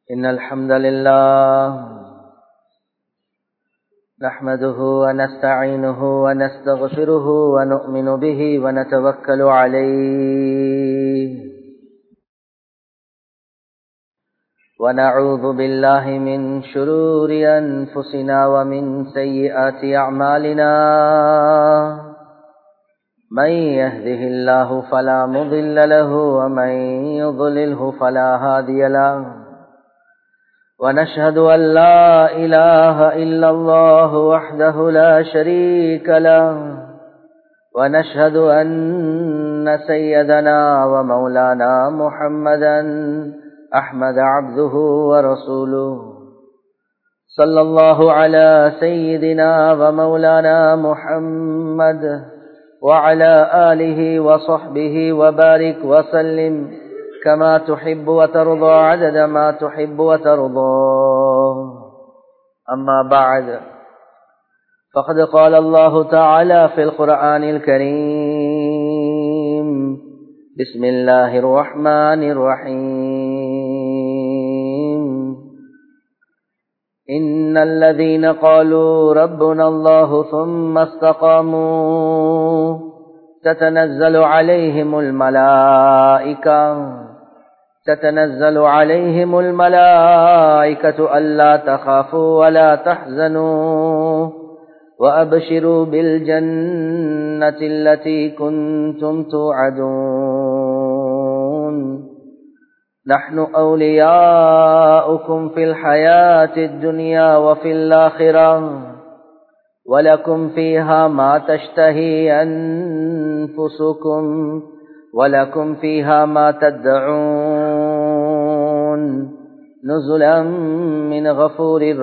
إن الحمد لله نحمده ونستعينه ونستغفره ونؤمن به ونتوكل عليه ونعوذ بالله من شرور أنفسنا ومن سيئات أعمالنا من يهده الله فلا مضل له ومن يضلله فلا هادي له ونشهد أن لا إله إلا الله وحده لا شريك له ونشهد أن سيدنا ومولانا محمدا أحمد عبده ورسوله صلى الله على سيدنا ومولانا محمد وعلى آله وصحبه وبارك وسلم كما تحب وترضى عدد ما تحب وترضى أما بعد فقد قال الله تعالى في القرآن الكريم بسم الله الرحمن الرحيم إن الذين قالوا ربنا الله ثم استقاموا تتنزل عليهم الملائكة تتنزل عليهم الملائكة ألا تخافوا ولا تحزنوا وأبشروا بالجنة التي كنتم توعدون نحن أولياؤكم في الحياة الدنيا وفي الآخرة ولكم فيها ما تشتهي أنفسكم ولكم فيها ما تدعون نزلا من غفور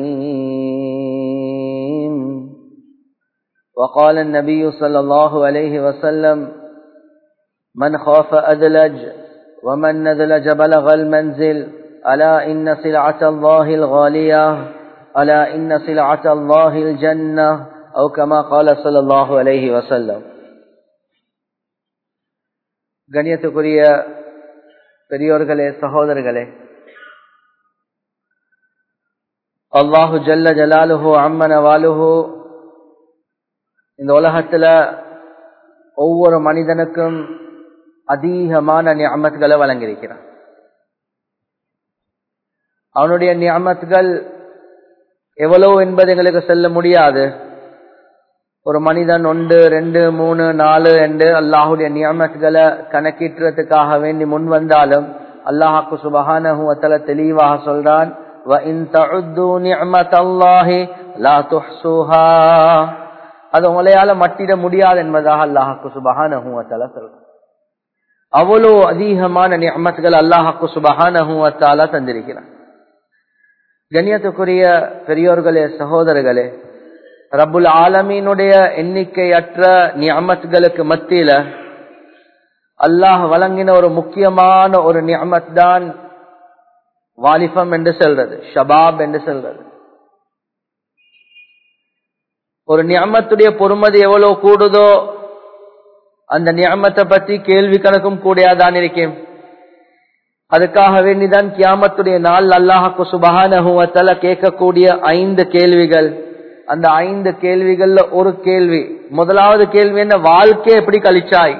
رحيم وقال النبي صلى الله عليه وسلم من خاف أدلج ومن نذلج بلغ المنزل ألا إن سلعة الله الغالية ألا إن سلعة الله الجنة أو كما قال صلى الله عليه وسلم கண்ணியத்துக்குரிய பெரியோர்களே சகோதரர்களே அல்லாஹு ஜல்ல ஜலாலுஹு அம்மன வாலுஹு இந்த உலகத்துல ஒவ்வொரு மனிதனுக்கும் அதிகமான நியமத்துகளை வழங்கியிருக்கிறான் அவனுடைய நியமத்துகள் எவ்வளவு என்பது எங்களுக்கு சொல்ல முடியாது ஒரு மனிதன் ஒன்று ரெண்டு மூணு நாலு என்று அல்லாஹுடைய நியமத்துகளை கணக்கிட்டுறதுக்காக வேண்டி முன் வந்தாலும் அல்லாஹாக்கு சுபகான தெளிவாக சொல்றான் அது உங்களையால மட்டிட முடியாது என்பதாக அல்லாஹாக்கு சுபகான சொல்றான் அவ்வளோ அதிகமான நியமத்துகள் அல்லாஹாக்கு சுபகான தந்திருக்கிறான் கண்ணியத்துக்குரிய பெரியோர்களே சகோதரர்களே ரபுல் ஆலமீனுடைய எண்ணிக்கையற்ற நியமத்களுக்கு மத்தியில அல்லாஹ் வழங்கின ஒரு முக்கியமான ஒரு நியமத் தான் வாலிபம் என்று சொல்றது ஷபாப் என்று சொல்றது ஒரு நியமத்துடைய பொறுமதி எவ்வளவு கூடுதோ அந்த நியமத்தை பத்தி கேள்வி கணக்கும் கூடியாதான் இருக்கேன் அதுக்காக வேண்டிதான் கியாமத்துடைய நாள் அல்லாஹாக்கு சுபகான கேட்கக்கூடிய ஐந்து கேள்விகள் அந்த ஐந்து கேள்விகள்ல ஒரு கேள்வி முதலாவது கேள்வி என்ன வாழ்க்கை எப்படி கழிச்சாய்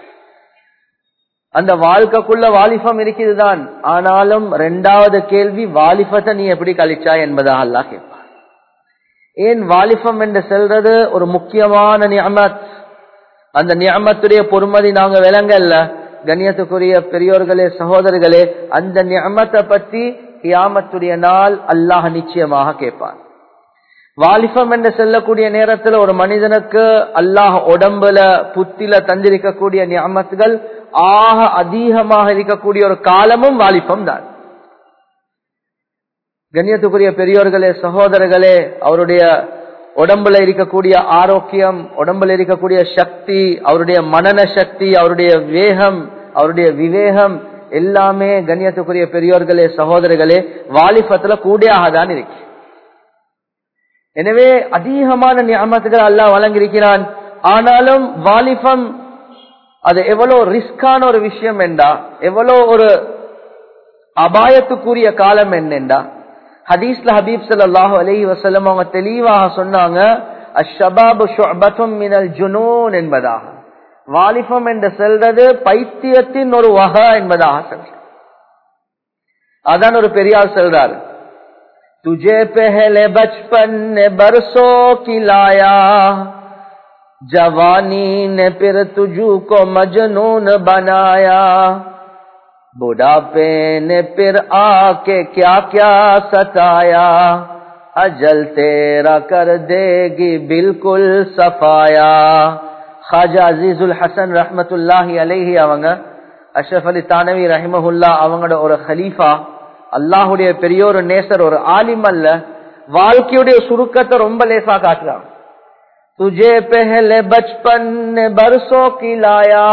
அந்த வாழ்க்கைக்குள்ள வாலிபம் இருக்குதுதான் ஆனாலும் ரெண்டாவது கேள்வி வாலிபத்தை நீ எப்படி கழிச்சாய் என்பதாக அல்லாஹ் கேட்பார் ஏன் வாலிபம் என்று செல்றது ஒரு முக்கியமான நியமத் அந்த நியமத்துடைய பொறுமதி நாங்க விளங்கல்ல கண்ணியத்துக்குரிய பெரியோர்களே சகோதரர்களே அந்த நியமத்தை பற்றி கியாமத்துடைய நாள் அல்லாஹ் நிச்சயமாக கேட்பான் வாலிபம் என்று செல்லக்கூடிய நேரத்தில் ஒரு மனிதனுக்கு அல்லாஹ் உடம்புல புத்தில தந்திருக்கக்கூடிய நியமத்துகள் ஆக அதிகமாக இருக்கக்கூடிய ஒரு காலமும் வாலிபம் தான் கண்ணியத்துக்குரிய பெரியோர்களே சகோதரர்களே அவருடைய உடம்புல இருக்கக்கூடிய ஆரோக்கியம் உடம்புல இருக்கக்கூடிய சக்தி அவருடைய மனன சக்தி அவருடைய வேகம் அவருடைய விவேகம் எல்லாமே கண்ணியத்துக்குரிய பெரியோர்களே சகோதரர்களே வாலிபத்துல கூடியாக தான் இருக்கு எனவே அதிகமான நியமத்துகள் அல்லாஹ் வழங்கியிருக்கிறான் ஆனாலும் வாலிபம் அது எவ்வளவு ரிஸ்கான ஒரு விஷயம் என்றா எவ்வளவு ஒரு அபாயத்துக்குரிய காலம் என்னென்றா ஹதீஸ்ல ஹபீப் ஸல்லல்லாஹு அலைஹி வஸல்லம் அவங்க தெளிவாக சொன்னாங்க அஷ்ஷபாபு ஷுஅபத்தும் மினல் ஜுனூன் என்பதாக வாலிபம் என்று செல்றது பைத்தியத்தின் ஒரு வகை என்பதாக சொல்ற அதான் ஒரு பெரியார் சொல்றாரு तुझे पहले बचपन ने बरसों की लाया जवानी ने फिर तुझू को मजनून बनाया बुढ़ापे ने फिर आके क्या क्या सताया अजल तेरा कर देगी बिल्कुल सफाया खाजा அசீசுல் ஹசன் ரஹமத்துல்லாஹி அலைஹி அவங்க அஷ்ரஃப் அலி தானவி ரஹிமஹுல்லா அவங்களோட ஒரு ஹலீஃபா அல்லாஹுடைய பெரிய ஒரு நேசர் ஒரு ஆலிம் அல்ல வாழ்க்கையுடைய சுருக்கத்தை ரொம்ப லேசா காட்டுறான் துஜே பெஹலே பச்பன் பர்சோ கிலாயா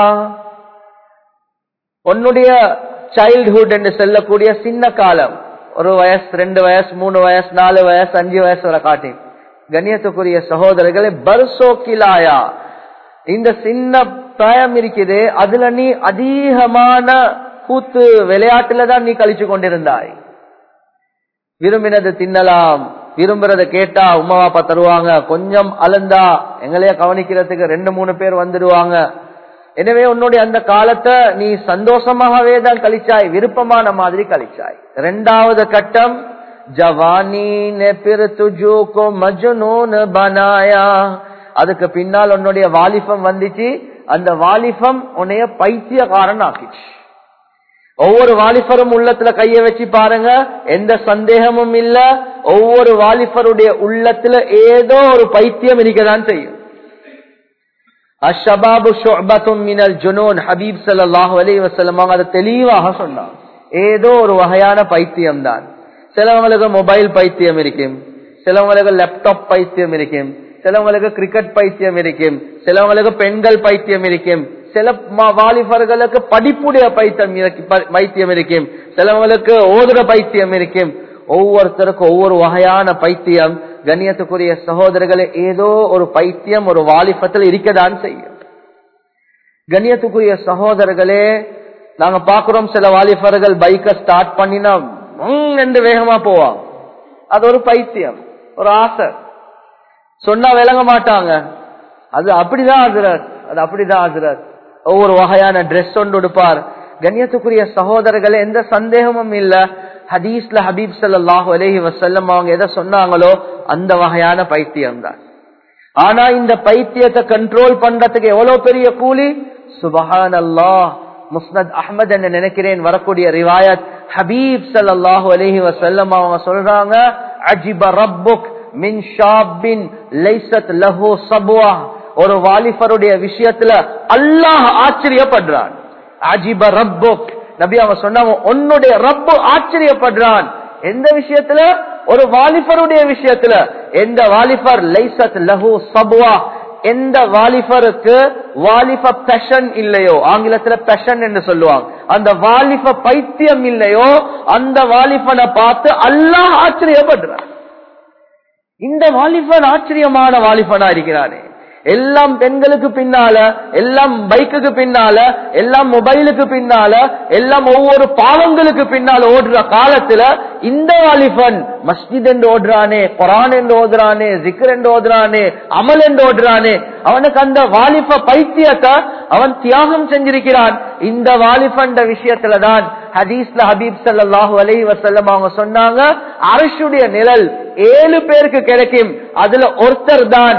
உன்னுடைய சைல்ட்ஹுட் என்று சொல்லக்கூடிய சின்ன காலம் ஒரு வயசு ரெண்டு வயசு மூணு வயசு நாலு வயசு அஞ்சு வயசு வரை காட்டி கண்ணியத்துக்குரிய சகோதரர்களே பர்சோ கிலாயா இந்த சின்ன பிராயம் இருக்குது அதுல நீ அதிகமான கூத்து விளையாட்டுல தான் நீ கழிச்சு கொண்டிருந்தாய் விரும்பினது தின்னலாம் விரும்புறத கேட்டா உமா அப்பா தருவாங்க கொஞ்சம் அலந்தா எங்களைய கவனிக்கிறதுக்கு ரெண்டு மூணு பேர் வந்துடுவாங்க எனவே உன்னுடைய அந்த காலத்தை நீ சந்தோஷமாகவே தான் கழிச்சாய் விருப்பமான மாதிரி கழிச்சாய் இரண்டாவது கட்டம் ஜவானி பிற துஜூகோ மஜ்னூன் பனாயா அதுக்கு பின்னால் உன்னுடைய வாலிபம் வந்துச்சு அந்த வாலிபம் உன்னைய பைத்தியக்காரன் ஆக்கிச்சு ஒவ்வொரு வாலிபரும் உள்ளத்துல கைய வச்சு பாருங்க எந்த சந்தேகமும் இல்ல ஒவ்வொரு வாலிபருடைய உள்ளத்துல ஏதோ ஒரு பைத்தியம் இருக்கதான் செய்யும் அஷபாபு ஷுஅபத்தும் மினல் ஜுனூன் ஹபீப் ஸல்லல்லாஹு அலைஹி வஸல்லம் அதை தெளிவாக சொன்னாங்க ஏதோ ஒரு வகையான பைத்தியம் தான் சிலவங்களுக்கு மொபைல் பைத்தியம் இருக்கும் சிலவங்களுக்கு லேப்டாப் பைத்தியம் இருக்கும் சிலவங்களுக்கு கிரிக்கெட் பைத்தியம் இருக்கும் சிலவங்களுக்கு பெண்கள் பைத்தியம் இருக்கும் சில வாலிபர்களுக்கு படிப்புடைய பைத்தியம் பைத்தியம் இருக்கும் சிலவங்களுக்கு ஓதுற பைத்தியம் இருக்கும் ஒவ்வொருத்தருக்கும் ஒவ்வொரு வகையான பைத்தியம் கண்ணியத்துக்குரிய சகோதரர்களே ஏதோ ஒரு பைத்தியம் ஒரு வாலிபத்தில் இருக்கதான் செய்யும் கண்ணியத்துக்குரிய சகோதரர்களே நாங்க பாக்குறோம் சில வாலிபர்கள் பைக்கை ஸ்டார்ட் பண்ணினா என்று வேகமா போவாங்க அது ஒரு பைத்தியம் ஒரு ஆசை சொன்னா விளங்க மாட்டாங்க அது அப்படிதான் ஆகுறார் அது அப்படிதான் ஆகுறார் ஒவ்வொரு வகையான ட்ரெஸ் ஒன்று உடுப்பார் கண்ணியத்துக்குரிய சகோதரர்களே எந்த சந்தேகமும் இல்ல ஹதீஸ்ல ஹபீப் சல்லாஹு அலஹி வசல்லம் அவங்க எதை சொன்னாங்களோ அந்த வகையான பைத்தியம் தான் ஆனா இந்த பைத்தியத்தை கண்ட்ரோல் பண்றதுக்கு எவ்வளவு பெரிய கூலி சுபஹான் அல்லாஹ் முஸ்னத் அஹமது என்று நினைக்கிறேன் வரக்கூடிய ரிவாயத் ஹபீப் சல்லாஹு அலஹி வசல்லம் அவங்க சொல்றாங்க அஜிப ரப்புக் மின் ஷாபின் லைசத் லஹு சபுவா ஒரு வாலிபருடைய விஷயத்துல அல்லாஹ் ஆச்சரியப்படுறான் அஜிப ரப்புக் நபி அவன் சொன்னாங்க உன்னுடைய ரப்பு ஆச்சரியப்படுறான் எந்த விஷயத்துல ஒரு வாலிபருடைய விஷயத்துல எந்த வாலிபர் லைசத் லஹு சபுவா எந்த வாலிபருக்கு வாலிப பெஷன் இல்லையோ ஆங்கிலத்துல பெஷன் என்று சொல்லுவாங்க அந்த வாலிப பைத்தியம் இல்லையோ அந்த வாலிபனை பார்த்து அல்லாஹ் ஆச்சரியப்படுறான் இந்த வாலிபன் ஆச்சரியமான வாலிபனா இருக்கிறானே எல்லாம் பெண்களுக்கு பின்னால எல்லாம் பைக்குக்கு பின்னால எல்லாம் மொபைலுக்கு பின்னால எல்லாம் ஒவ்வொரு பாவங்களுக்கு பின்னால ஓடுற காலத்துல இந்த வாலிபன் மஸ்ஜித் என்று ஓடுறானே குரான் என்று ஓதுறானே ஜிக்கர் என்று ஓதுறானே அமல் என்று ஓடுறானே அவனுக்கு அந்த வாலிப பைத்தியத்தை அவன் தியாகம் செஞ்சிருக்கிறான் இந்த வாலிபண்ட விஷயத்துலதான் ஹதீஸ்ல ஹபீப் சல்லாஹூ அலை வசல்லம் அவங்க சொன்னாங்க அரசுடைய நிழல் ஏழு பேருக்கு கிடைக்கும் அதுல ஒருத்தர் தான்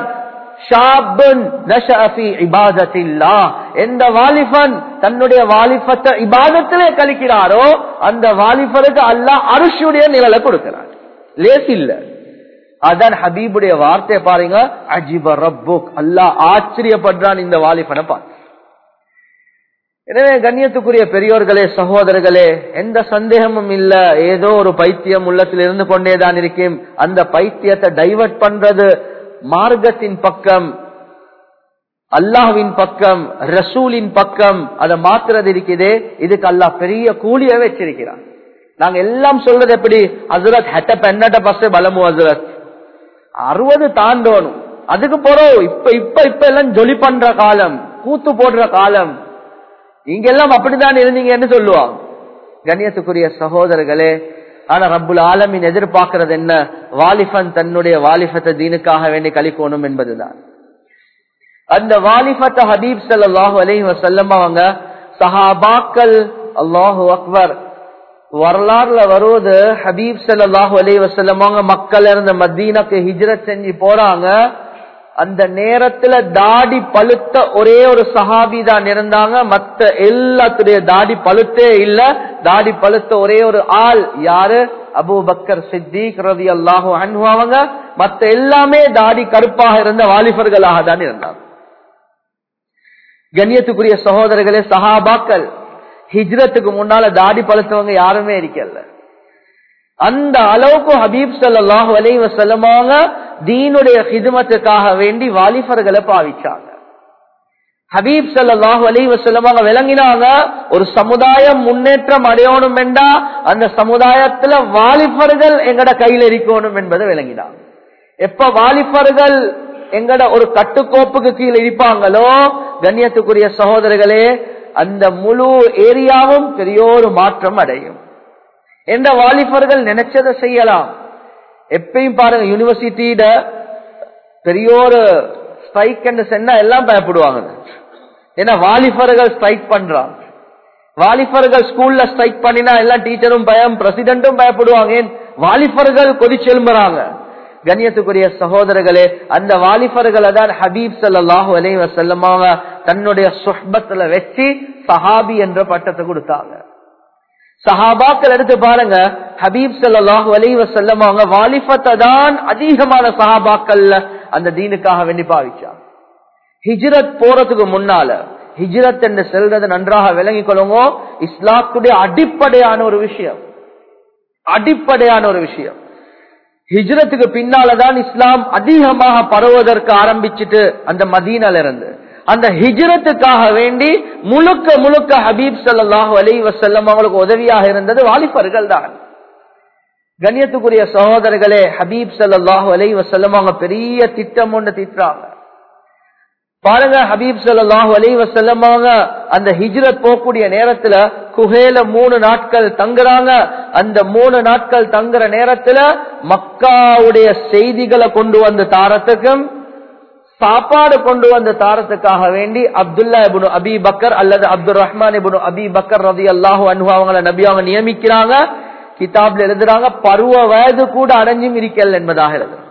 எந்த வாலிபன் தன்னுடைய வாலிபத்தை இபாதத்திலே கழிக்கிறாரோ அந்த வாலிபருக்கு அல்லாஹ் அரிசியுடைய நிழலை கொடுக்கிறார் லேஸ் இல்ல அதான் ஹபீபுடைய வார்த்தை பாருங்க அஜிப ரப்புக் அல்லாஹ் ஆச்சரியப்படுறான் இந்த வாலிபனை பார்த்து எனவே கண்ணியத்துக்குரிய பெரியோர்களே சகோதரர்களே எந்த சந்தேகமும் இல்ல ஏதோ ஒரு பைத்தியம் உள்ளத்தில் இருந்து கொண்டேதான் இருக்கும் அந்த பைத்தியத்தை டைவர்ட் பண்றது மார்க்கத்தின் பக்கம் அல்லாஹ்வின் பக்கம் ரசூலின் பக்கம் அதை மாத்துறது இருக்குதே இதுக்கு அல்லாஹ் பெரிய கூலிய வச்சிருக்கிறான் நாங்க எல்லாம் சொல்றது எப்படி ஹசரத் ஹெட்ட பெண்ணட்ட பஸ் பலமு ஹசரத் அறுபது தாண்டணும் அதுக்கு போறோம் இப்ப இப்ப இப்ப எல்லாம் ஜொலி பண்ற காலம் கூத்து போடுற காலம் நீங்க எல்லாம் அப்படித்தான் இருந்தீங்கன்னு சொல்லுவாங்க கண்ணியத்துக்குரிய சகோதரர்களே ஆனா ரப்புல் ஆலமின் எதிர்பார்க்கிறது என்ன வாலிபன் தன்னுடைய வாலிபத்தை தீனுக்காக வேண்டி கழிக்கணும் என்பதுதான் அந்த வாலிபத்தை ஹபீப் சல்லாஹூ அலஹி வசல்லம் அவங்க சஹாபாக்கள் அல்லாஹு அக்பர் வரலாறுல வருவது ஹபீப் சல்லாஹூ அலி வசல்லம் அவங்க மக்கள் இருந்த மதீனாக்கு ஹிஜ்ரத் செஞ்சு போறாங்க அந்த நேரத்துல தாடி பழுத்த ஒரே ஒரு சஹாபி தான் இருந்தாங்க மத்த எல்லாத்துடைய தாடி பழுத்தே இல்ல தாடி பழுத்த ஒரே ஒரு ஆள் யாரு அபு பக்கர் சித்திக் ரவி அல்லாஹு அன்பு அவங்க மத்த எல்லாமே தாடி கருப்பாக இருந்த வாலிபர்களாக தான் இருந்தாங்க கண்ணியத்துக்குரிய சகோதரர்களே சஹாபாக்கள் ஹிஜ்ரத்துக்கு முன்னால தாடி பழுத்தவங்க யாருமே இருக்கல அந்த அளவுக்கு ஹபீப் சல்லாஹூ அலை வசல்லமாக தீனுடைய ஹிதுமத்துக்காக வேண்டி வாலிபர்களை பாவிச்சாங்க ஹபீப் சல்லாஹூ அலி வசல்லமாக விளங்கினாங்க ஒரு சமுதாயம் முன்னேற்றம் அடையணும் என்றா அந்த சமுதாயத்துல வாலிபர்கள் எங்கட கையில் இருக்கணும் என்பதை விளங்கினாங்க எப்ப வாலிபர்கள் எங்கட ஒரு கட்டுக்கோப்புக்கு கீழே இருப்பாங்களோ கண்ணியத்துக்குரிய சகோதரர்களே அந்த முழு ஏரியாவும் பெரிய ஒரு மாற்றம் அடையும் எந்த வாலிபர்கள் நினைச்சதை செய்யலாம் எப்பயும் பாருங்க யூனிவர்சிட்டியிட பெரிய ஒரு ஸ்ட்ரைக் என்று சொன்னா எல்லாம் பயப்படுவாங்க ஏன்னா வாலிபர்கள் ஸ்ட்ரைக் பண்றாங்க வாலிபர்கள் ஸ்கூல்ல ஸ்ட்ரைக் பண்ணினா எல்லாம் டீச்சரும் பயம் பிரசிடென்ட்டும் பயப்படுவாங்க ஏன் வாலிபர்கள் கொதிச்செலும்புறாங்க கண்ணியத்துக்குரிய சகோதரர்களே அந்த வாலிபர்களை தான் ஹபீப் சல்லாஹூ அலை வசல்லமாக தன்னுடைய சுஹபத்துல வச்சு சஹாபி என்ற பட்டத்தை கொடுத்தாங்க சஹாபாக்கள் எடுத்து பாருங்க ஹபீப் சல்லாஹூ அலை வசல்லம் அவங்க வாலிபத்தை தான் அதிகமான சஹாபாக்கள்ல அந்த தீனுக்காக வேண்டி பாவிச்சாங்க ஹிஜ்ரத் போறதுக்கு முன்னால ஹிஜ்ரத் என்று செல்றது நன்றாக விளங்கிக் கொள்ளுங்க இஸ்லாத்துடைய அடிப்படையான ஒரு விஷயம் அடிப்படையான ஒரு விஷயம் ஹிஜ்ரத்துக்கு பின்னாலதான் இஸ்லாம் அதிகமாக பரவுவதற்கு ஆரம்பிச்சுட்டு அந்த மதீனால இருந்து அந்த ஹிஜ்ரத்துக்காக வேண்டி முழுக்க முழுக்க ஹபீப் சல்லாஹூ அலி வசல்லம் அவங்களுக்கு உதவியாக இருந்தது வாலிபர்கள் தான் கண்ணியத்துக்குரிய சகோதரர்களே ஹபீப் சல்லாஹூ அலி வசல்லம் அவங்க பெரிய திட்டம் ஒன்று திட்டுறாங்க பாருங்க ஹபீப் சல்லாஹூ அலி வசல்லம் அவங்க அந்த ஹிஜ்ரத் போகக்கூடிய நேரத்துல குஹேல மூணு நாட்கள் தங்குறாங்க அந்த மூணு நாட்கள் தங்குற நேரத்துல மக்காவுடைய செய்திகளை கொண்டு வந்து தாரத்துக்கும் சாப்பாடு கொண்டு வந்த தாரத்துக்காக வேண்டி அப்துல்லா இபுனு அபி பக்கர் அல்லது அப்துல் ரஹ்மான் இபுனு அபி பக்கர் ரதி அல்லாஹு அன்பு அவங்களை நபி அவங்க நியமிக்கிறாங்க கிதாப்ல எழுதுறாங்க பருவ வயது கூட அடைஞ்சும் இருக்கல் என்பதாக எழுதுறாங்க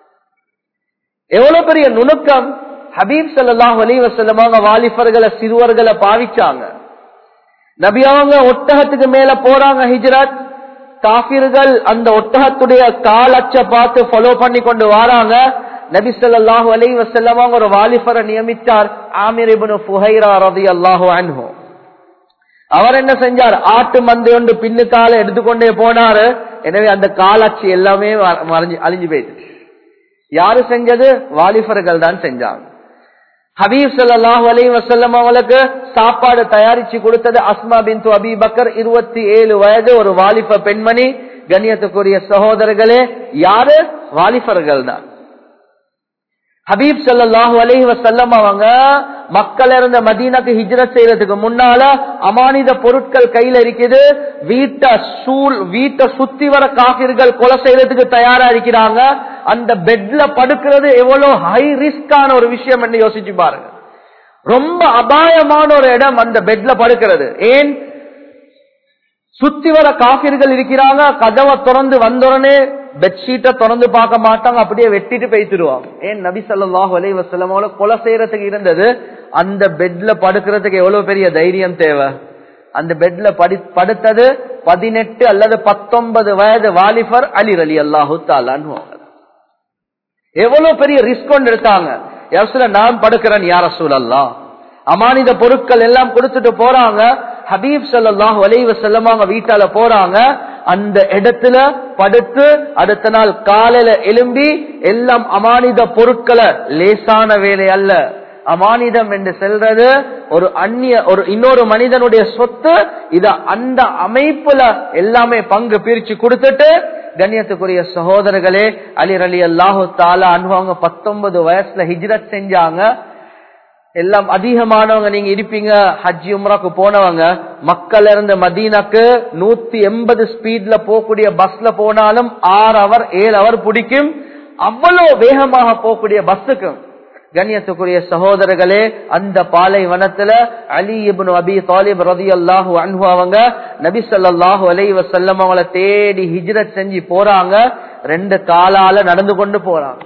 எவ்வளவு பெரிய நுணுக்கம் ஹபீப் சல்லாஹ் அலி வசல்லமாக வாலிபர்களை சிறுவர்களை பாவிச்சாங்க நபி அவங்க ஒட்டகத்துக்கு மேல போறாங்க ஹிஜ்ரத் காபிர்கள் அந்த ஒட்டகத்துடைய கால் அச்ச பார்த்து ஃபாலோ பண்ணி கொண்டு வராங்க நபி சொல்லாஹு அலை வசல்லமா ஒரு வாலிபரை நியமித்தார் ஆமிர் இபனு புஹைரா ரதி அல்லாஹு அன்ஹு அவர் என்ன செஞ்சார் ஆட்டு மந்தை ஒன்று பின்னுக்கால எடுத்துக்கொண்டே போனாரு எனவே அந்த காலாட்சி எல்லாமே மறைஞ்சு அழிஞ்சு போயிடுச்சு யாரு செஞ்சது வாலிபர்கள் தான் செஞ்சாங்க ஹபீப் சல்லாஹு அலி வசல்லம் அவங்களுக்கு சாப்பாடு தயாரிச்சு கொடுத்தது அஸ்மா பின் அபி பக்கர் இருபத்தி ஏழு வயது ஒரு வாலிப பெண்மணி கண்ணியத்துக்குரிய சகோதரர்களே யாரு வாலிபர்கள் தான் ஹபீப் சல்லாஹு அலஹி வசல்லம் அவங்க மக்கள் இருந்த மதீனாக்கு ஹிஜ்ரத் செய்யறதுக்கு முன்னால அமானித பொருட்கள் கையில இருக்குது வீட்டை சூழ் வீட்டை சுத்தி வர காபிர்கள் கொலை செய்யறதுக்கு தயாரா இருக்கிறாங்க அந்த பெட்ல படுக்கிறது எவ்வளவு ஹை ரிஸ்கான ஒரு விஷயம் என்று யோசிச்சு பாருங்க ரொம்ப அபாயமான ஒரு இடம் அந்த பெட்ல படுக்கிறது ஏன் சுத்தி வர காபிர்கள் இருக்கிறாங்க கதவை திறந்து வந்தோடனே பெட்ஷீட்டை திறந்து பார்க்க மாட்டாங்க அப்படியே வெட்டிட்டு பேசிடுவாங்க ஏன் நபி சல்லாஹ் அலி வசலமோல கொலை செய்யறதுக்கு இருந்தது அந்த பெட்ல படுக்கிறதுக்கு எவ்வளவு பெரிய தைரியம் தேவை அந்த பெட்ல படி படுத்தது பதினெட்டு அல்லது பத்தொன்பது வயது வாலிபர் அலி அலி அல்லாஹு தாலான்னு எவ்வளவு பெரிய ரிஸ்க் கொண்டு எடுத்தாங்க யசுல நான் படுக்கிறேன் யார சூழல்லா அமானித பொருட்கள் எல்லாம் கொடுத்துட்டு போறாங்க ஹபீப் சல்லாஹூ அலைவ செல்லமாங்க வீட்டால போறாங்க அந்த இடத்துல படுத்து அடுத்த நாள் காலையில எலும்பி எல்லாம் அமானித பொருட்களை லேசான வேலை அல்ல அமானிதம் என்று செல்றது ஒரு அந்நிய ஒரு இன்னொரு மனிதனுடைய சொத்து இத அந்த அமைப்புல எல்லாமே பங்கு பிரிச்சு கொடுத்துட்டு கண்ணியத்துக்குரிய சகோதரர்களே அலி அலி அல்லாஹு தாலா அனுபவங்க பத்தொன்பது வயசுல ஹிஜ்ரத் செஞ்சாங்க எல்லாம் அதிகமானவங்க நீங்க இருப்பீங்க ஹஜ்ஜி உம்ராக்கு போனவங்க மக்கள் இருந்து மதீனாக்கு நூத்தி எண்பது ஸ்பீட்ல போகக்கூடிய பஸ்ல போனாலும் ஆறு அவர் ஏழு அவர் பிடிக்கும் அவ்வளவு வேகமாக போகக்கூடிய பஸ்ஸுக்கும் கண்ணியத்துக்குரிய சகோதரர்களே அந்த பாலைவனத்துல அலி இப்னு அபி தாலிப் ரதி அல்லாஹு அன்ஹு அவங்க நபி ஸல்லல்லாஹு அலைஹி வஸல்லம் அவங்கள தேடி ஹிஜ்ரத் செஞ்சு போறாங்க ரெண்டு காலால நடந்து கொண்டு போறாங்க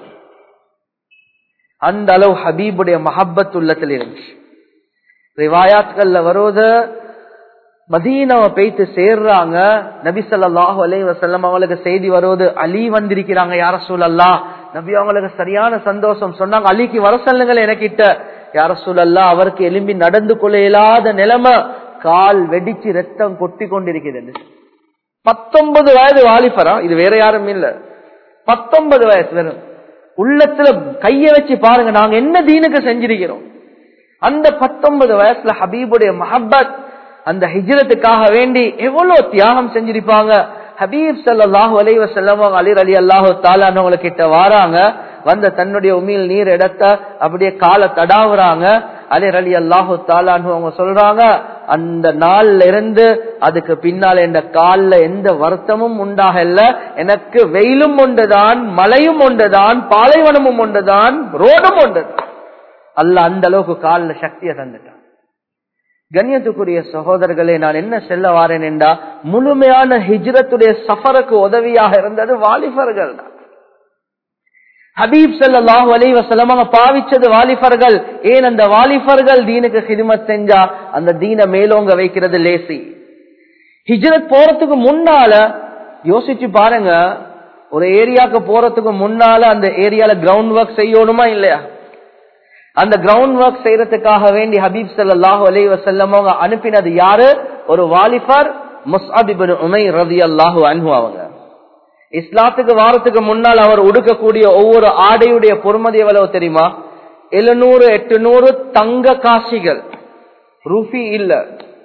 அந்த அளவு ஹபீபுடைய மஹப்பத் உள்ளத்தில் இருந்துச்சு ரிவாயாத்கள்ல வருவது மதீனாவை பெய்த்து சேர்றாங்க நபி ஸல்லல்லாஹு அலைஹி வஸல்லம் அவங்களுக்கு செய்தி வருவது அலி வந்திருக்கிறாங்க யார சூழல்லா நபி அவங்களுக்கு சரியான சந்தோஷம் சொன்னாங்க அலிக்கு வர சொல்லுங்கள் எனக்கிட்ட யார சூழல்லா அவருக்கு எலும்பி நடந்து கொள்ள இயலாத நிலைமை கால் வெடிச்சு ரத்தம் கொட்டி கொண்டிருக்கிறது பத்தொன்பது வயது வாலிபரா இது வேற யாரும் இல்ல பத்தொன்பது வயசு வெறும் உள்ளத்துல கைய வச்சு பாருங்க நாங்க என்ன தீனுக்கு செஞ்சிருக்கிறோம் அந்த பத்தொன்பது வயசுல ஹபீபுடைய மஹப்பத் அந்த ஹிஜ்ரத்துக்காக வேண்டி எவ்வளவு தியாகம் செஞ்சிருப்பாங்க ஹபீப் சல்லாஹூ அலி வசல்லம் அலி அலி அல்லாஹு தாலானவங்கள கிட்ட வாராங்க வந்த தன்னுடைய உமியில் நீர் இடத்த அப்படியே காலை தடாவுறாங்க அலி அலி அல்லாஹு தாலான்னு அவங்க சொல்றாங்க அந்த நாள்ல இருந்து அதுக்கு பின்னால் என்ற கால்ல எந்த வருத்தமும் உண்டாகல எனக்கு வெயிலும் ஒன்றுதான் மழையும் ஒன்றுதான் பாலைவனமும் ஒன்றுதான் ரோடும் ஒன்றுதான் அல்ல அந்த அளவுக்கு காலில் சக்தியை தந்துட்டான் கண்ணியத்துக்குரிய சகோதரர்களே நான் என்ன செல்ல வாரேன் என்றா முழுமையான ஹிஜ்ரத்துடைய சஃபருக்கு உதவியாக இருந்தது வாலிபர்கள் தான் ஹபீப் சல்லாஹு அலி வசலம் பாவிச்சது வாலிபர்கள் ஏன் அந்த வாலிபர்கள் தீனுக்கு ஹிதுமத் செஞ்சா அந்த தீன மேலோங்க வைக்கிறது லேசி ஹிஜ்ரத் போறதுக்கு முன்னால யோசிச்சு பாருங்க ஒரு ஏரியாவுக்கு போறதுக்கு முன்னால அந்த ஏரியால கிரவுண்ட் ஒர்க் செய்யணுமா இல்லையா அந்த கிரவுண்ட் ஒர்க் செய்யறதுக்காக வேண்டி ஹபீப் சல்லாஹூ அலி வசல்லம் அவங்க அனுப்பினது யாரு ஒரு வாலிபர் முஸ்அபிபின் உமை ரவி அல்லாஹு அன்ஹு அவங்க இஸ்லாத்துக்கு வாரத்துக்கு முன்னால் அவர் உடுக்கக்கூடிய ஒவ்வொரு ஆடையுடைய பொறுமதி எவ்வளவு தெரியுமா எழுநூறு எட்டுநூறு தங்க காசிகள் ரூபி இல்ல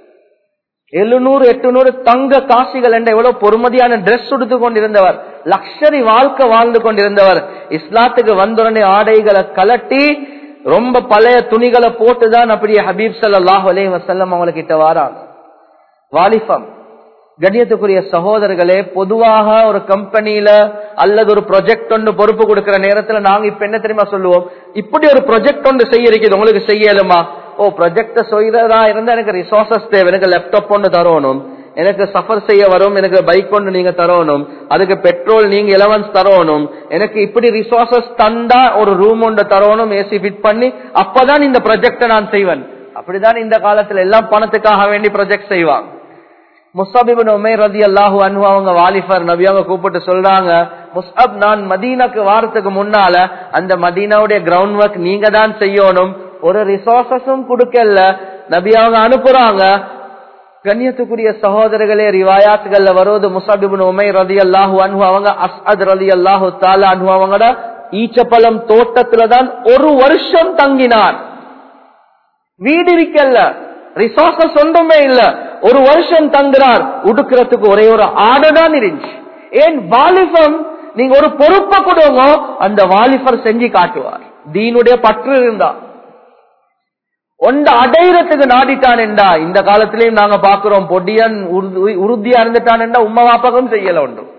எழுநூறு எட்டுநூறு தங்க காசிகள் என்ற எவ்வளவு பொறுமதியான டிரெஸ் உடுத்து கொண்டிருந்தவர் லக்ஷரி வாழ்க்கை வாழ்ந்து கொண்டிருந்தவர் இஸ்லாத்துக்கு வந்தோடனே ஆடைகளை கலட்டி ரொம்ப பழைய துணிகளை போட்டுதான் அப்படியே ஹபீப் சல்லாஹ் அலே வசல்லம் அவங்க கிட்ட வாராங்க வாலிபம் கண்ணியத்துக்குரிய சகோதரர்களே பொதுவாக ஒரு கம்பெனியில அல்லது ஒரு ப்ரொஜெக்ட் ஒன்று பொறுப்பு கொடுக்கிற நேரத்துல நாங்க இப்ப என்ன தெரியுமா சொல்லுவோம் இப்படி ஒரு ப்ரொஜெக்ட் ஒன்று செய்ய இருக்குது உங்களுக்கு செய்யலுமா ஓ ப்ரொஜெக்ட செய்யறதா இருந்தா எனக்கு ரிசோர்சஸ் தேவை எனக்கு லேப்டாப் ஒன்று தரணும் எனக்கு சஃபர் செய்ய வரும் எனக்கு பைக் ஒன்று நீங்க தரணும் அதுக்கு பெட்ரோல் நீங்க எலவன்ஸ் தரணும் எனக்கு இப்படி ரிசோர்சஸ் தந்தா ஒரு ரூம் ஒன்று தரணும் ஏசி ஃபிட் பண்ணி அப்பதான் இந்த ப்ரொஜெக்ட நான் செய்வேன் அப்படிதான் இந்த காலத்துல எல்லாம் பணத்துக்காக வேண்டி ப்ரொஜெக்ட் செய்வாங்க முஸ்தாபிபின் உமை ரதி அல்லாஹூ அன்பு அவங்க வாலிபர் நபி அவங்க கூப்பிட்டு சொல்றாங்க முஸ்அப் நான் மதீனாக்கு வாரத்துக்கு முன்னால அந்த மதீனாவுடைய கிரவுண்ட் ஒர்க் நீங்க தான் செய்யணும் ஒரு ரிசோர்சஸும் கொடுக்கல நபி அவங்க அனுப்புறாங்க கண்ணியத்துக்குரிய சகோதரர்களே ரிவாயாத்துகள்ல வருவது முசாபிபின் உமை ரதி அல்லாஹூ அன்பு அவங்க அஸ்அத் ரதி அல்லாஹூ தாலா அன்பு அவங்களோட ஈச்சப்பழம் தோட்டத்துல தான் ஒரு வருஷம் தங்கினான் வீடு இருக்கல்ல ரிசோர்சஸ் ஒன்றுமே இல்ல ஒரு வருஷம் தங்குறார் உடுக்கிறதுக்கு ஒரே ஒரு ஆடை தான் இருந்துச்சு ஏன் வாலிபம் நீங்க ஒரு பொறுப்பை கொடுங்க அந்த வாலிபர் செஞ்சு காட்டுவார் தீனுடைய பற்று இருந்தா ஒன்ற அடையிறதுக்கு நாடிட்டான் என்றா இந்த காலத்திலயும் நாங்க பாக்குறோம் பொடியன் உறுதியா இருந்துட்டான் என்றா உம்மா வாப்பகம் செய்யல ஒன்றும்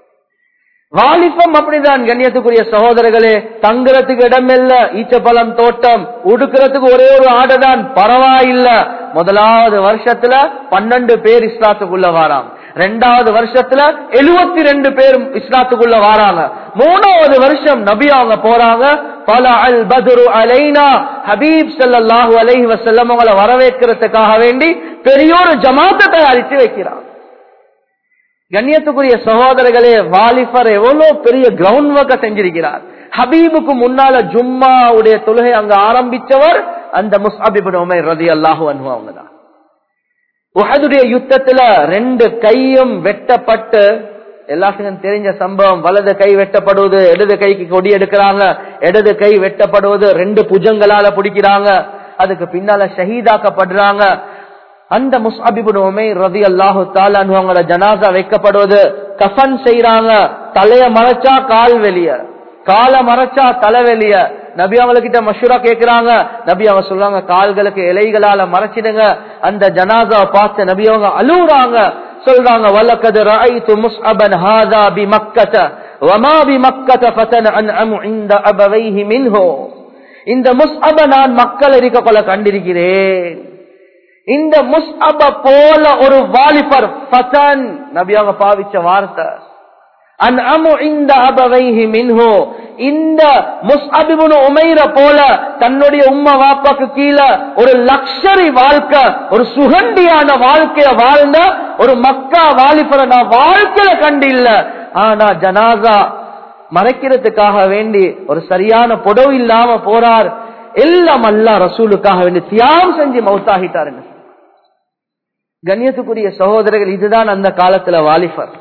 வாலிபம் அப்படிதான் கண்ணியத்துக்குரிய சகோதரர்களே தங்குறதுக்கு இடமில்ல ஈச்சப்பழம் தோட்டம் உடுக்கிறதுக்கு ஒரே ஒரு ஆடைதான் பரவாயில்ல முதலாவது வருஷத்துல பன்னெண்டு பேர் இஸ்லாத்துக்குள்ள வாராம் ரெண்டாவது வருஷத்துல எழுபத்தி ரெண்டு பேர் இஸ்லாத்துக்குள்ள வாராங்க மூணாவது வருஷம் நபி அவங்க போறாங்க பல அல் பதுரு அலைனா ஹபீப் சல்லாஹூ அலைஹி வசல்லம் அவங்களை வரவேற்கிறதுக்காக வேண்டி பெரியோரு ஜமாத்தை தயாரித்து வைக்கிறாங்க கண்ணியத்துக்குரிய சகோதரர்களே வாலிபர் எவ்வளவு பெரிய கிரவுண்ட் ஒர்க்க செஞ்சிருக்கிறார் ஹபீபுக்கு முன்னால ஜும்மாவுடைய தொழுகை அங்க ஆரம்பிச்சவர் அந்த முஸ்ஹபிபின் உமை ரதி அல்லாஹு அன்பு அவங்க தான் உஹதுடைய யுத்தத்துல ரெண்டு கையும் வெட்டப்பட்டு எல்லாத்துக்கும் தெரிஞ்ச சம்பவம் வலது கை வெட்டப்படுவது இடது கைக்கு கொடி எடுக்கிறாங்க இடது கை வெட்டப்படுவது ரெண்டு புஜங்களால பிடிக்கிறாங்க அதுக்கு பின்னால ஷஹீதாக்கப்படுறாங்க அந்த முஸ்அபிபுன் உமை ரதி அல்லாஹு அவங்களோட ஜனாசா வைக்கப்படுவது கஃன் செய்யறாங்க தலைய மறைச்சா கால் வெளிய காலை மறைச்சா தலை வெளிய நபி அவங்ககிட்ட மஷூரா கேக்குறாங்க நபி அவங்க சொல்றாங்க கால்களுக்கு இலைகளால மறைச்சிடுங்க அந்த ஜனாசாவை பார்த்து நபி அவங்க அழுகுறாங்க சொல்றாங்க வலக்கது ரஐத்து முஸ்அபன் ஹாதா பி மக்கத வமா பி மக்கத ஃபதன் அன்அமு இந்த அபவைஹி மின்ஹு இந்த முஸ்அப நான் மக்கள் இருக்க கொள்ள கண்டிருக்கிறேன் இந்த முஸ்அப போல ஒரு வாலிபர் ஃபதன் நபி அவங்க பாவிச்ச வார்த்தை அன்அமு இந்த அபவைஹி மின்ஹு இந்த முஸ்அபிபுன் உமைர போல தன்னுடைய உம்மா வாப்பாக்கு கீழே ஒரு லக்ஷரி வாழ்க்கை ஒரு சுகண்டியான வாழ்க்கைய வாழ்ந்த ஒரு மக்கா வாலிபரை நான் வாழ்க்கையில கண்டு இல்ல ஆனா ஜனாசா மறைக்கிறதுக்காக வேண்டி ஒரு சரியான புடவு இல்லாம போறார் எல்லாம் அல்லா ரசூலுக்காக வேண்டி தியாகம் செஞ்சு மவுத்தாகிட்டாருங்க கண்ணியத்துக்குரிய சகோதரர்கள் இதுதான் அந்த காலத்துல வாலிபர்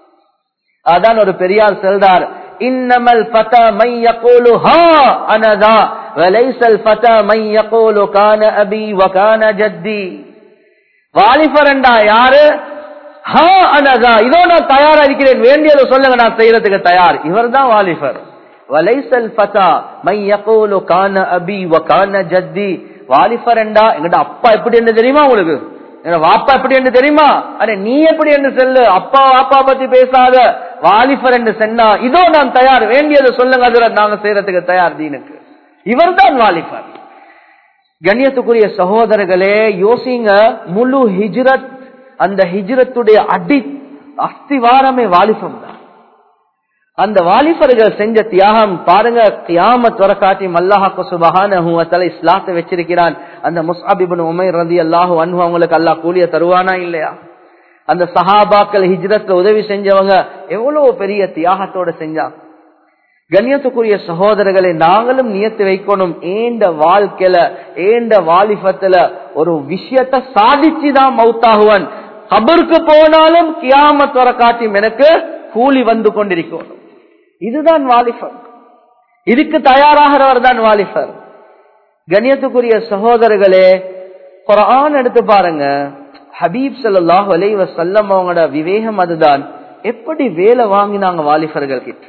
அதான் ஒரு பெரியார் செல்றார் இன்னமல் ஃபதா மை யகூலு ஹா அனதா வலைஸல் ஃபதா மை யகூலு கான அபி வ கான ஜத்தி வாலிபரண்டா யாரு ஹா அனதா இதோ நான் தயாரா இருக்கிறேன் வேண்டியதை சொல்லுங்க நான் செய்யறதுக்கு தயார் இவர்தான் வாலிபர் வலைசல் ஃபதா மை யகூலு கான அபி வ கான ஜத்தி வாலிபரண்டா எங்கட அப்பா எப்படி என்ன தெரியுமா உங்களுக்கு எங்க வாப்பா எப்படி என்று தெரியுமா அरे நீ எப்படி என்று சொல்லு அப்பா வாப்பா பத்தி பேசாத வாலிபர் என்று சொன்னா இதோ நான் தயார் வேண்டியதை சொல்லுங்க அதுல நாங்க செய்யறதுக்கு தயார் தீனுக்கு இவர்தான் வாலிபர் கண்ணியத்துக்குரிய சகோதரர்களே யோசிங்க முழு ஹிஜ்ரத் அந்த ஹிஜ்ரத்துடைய அடி அஸ்திவாரமே வாலிபம் தான் அந்த வாலிபர்கள் செஞ்ச தியாகம் பாருங்க தியாமத் வர காட்டி மல்லாஹாக்கு சுபஹான இஸ்லாத்தை வச்சிருக்கிறான் அந்த முஸ்அபிபின் உமைர் ரதி அல்லாஹு அன்பு அவங்களுக்கு அல்லாஹ் கூலிய தருவானா இல்லையா அந்த சஹாபாக்கள் ஹிஜ்ரத்ல உதவி செஞ்சவங்க எவ்வளவு பெரிய தியாகத்தோட செஞ்சாங்க கண்ணியத்துக்குரிய சகோதரர்களை நாங்களும் நியத்து வைக்கணும் ஏண்ட வாழ்க்கையில ஏண்ட வாலிபத்துல ஒரு விஷயத்த சாதிச்சுதான் மவுத்தாகுவன் கபருக்கு போனாலும் கியாமத் வர காட்டி எனக்கு கூலி வந்து கொண்டிருக்கணும் இதுதான் வாலிபர் இதுக்கு தயாராகிறவர் தான் வாலிபர் கண்ணியத்துக்குரிய சகோதரர்களே குரான் எடுத்து பாருங்க ஹபீப் சல்லாஹ் அலைவ செல்லம் அவங்களோட விவேகம் அதுதான் எப்படி வேலை வாங்கினாங்க வாலிபர்கள் கிட்ட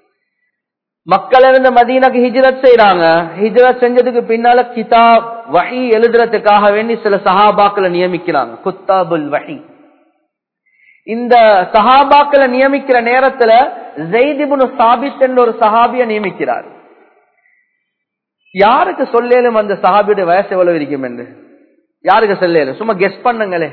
மக்கள் இருந்து மதீனாக்கு ஹிஜ்ரத் செய்யறாங்க ஹிஜ்ரத் செஞ்சதுக்கு பின்னால கிதாப் வஹி எழுதுறதுக்காக வேண்டி சில சஹாபாக்களை நியமிக்கிறாங்க குத்தாபுல் வஹி இந்த சஹாபாக்களை நியமிக்கிற நேரத்துல ஜெய்திபுனு சாபித் என்ற ஒரு சஹாபிய நியமிக்கிறார் யாருக்கு சொல்லேலும் அந்த சஹாபியுடைய வயசு எவ்வளவு இருக்கும் என்று யாருக்கு சொல்லேலும் சும்மா கெஸ் பண்ணுங்களே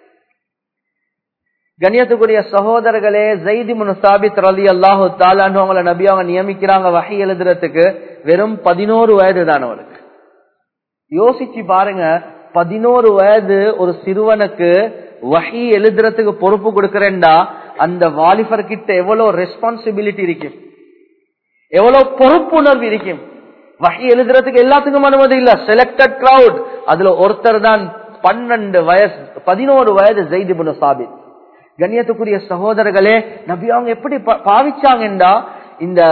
கண்ணியத்துக்குரிய சகோதரர்களே ஜெய்தி முனுசாபித் ரலி அல்லாஹு தாலான்னு அவங்களை நபி அவங்க நியமிக்கிறாங்க வகை எழுதுறதுக்கு வெறும் பதினோரு வயது தான் அவருக்கு யோசிச்சு பாருங்க பதினோரு வயது ஒரு சிறுவனுக்கு வகை எழுதுறதுக்கு பொறுப்பு கொடுக்கறேன்டா அந்த வாலிபர் கிட்ட எவ்வளவு ரெஸ்பான்சிபிலிட்டி இருக்கும் எவ்வளவு பொறுப்புணர்வு இருக்கும் வகை எழுதுறதுக்கு எல்லாத்துக்கும் அனுமதி இல்ல செலக்டட் கிரவுட் அதுல ஒருத்தர் தான் பன்னெண்டு வயசு பதினோரு வயது ஜெய்தி புனு சாபித் கண்ணியத்துக்குரிய சகோதரர்களே நபி அவங்க எப்படி பாவிச்சாங்கன்றா இந்த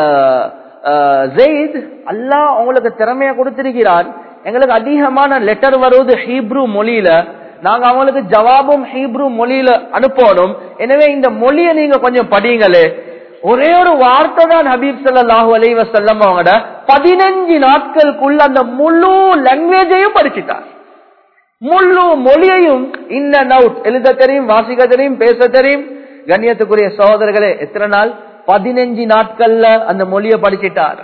ஜெயித் அல்லா அவங்களுக்கு திறமைய கொடுத்திருக்கிறார் எங்களுக்கு அதிகமான லெட்டர் வருவது ஹீப்ரு மொழியில நாங்க அவங்களுக்கு ஜவாபும் ஹீப்ரு மொழியில அனுப்பணும் எனவே இந்த மொழியை நீங்க கொஞ்சம் படிங்களே ஒரே ஒரு வார்த்தை தான் ஹபீப் சல்லாஹூ அலி வசல்லம் அவங்களோட பதினஞ்சு நாட்களுக்குள்ள அந்த முழு லாங்குவேஜையும் படிச்சுட்டார் முழு மொழியையும் இன் அண்ட் அவுட் எழுத தெரியும் வாசிக்க தெரியும் பேச தெரியும் கண்ணியத்துக்குரிய சகோதரர்களே எத்தனை நாள் பதினஞ்சு நாட்கள்ல அந்த மொழியை படிச்சிட்டார்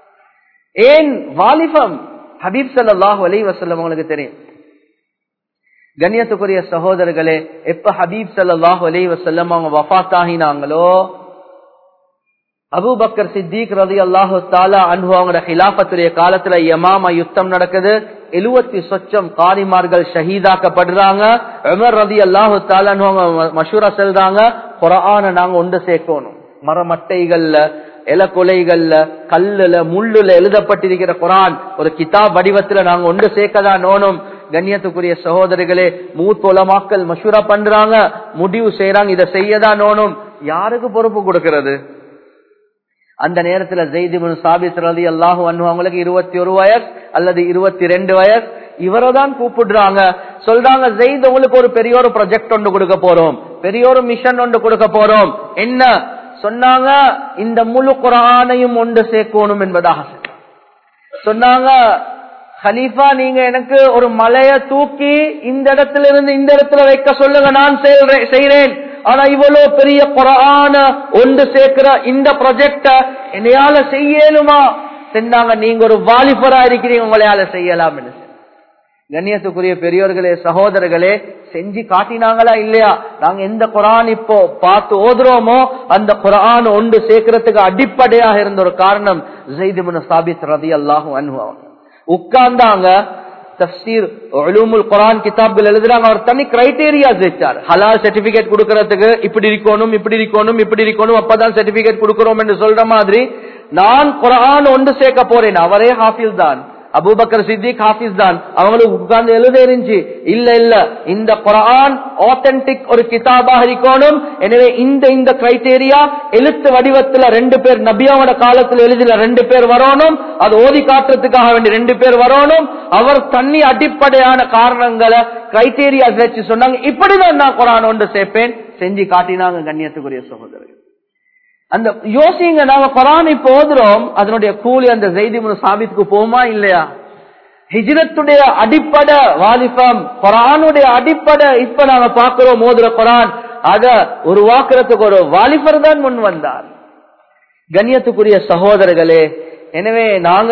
ஏன் வாலிபம் ஹபீப் சல்லாஹூ அலி வசல்லம் உங்களுக்கு தெரியும் கண்ணியத்துக்குரிய சகோதரர்களே எப்ப ஹபீப் சல்லாஹூ அலி வசல்லம் அவங்க வஃத் ஆகினாங்களோ அபுபக்கர் சித்திக் ரதி அல்லாஹு தாலா அன்பு அவங்களோட ஹிலாபத்துடைய காலத்துல யமாமா யுத்தம் நடக்குது எழுவத்தி சொச்சம் காரிமார்கள் ஷஹீதாக்கப்படுறாங்க உமர் ரதி அல்லாஹு தாலான்னு அவங்க மஷூரா செல்றாங்க குரான நாங்க ஒன்று சேர்க்கணும் மரமட்டைகள்ல இல கொலைகள்ல கல்லுல முள்ளுல எழுதப்பட்டிருக்கிற குரான் ஒரு கிதாப் வடிவத்துல நாங்க ஒன்று சேர்க்கதான் நோனும் கண்ணியத்துக்குரிய சகோதரிகளே மூத்தொலமாக்கள் மஷூரா பண்றாங்க முடிவு செய்யறாங்க இதை செய்யதான் நோனும் யாருக்கு பொறுப்பு கொடுக்கிறது அந்த நேரத்துல ஜெய்திபுன் சாபித் அலி அல்லாஹு அவங்களுக்கு இருபத்தி ஒரு வயசு அல்லது இருபத்தி ரெண்டு வயசு இவரை தான் கூப்பிடுறாங்க சொல்றாங்க ஜெயித் உங்களுக்கு ஒரு பெரிய ஒரு ப்ரொஜெக்ட் ஒன்று கொடுக்க போறோம் பெரிய ஒரு மிஷன் ஒன்று கொடுக்க போறோம் என்ன சொன்னாங்க இந்த முழு குரானையும் ஒன்று சேர்க்கணும் என்பதாக சொன்னாங்க ஹலீஃபா நீங்க எனக்கு ஒரு மலைய தூக்கி இந்த இடத்துல இருந்து இந்த இடத்துல வைக்க சொல்லுங்க நான் செய்யறேன் ஆனா இவ்வளவு பெரிய குரான ஒன்று சேர்க்கிற இந்த ப்ரொஜெக்ட என்னையால செய்யலுமா சென்னாங்க நீங்க ஒரு வாலிபரா இருக்கிறீங்க உங்களையால செய்யலாம் கண்ணியத்துக்குரிய பெரியோர்களே சகோதரர்களே செஞ்சு காட்டினாங்களா இல்லையா நாங்க எந்த குரான் இப்போ பார்த்து ஓதுறோமோ அந்த குரான் ஒன்று சேர்க்கறதுக்கு அடிப்படையாக இருந்த ஒரு காரணம் ஜெய்திபுன சாபித் ரதி அல்லாஹும் அனுபவம் உட்கார்ந்தாங்க தப்சீர் ஒழுமுல் குரான் கிதாப்கள் எழுதுறாங்க அவர் தனி கிரைடேரியாஸ் வச்சார் ஹலால் சர்டிபிகேட் கொடுக்கறதுக்கு இப்படி இருக்கணும் இப்படி இருக்கணும் இப்படி இருக்கணும் அப்பதான் சர்டிபிகேட் கொடுக்கிறோம் என்று சொல்ற மாதிரி நான் குரான் ஒன்று சேர்க்க போறேன் அவரே ஹாஃபில் தான் அபூபக்கர் சித்திக் ஹாஃபிஸ் தான் அவங்களுக்கு உட்கார்ந்து எழுத இருந்துச்சு இல்ல இல்ல இந்த குரான் ஆத்தென்டிக் ஒரு கிதாபாக இருக்கணும் எனவே இந்த இந்த கிரைட்டேரியா எழுத்து வடிவத்துல ரெண்டு பேர் நபியாவோட காலத்துல எழுதின ரெண்டு பேர் வரணும் அது ஓதி காட்டுறதுக்காக வேண்டி ரெண்டு பேர் வரணும் அவர் தண்ணி அடிப்படையான காரணங்களை கிரைட்டேரியா வச்சு சொன்னாங்க இப்படிதான் நான் குரான் ஒன்று சேர்ப்பேன் செஞ்சு காட்டினாங்க கண்ணியத்துக்குரிய சகோதரர்கள் அந்த யோசிங்க நாங்க குரான் இப்ப ஓதுறோம் அதனுடைய கூலி அந்த செய்தி சாபித்துக்கு போமா இல்லையா ஹிஜ்ரத்துடைய அடிப்படை வாலிபம் குரானுடைய அடிப்படை இப்ப நாங்க பாக்குறோம் ஓதுற குரான் அத உருவாக்குறதுக்கு ஒரு வாலிபர் தான் முன் வந்தார் கண்ணியத்துக்குரிய சகோதரர்களே எனவே நாங்க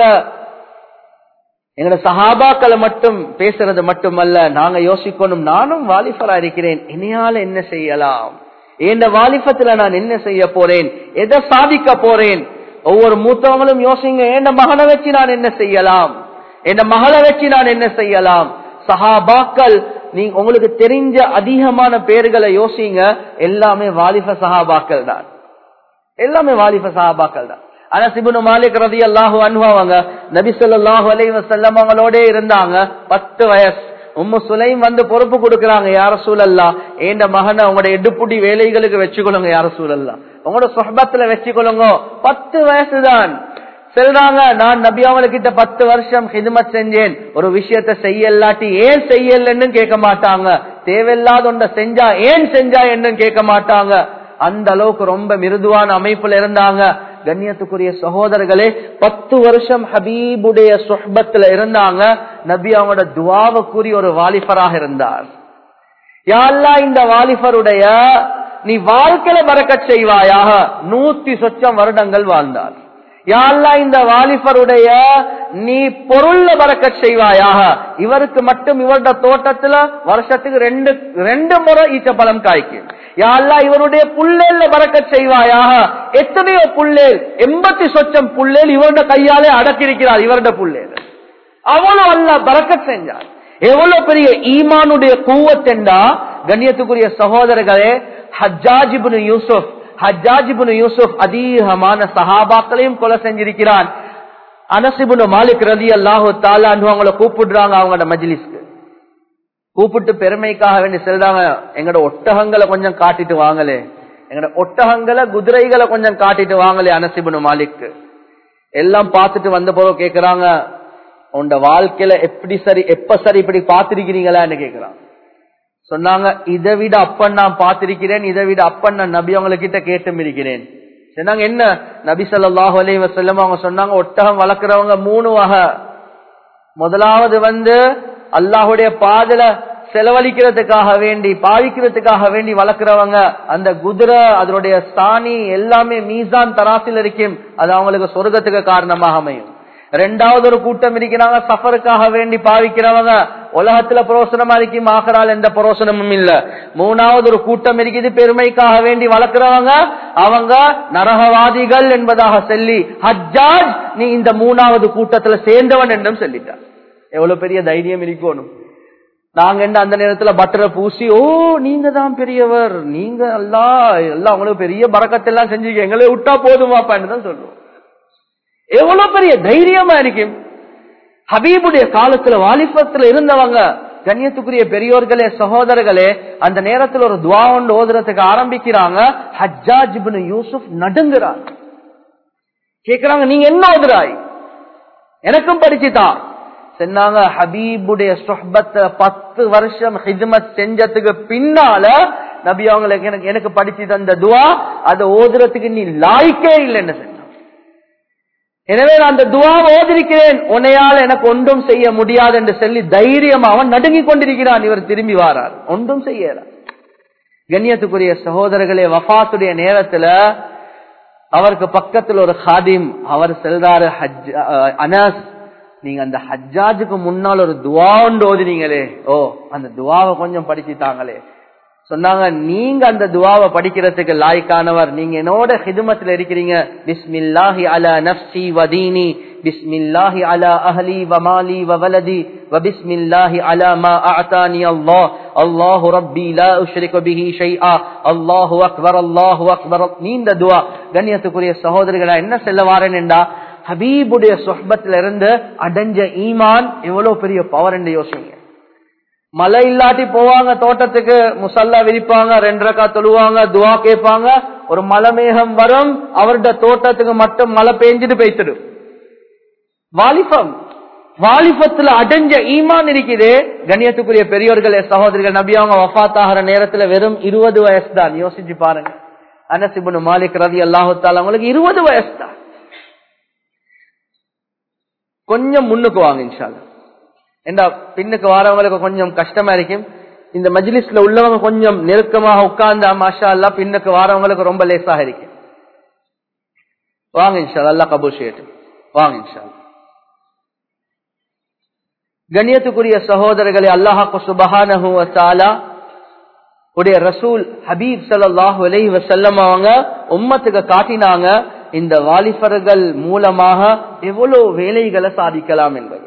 எங்களோட சஹாபாக்களை மட்டும் பேசுறது மட்டுமல்ல நாங்க யோசிக்கணும் நானும் வாலிபரா இருக்கிறேன் இனியால என்ன செய்யலாம் இந்த வாலிபத்துல நான் என்ன செய்ய போறேன் எதை சாதிக்க போறேன் ஒவ்வொரு மூத்தவங்களும் யோசிங்க என் மகனை வச்சு நான் என்ன செய்யலாம் என் மகளை வச்சு நான் என்ன செய்யலாம் சஹாபாக்கள் நீங்க உங்களுக்கு தெரிஞ்ச அதிகமான பேர்களை யோசிங்க எல்லாமே வாலிப சஹாபாக்கள் தான் எல்லாமே வாலிப சஹாபாக்கள் தான் ஆனா சிபுனு மாலிக் ரதி அல்லாஹு அனுபவங்க நபி சொல்லாஹு அலை வசல்லம் அவங்களோட இருந்தாங்க பத்து வயசு உம்மு சுலைம் வந்து பொறுப்பு கொடுக்கறாங்க யார சூழல்லா ஏண்ட மகனை உங்களோட எடுப்புடி வேலைகளுக்கு வச்சுக்கொள்ளுங்க யார சூழல்லா உங்களோட சொஹபத்துல வச்சுக்கொள்ளுங்க பத்து வயசுதான் சொல்றாங்க நான் நபியாவல கிட்ட பத்து வருஷம் ஹிதுமத் செஞ்சேன் ஒரு விஷயத்த செய்யலாட்டி ஏன் செய்யலன்னு கேட்க மாட்டாங்க தேவையில்லாத ஒன்றை செஞ்சா ஏன் செஞ்சா என்று கேட்க மாட்டாங்க அந்த அளவுக்கு ரொம்ப மிருதுவான அமைப்புல இருந்தாங்க கண்ணியத்துக்குரிய சகோதரர்களே பத்து வருஷம் ஹபீபுடைய சொஹபத்துல இருந்தாங்க நபி அவங்களோட துவாவை கூறி ஒரு வாலிபராக இருந்தார் யாழ்லா இந்த வாலிபருடைய நீ வாழ்க்கையில மறக்க செய்வாயாக நூத்தி சொச்சம் வருடங்கள் வாழ்ந்தார் யாழ்லா இந்த வாலிபருடைய நீ பொருள்ல பறக்க செய்வாயாக இவருக்கு மட்டும் இவருடைய தோட்டத்துல வருஷத்துக்கு ரெண்டு ரெண்டு முறை ஈச்ச பழம் காய்க்கும் யாழ்லா இவருடைய புள்ளேல்ல பறக்க செய்வாயாக எத்தனையோ புள்ளேல் எண்பத்தி சொச்சம் புள்ளேல் இவருடைய கையாலே அடக்கியிருக்கிறார் இவருடைய புள்ளேல் அவ்வளவு அல்ல பறக்க செஞ்சார் எவ்வளவு பெரிய ஈமானுடைய கூவத்தெண்டா கண்ணியத்துக்குரிய சகோதரர்களே ஹஜ்ஜாஜிபுன் யூசுப் ஹஜ்ஜாஜிபுன் யூசுப் அதிகமான சஹாபாக்களையும் கொலை செஞ்சிருக்கிறான் அனசிபுன் மாலிக் ரதி அல்லாஹு தாலா அவங்கள கூப்பிடுறாங்க அவங்களோட மஜ்லிஸ்க்கு கூப்பிட்டு பெருமைக்காக வேண்டி செல்றாங்க எங்கட ஒட்டகங்களை கொஞ்சம் காட்டிட்டு வாங்களே எங்கட ஒட்டகங்களை குதிரைகளை கொஞ்சம் காட்டிட்டு வாங்களே அனசிபுன் மாலிக்கு எல்லாம் பார்த்துட்டு வந்த போதும் கேக்குறாங்க உண்ட வாழ்க்கையில எப்படி சரி எப்ப சரி இப்படி பார்த்திருக்கிறீங்களான்னு கேக்குறாங்க சொன்னாங்க இதை விட அப்பன் நான் பார்த்திருக்கிறேன் இதை விட அப்பன் நான் நபி அவங்ககிட்ட கேட்டும் இருக்கிறேன் சொன்னாங்க என்ன நபி சொல்லாஹு அலி வசல்லம் அவங்க சொன்னாங்க ஒட்டகம் வளர்க்கிறவங்க மூணு வகை முதலாவது வந்து அல்லாஹுடைய பாதல செலவழிக்கிறதுக்காக வேண்டி பாவிக்கிறதுக்காக வேண்டி வளர்க்கிறவங்க அந்த குதிரை அதனுடைய ஸ்தானி எல்லாமே மீசான் தராசில் இருக்கும் அது அவங்களுக்கு சொர்க்கத்துக்கு காரணமாக அமையும் ரெண்டாவது ஒரு கூட்டம் இருக்கிறாங்க சஃபருக்காக வேண்டி பாவிக்கிறவங்க உலகத்துல புரோசனமா இருக்கும் ஆகிறால் எந்த புரோசனமும் இல்ல மூணாவது ஒரு கூட்டம் இருக்குது பெருமைக்காக வேண்டி வளர்க்கிறவங்க அவங்க நரகவாதிகள் என்பதாக சொல்லி ஹஜ்ஜாஜ் நீ இந்த மூணாவது கூட்டத்துல சேர்ந்தவன் என்றும் சொல்லிட்டார் எவ்வளவு பெரிய தைரியம் இருக்கணும் நாங்க என்ன அந்த நேரத்துல பட்டரை பூசி ஓ நீங்க தான் பெரியவர் நீங்க எல்லாம் எல்லாம் உங்களுக்கு பெரிய பறக்கத்தெல்லாம் செஞ்சீங்க எங்களை விட்டா போதுமாப்பான்னு தான் சொல்லுவோம் எவ்வளவு பெரிய தைரியமா இருக்கும் ஹபீபுடைய காலத்துல வாலிபத்துல இருந்தவங்க கண்ணியத்துக்குரிய பெரியோர்களே சகோதரர்களே அந்த நேரத்தில் ஒரு துவா ஒன்று ஓதுறதுக்கு ஆரம்பிக்கிறாங்க ஹஜ்ஜாஜ் யூசுப் நடுங்குறாங்க கேக்குறாங்க நீங்க என்ன ஓதுறாய் எனக்கும் படிச்சுதான் சொன்னாங்க ஹபீபுடைய சொஹபத்தை பத்து வருஷம் ஹிஜ்மத் செஞ்சதுக்கு பின்னால நபி அவங்களுக்கு எனக்கு எனக்கு படிச்சு தந்த துவா அதை ஓதுறதுக்கு நீ லாய்க்கே இல்லைன்னு சொன்ன எனவே நான் அந்த துவாவை ஓதிருக்கிறேன் உன்னையால் எனக்கு ஒன்றும் செய்ய முடியாது என்று சொல்லி தைரியமா அவன் நடுங்கிக் கொண்டிருக்கிறான் இவர் திரும்பி வாரார் ஒன்றும் செய்யல கண்ணியத்துக்குரிய சகோதரர்களே வஃபாத்துடைய நேரத்துல அவருக்கு பக்கத்துல ஒரு ஹாதிம் அவர் செல்றாரு ஹஜ் அஹ், அனஸ் நீங்க அந்த ஹஜ்ஜாஜுக்கு முன்னால் ஒரு துவா ஒன்று ஓதினீங்களே ஓ அந்த துவாவை கொஞ்சம் படிச்சுட்டாங்களே சொன்னாங்க நீங்க அந்த துவாவை படிக்கிறதுக்கு லாய்க்கானவர் நீங்க என்னோட ஹிதுமத்துல இருக்கிறீங்க பிஸ்மில்லாஹி அலா நஃப்சி வதீனி பிஸ்மில்லாஹி அலா அஹ்லி வமாலி வவலதி வபிஸ்மில்லாஹி அலா மா அஅதானி அல்லாஹ் அல்லாஹு ரப்பி லா உஷ்ரிகு பிஹி ஷைஆ அல்லாஹு அக்பர் அல்லாஹு அக்பர் நீண்ட துவா கண்ணியத்துக்குரிய சகோதரர்களா என்ன சொல்ல வாரேன்டா ஹபீபுடைய சொஹ்பத்துல இருந்து அடைஞ்ச ஈமான் எவ்வளவு பெரிய பவர் என்று யோசிங்க மழை இல்லாட்டி போவாங்க தோட்டத்துக்கு முசல்லா விரிப்பாங்க ரெண்டு ரக்கா தொழுவாங்க துவா கேட்பாங்க ஒரு மலை மேகம் வரும் அவருடைய தோட்டத்துக்கு மட்டும் மழை பெஞ்சிட்டு பெய்த்துடும் வாலிபம் வாலிபத்துல அடைஞ்ச ஈமான் இருக்குது கண்ணியத்துக்குரிய பெரியோர்களே சகோதரிகள் நபி அவங்க வஃத் ஆகிற நேரத்துல வெறும் இருபது வயசு தான் யோசிச்சு பாருங்க அனசிபுன் மாலிக் ரதி அல்லாஹால அவங்களுக்கு இருபது வயசு தான் கொஞ்சம் முன்னுக்கு வாங்க இன்ஷால்லா ஏண்டா பின்னுக்கு வரவங்களுக்கு கொஞ்சம் கஷ்டமா இருக்கும் இந்த மஜ்லிஸ்ல உள்ளவங்க கொஞ்சம் நெருக்கமாக உட்கார்ந்தா மாஷா அல்லா பின்னுக்கு வரவங்களுக்கு ரொம்ப லேசாக இருக்கும் வாங்க இன்ஷா அல்லா கபூர் செய்யட்டும் வாங்க இன்ஷா அல்லாஹ். கண்ணியத்துக்குரிய சகோதரர்களே அல்லாஹாக்கு சுபஹானஹு வ தஆலா உடைய ரசூல் ஹபீப் ஸல்லல்லாஹு அலைஹி வஸல்லம் அவங்க உம்மத்துக்கு காட்டினாங்க இந்த வாலிபர்கள் மூலமாக எவ்வளவு வேலைகளை சாதிக்கலாம் என்பது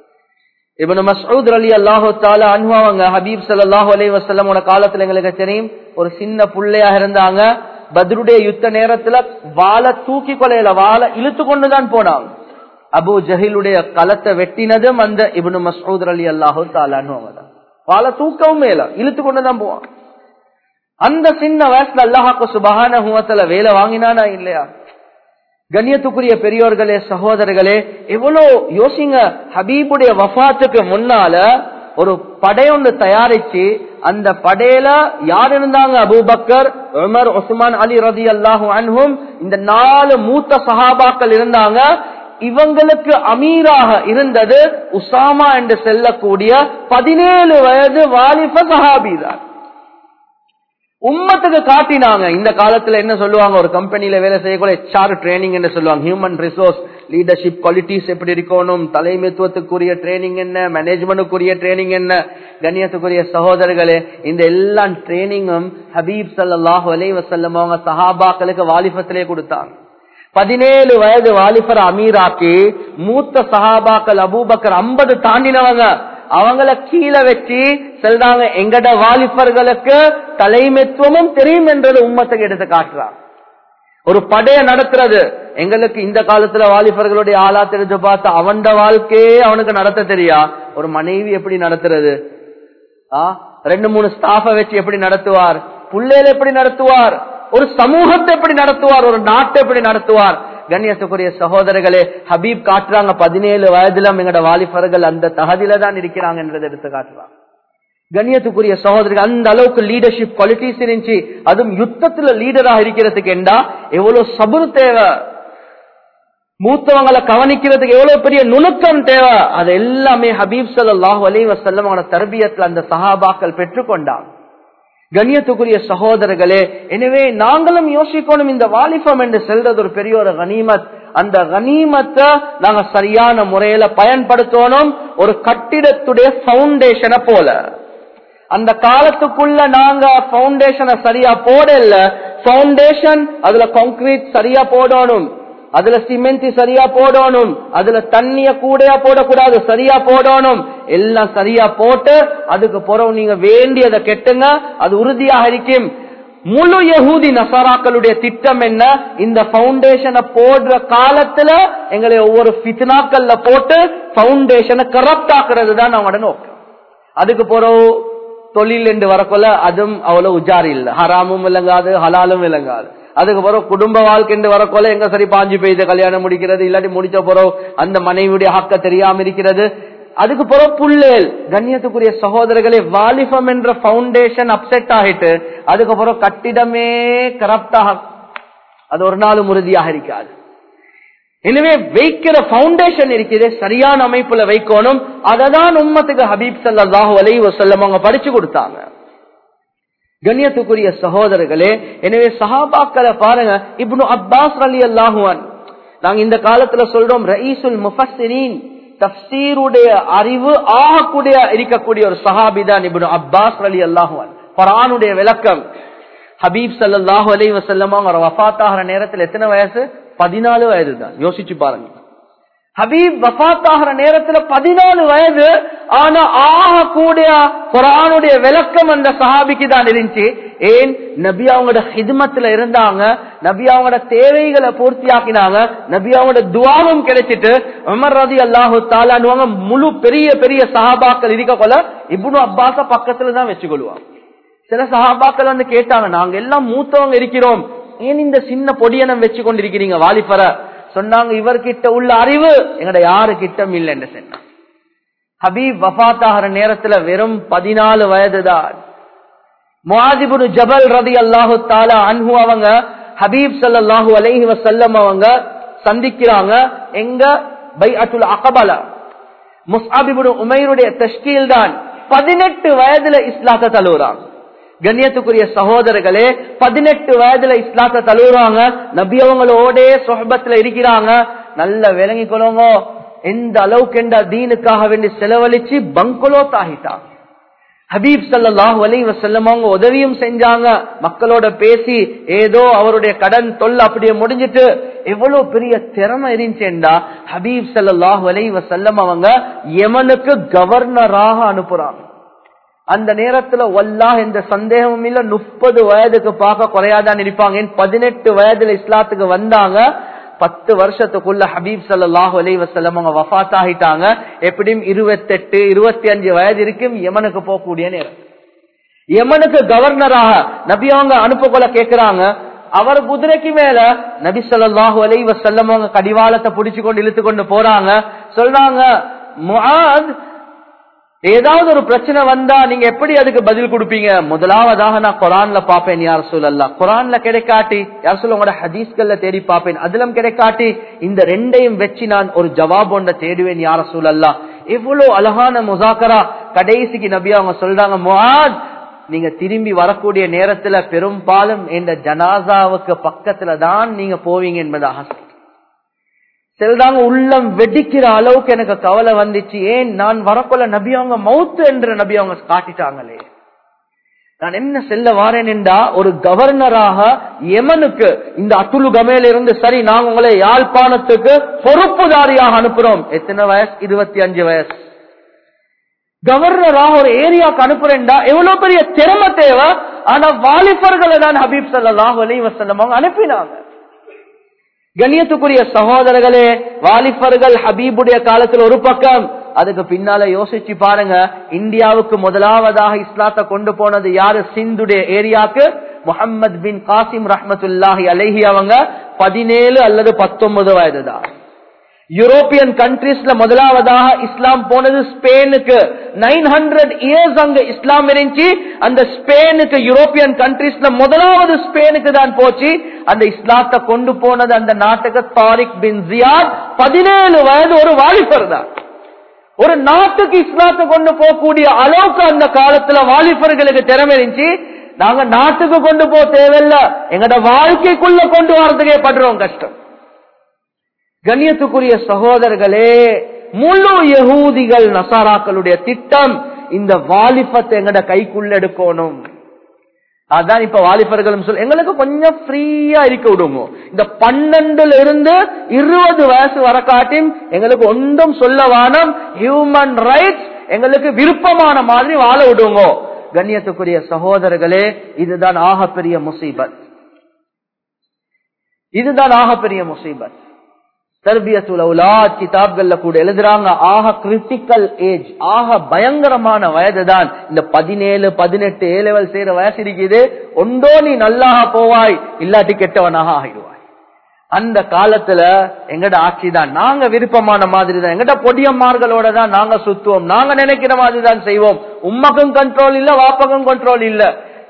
இவனு மசூத் அலி அல்லாஹு தாலா அனுபவங்க ஹபீப் ஸல்லல்லாஹு அலைஹி வஸல்லமோட காலத்துல எங்களுக்கு தெரியும் ஒரு சின்ன புள்ளையாக இருந்தாங்க பத்ருடைய யுத்த நேரத்துல வாளை தூக்கி கொலையில வாளை இழுத்து கொண்டுதான் போனாங்க அபு ஜஹிலுடைய களத்தை வெட்டினதும் அந்த இப்னு மசூத் அலி அல்லாஹு தாலான்னு தான் வாளை தூக்கவும் மேல இழுத்து கொண்டுதான் போவான் அந்த சின்ன வயசுல அல்லாஹாக்கு சுபஹான வேலை வாங்கினானா இல்லையா கண்ணியத்துக்குரிய பெரியோர்களே சகோதரர்களே எவ்வளோ யோசிங்க ஹபீபுடைய வஃபாத்துக்கு முன்னால ஒரு படையொன்று தயாரிச்சு அந்த படையில யார் இருந்தாங்க அபூபக்கர் உமர் உஸ்மான் அலி ரதி அல்லாஹு அன்ஹும் இந்த நாலு மூத்த சஹாபாக்கள் இருந்தாங்க இவங்களுக்கு அமீராக இருந்தது உசாமா என்று செல்லக்கூடிய பதினேழு வயது வாலிப சஹாபிதான் உம்மத்துக்கு காட்டினாங்க இந்த காலத்துல என்ன சொல்லுவாங்க ஒரு கம்பெனில வேலை செய்யக்கூடிய ஹெச்ஆர் ட்ரைனிங் என்ன சொல்லுவாங்க ஹியூமன் ரிசோர்ஸ் லீடர்ஷிப் குவாலிட்டிஸ் எப்படி இருக்கணும் தலைமைத்துவத்துக்குரிய ட்ரைனிங் என்ன மேனேஜ்மெண்ட்டுக்குரிய ட்ரைனிங் என்ன கண்ணியத்துக்குரிய சகோதரர்களே இந்த எல்லா ட்ரைனிங்கும் ஹபீப் சல்லாஹூ அலை வசல்லம் அவங்க சஹாபாக்களுக்கு வாலிபத்திலே கொடுத்தாங்க பதினேழு வயது வாலிபர் அமீராக்கி மூத்த சஹாபாக்கள் அபூபக்கர் ஐம்பது தாண்டினவங்க அவங்கள கீழே வச்சு செல்றாங்க எங்கட வாலிபர்களுக்கு தலைமைத்துவமும் தெரியும் என்றது உம்மத்துக்கு எடுத்து காட்டுறாங்க ஒரு படைய நடத்துறது எங்களுக்கு இந்த காலத்துல வாலிபர்களுடைய ஆளா தெரிஞ்சு பார்த்து அவன் வாழ்க்கையே அவனுக்கு நடத்த தெரியா ஒரு மனைவி எப்படி நடத்துறது ஆ ரெண்டு மூணு ஸ்டாஃப வச்சு எப்படி நடத்துவார் புள்ளையில எப்படி நடத்துவார் ஒரு சமூகத்தை எப்படி நடத்துவார் ஒரு நாட்டை எப்படி நடத்துவார் கண்ணியத்துக்குரிய சகோதரர்களே ஹபீப் காட்டுறாங்க பதினேழு வயதுல எங்கட வாலிபர்கள் அந்த தகதியில தான் இருக்கிறாங்க என்றதை எடுத்து காட்டுறாங்க கண்ணியத்துக்குரிய சகோதரர்கள் அந்த அளவுக்கு லீடர்ஷிப் குவாலிட்டிஸ் இருந்துச்சு அதுவும் யுத்தத்துல லீடராக இருக்கிறதுக்கு என்றா எவ்வளவு சபுர் தேவை மூத்தவங்களை கவனிக்கிறதுக்கு எவ்வளவு பெரிய நுணுக்கம் தேவை அது எல்லாமே ஹபீப் சல்லாஹூ அலி வசல்லம் தர்பியத்துல அந்த சஹாபாக்கள் பெற்றுக்கொண்டாங்க கண்ணியத்துக்குரிய சகோதரர்களே எனவே நாங்களும் யோசிக்கணும் இந்த வாலிபம் என்று செல்றது ஒரு பெரிய ஒரு கனிமத் அந்த கனிமத்தை நாங்க சரியான முறையில பயன்படுத்தணும் ஒரு கட்டிடத்துடைய பவுண்டேஷனை போல அந்த காலத்துக்குள்ள நாங்க பவுண்டேஷனை சரியா போடல பவுண்டேஷன் அதுல கான்கிரீட் சரியா போடணும் அதுல சிமெண்ட் சரியா போடணும் அதுல தண்ணிய கூடையா போடக்கூடாது சரியா போடணும் எல்லாம் சரியா போட்டு அதுக்கு பிறகு நீங்க வேண்டியதை கெட்டுங்க அது உறுதியாக இருக்கும் முழு யகூதி நசாராக்களுடைய திட்டம் என்ன இந்த பவுண்டேஷனை போடுற காலத்துல எங்களை ஒவ்வொரு பித்னாக்கள்ல போட்டு பவுண்டேஷனை கரப்ட் ஆக்குறது தான் அவங்களோட நோக்கம் அதுக்கு பிறகு தொழில் என்று வரக்கொள்ள அதுவும் அவ்வளவு உஜார் இல்லை ஹராமும் விளங்காது ஹலாலும் விளங்காது அதுக்கு பிறகு குடும்ப வாழ்க்கை வரக்கொள்ள எங்க சரி பாஞ்சு பெய்த கல்யாணம் முடிக்கிறது இல்லாட்டி முடிச்ச பிறகு அந்த மனைவியுடைய ஹக்க தெரியாம இருக்கிறது அதுக்கு பிறகு புள்ளேல் கண்ணியத்துக்குரிய சகோதரர்களே வாலிபம் என்ற பவுண்டேஷன் அப்செட் ஆகிட்டு அதுக்கு பிறகு கட்டிடமே கரப்டாக அது ஒரு நாளும் உறுதியாக இருக்காது எனவே வைக்கிற பவுண்டேஷன் இருக்குது சரியான அமைப்புல வைக்கணும் அததான் உம்மத்துக்கு ஹபீப் சல்லாஹூ அலை வசல்லம் அவங்க படிச்சு கொடுத்தாங்க கண்ணியத்துக்குரிய சகோதரர்களே எனவே சஹாபாக்களை பாருங்க இப்னு அப்பாஸ் அலி அல்லாஹுவான் நாங்க இந்த காலத்துல சொல்றோம் ரயீசுல் முஃபஸ்ஸிரீன் தப்சீருடைய அறிவு ஆகக்கூடிய இருக்கக்கூடிய ஒரு சஹாபி தான் இப்னு அப்பாஸ் அலி அல்லாஹுவான் குரானுடைய விளக்கம் ஹபீப் சல்லாஹூ அலை வசல்லமா அவங்க வஃபாத்தாகிற நேரத்தில் எத்தனை வயசு பதினாலு வயது தான் யோசிச்சு பாருங்க ஹபீப் வஃத்தாகிற நேரத்துல பதினாலு வயது ஆனா ஆக கூடிய குரானுடைய விளக்கம் அந்த சஹாபிக்கு தான் இருந்துச்சு ஏன் நபி அவங்களோட ஹிதமத்துல இருந்தாங்க நபி அவங்களோட தேவைகளை பூர்த்தியாக்கினாங்க நபி அவங்களோட துவாவும் கிடைச்சிட்டு உமர் ரதி அல்லாஹு தாலானுவாங்க முழு பெரிய பெரிய சஹாபாக்கள் இருக்க கொள்ள இப்னு அப்பாஸ பக்கத்துல தான் வச்சுக்கொள்வாங்க சில சஹாபாக்கள் வந்து கேட்டாங்க நாங்க எல்லாம் மூத்தவங்க இருக்கிறோம் ஏன் இந்த சின்ன பொடியனம் வச்சு கொண்டிருக்கிறீங்க வாலிபர சொன்னாங்க இவர்கிட்ட உள்ள அறிவு எங்கட யாரு கிட்டம் இல்லைன்னு சொன்னாங்க ஹபீப் வஃத்தாகிற நேரத்துல வெறும் பதினாலு வயதுதான் முவாதிபுரு ஜபல் ரதி அல்லாஹு தாலா அன்ஹு அவங்க ஹபீப் சல்லாஹூ அலைஹி வசல்லம் அவங்க சந்திக்கிறாங்க எங்க பை அத்துல் அகபல முஸ்அபிபுரு உமைருடைய தஷ்கீல் தான் பதினெட்டு வயதுல இஸ்லாத்தை தழுவுறாங்க கண்ணியத்துக்குரிய சகோதரர்களே பதினெட்டு வயதுல இஸ்லாத்தை தழுவுறாங்க நபி அவங்களோட சொஹபத்துல இருக்கிறாங்க நல்ல விளங்கி கொள்ளுங்க எந்த அளவுக்கு என்ற தீனுக்காக வேண்டி செலவழிச்சு பங்கொலோ தாகிட்டாங்க ஹபீப் சல்லாஹூ அலி வசல்லம் அவங்க உதவியும் செஞ்சாங்க மக்களோட பேசி ஏதோ அவருடைய கடன் தொல்லை அப்படியே முடிஞ்சிட்டு எவ்வளவு பெரிய திறமை இருந்துச்சேண்டா ஹபீப் சல்லாஹூ அலி வசல்லம் அவங்க யமனுக்கு கவர்னராக அனுப்புறாங்க அந்த நேரத்துல வல்லாஹ் எந்த சந்தேகமும் இல்ல முப்பது வயதுக்கு பார்க்க குறையாதான் இருப்பாங்க பதினெட்டு வயதுல இஸ்லாத்துக்கு வந்தாங்க பத்து வருஷத்துக்குள்ள ஹபீப் சல்லாஹூ அலி வசல்லம் அவங்க வஃத் ஆகிட்டாங்க எப்படியும் இருபத்தெட்டு இருபத்தி அஞ்சு வயது இருக்கும் யமனுக்கு போகக்கூடிய நேரம் யமனுக்கு கவர்னராக நபி அவங்க அனுப்ப கேட்கிறாங்க அவர் குதிரைக்கு மேல நபி சொல்லாஹு அலை வசல்லம் அவங்க கடிவாளத்தை பிடிச்சு கொண்டு இழுத்து கொண்டு போறாங்க சொல்றாங்க முஆத் ஏதாவது ஒரு பிரச்சனை வந்தா நீங்க எப்படி அதுக்கு பதில் கொடுப்பீங்க முதலாவதாக நான் குரான்ல பாப்பேன் யார் சொல்லல குரான்ல கிடைக்காட்டி யார் சொல்ல உங்களோட ஹதீஸ்கள்ல தேடி பாப்பேன் அதிலும் கிடைக்காட்டி இந்த ரெண்டையும் வச்சு நான் ஒரு ஜவாப் ஒன்றை தேடுவேன் யார சூழல்லா எவ்வளவு அழகான முசாக்கரா கடைசிக்கு நபியா அவங்க சொல்றாங்க முஹாத் நீங்க திரும்பி வரக்கூடிய நேரத்துல பெரும்பாலும் இந்த ஜனாசாவுக்கு பக்கத்துல தான் நீங்க போவீங்க என்பதாக சிலதாங்க உள்ளம் வெடிக்கிற அளவுக்கு எனக்கு கவலை வந்துச்சு ஏன் நான் வரப்போல நபி அவங்க மவுத்து என்று நபி அவங்க காட்டிட்டாங்களே நான் என்ன செல்ல வாரேன் என்றா ஒரு கவர்னராக எமனுக்கு இந்த அத்துலு கமையில இருந்து சரி நாங்க உங்களை யாழ்ப்பாணத்துக்கு பொறுப்புதாரியாக அனுப்புறோம் எத்தனை வயசு இருபத்தி அஞ்சு வயசு கவர்னராக ஒரு ஏரியாவுக்கு அனுப்புறேன்டா எவ்வளவு பெரிய திறமை தேவை ஆனா வாலிபர்களை தான் ஹபீப் சல்லாஹ் அலி வசல்லம் அவங்க அனுப்பினாங்க கண்ணியத்துக்குரிய சகோதரர்களே வாலிபர்கள் ஹபீபுடைய காலத்தில் ஒரு பக்கம் அதுக்கு பின்னால யோசிச்சு பாருங்க இந்தியாவுக்கு முதலாவதாக இஸ்லாத்தை கொண்டு போனது யாரு சிந்துடைய ஏரியாக்கு முகமது பின் காசிம் ரஹமத்துல்லாஹி அலஹி அவங்க பதினேழு அல்லது பத்தொன்பது வயதுதான் யூரோப்பியன் கண்ட்ரீஸ்ல முதலாவதாக இஸ்லாம் போனது ஸ்பெயினுக்கு நைன் ஹண்ட்ரட் இயர்ஸ் அங்க இஸ்லாம் இருந்துச்சு அந்த ஸ்பெயினுக்கு யூரோப்பியன் கண்ட்ரீஸ்ல முதலாவது ஸ்பெயினுக்கு தான் போச்சு அந்த இஸ்லாத்தை கொண்டு போனது அந்த நாட்டுக்கு தாரிக் பின் ஜியாத் பதினேழு வயது ஒரு வாலிபர் தான் ஒரு நாட்டுக்கு இஸ்லாத்தை கொண்டு போகக்கூடிய அளவுக்கு அந்த காலத்துல வாலிபர்களுக்கு திறமை இருந்துச்சு நாங்க நாட்டுக்கு கொண்டு போக தேவையில்ல எங்கட வாழ்க்கைக்குள்ள கொண்டு வரதுக்கே படுறோம் கஷ்டம் கண்ணியத்துக்குரிய சகோதரர்களே முழு யகூதிகள் நசாராக்களுடைய திட்டம் இந்த வாலிபத்தை எங்கட கைக்குள்ள எடுக்கணும் அதான் இப்ப வாலிபர்களும் சொல் எங்களுக்கு கொஞ்சம் ஃப்ரீயா இருக்க விடுங்க இந்த பன்னெண்டுல இருந்து இருபது வயசு வர காட்டியும் எங்களுக்கு ஒன்றும் சொல்ல வானம் ஹியூமன் ரைட்ஸ் எங்களுக்கு விருப்பமான மாதிரி வாழ விடுங்க கண்ணியத்துக்குரிய சகோதரர்களே இதுதான் ஆகப்பெரிய முசீபத் இதுதான் ஆகப்பெரிய முசீபத் தர்பியத்துல் அவுலாத் கிதாப்கள்ல கூட எழுதுறாங்க ஆக கிரிட்டிக்கல் ஏஜ் ஆக பயங்கரமான வயது தான் இந்த பதினேழு பதினெட்டு ஏ லெவல் செய்யற வயசு இருக்குது ஒன்றோ நீ நல்லாக போவாய் இல்லாட்டி கெட்டவனாக ஆகிடுவாய் அந்த காலத்துல எங்கட ஆட்சி தான் நாங்க விருப்பமான மாதிரி தான் எங்கட பொடியம்மார்களோட தான் நாங்க சுத்துவோம் நாங்க நினைக்கிற மாதிரி தான் செய்வோம் உம்மக்கும் கண்ட்ரோல் இல்ல வாப்பகம் கண்ட்ரோல் இல்ல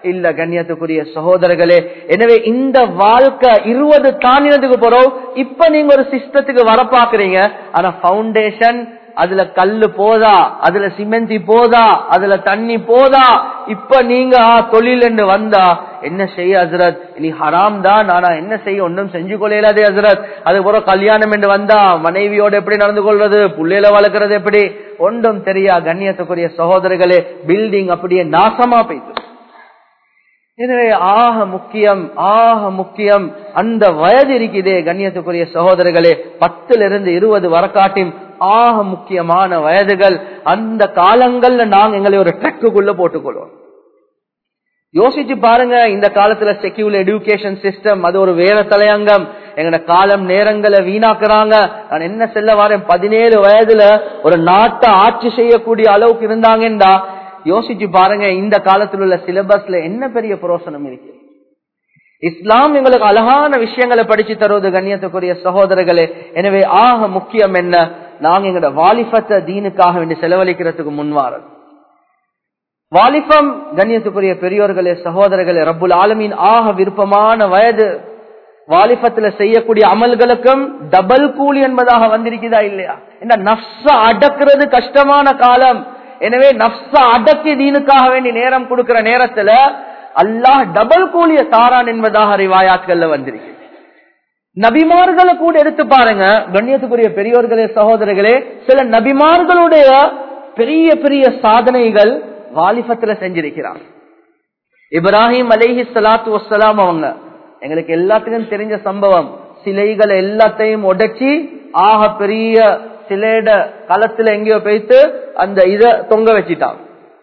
இல்ல கண்ணியத்துக்குரிய சகோதரர்களே எனவே இந்த வாழ்க்கை இருபது தாண்டினதுக்கு போறோம் இப்ப நீங்க ஒரு சிஸ்டத்துக்கு வர பாக்குறீங்க ஆனா பவுண்டேஷன் அதுல கல்லு போதா அதுல சிமெந்தி போதா அதுல தண்ணி போதா இப்ப நீங்க ஆ, தொழில் என்று வந்தா என்ன செய்ய ஹசரத் நீ ஹராம் தான் ஆனா என்ன செய்ய ஒன்றும் செஞ்சு கொள்ளையிலாதே ஹசரத் அது போற கல்யாணம் என்று வந்தா மனைவியோட எப்படி நடந்து கொள்றது புள்ளையில வளர்க்கறது எப்படி ஒன்றும் தெரியா கண்ணியத்துக்குரிய சகோதரர்களே பில்டிங் அப்படியே நாசமா போயிட்டு எனவே ஆக முக்கியம் ஆக முக்கியம் அந்த வயது இருக்குதே கண்ணியத்துக்குரிய சகோதரர்களே பத்துல இருந்து இருபது வரக்காட்டியும் ஆக முக்கியமான வயதுகள் அந்த காலங்கள்ல நாங்க எங்களை ஒரு ட்ரக்குக்குள்ள போட்டுக்கொள்வோம் யோசிச்சு பாருங்க இந்த காலத்துல செக்யூர் எஜுகேஷன் சிஸ்டம் அது ஒரு வேற தலையங்கம் எங்கட காலம் நேரங்களை வீணாக்குறாங்க நான் என்ன செல்ல வரேன் பதினேழு வயதுல ஒரு நாட்டை ஆட்சி செய்யக்கூடிய அளவுக்கு இருந்தாங்கடா யோசிச்சு பாருங்க இந்த காலத்தில் உள்ள சிலபஸ்ல என்ன பெரிய புரோசனம் இருக்கு இஸ்லாம் எங்களுக்கு அழகான விஷயங்களை படிச்சு தருவது கண்ணியத்துக்குரிய சகோதரர்களே எனவே ஆக முக்கியம் என்ன நாங்க எங்களோட வாலிபத்தை தீனுக்காக வேண்டி செலவழிக்கிறதுக்கு முன்வாரது வாலிபம் கண்ணியத்துக்குரிய பெரியோர்களே சகோதரர்களே ரப்புல் ஆலமீன் ஆக விருப்பமான வயது வாலிபத்துல செய்யக்கூடிய அமல்களுக்கும் டபுள் கூலி என்பதாக வந்திருக்குதா இல்லையா இந்த நப்ச அடக்குறது கஷ்டமான காலம் எனவே நப்ச அடக்கி தீனுக்காக வேண்டி நேரம் கொடுக்கிற நேரத்துல அல்லாஹ் டபுள் கூலிய தாரான் என்பதாக ரிவாயாட்கள்ல வந்திருக்கு நபிமார்களை கூட எடுத்து பாருங்க கண்ணியத்துக்குரிய பெரியோர்களே சகோதரர்களே சில நபிமார்களுடைய பெரிய பெரிய சாதனைகள் வாலிபத்துல செஞ்சிருக்கிறான் இப்ராஹிம் அலைஹி சலாத்து வசலாம் அவங்க எங்களுக்கு எல்லாத்துக்கும் தெரிஞ்ச சம்பவம் சிலைகள் எல்லாத்தையும் உடைச்சி ஆக பெரிய சிலையிட களத்துல எங்கேயோ போயிட்டு அந்த இத தொங்க வச்சிட்டான்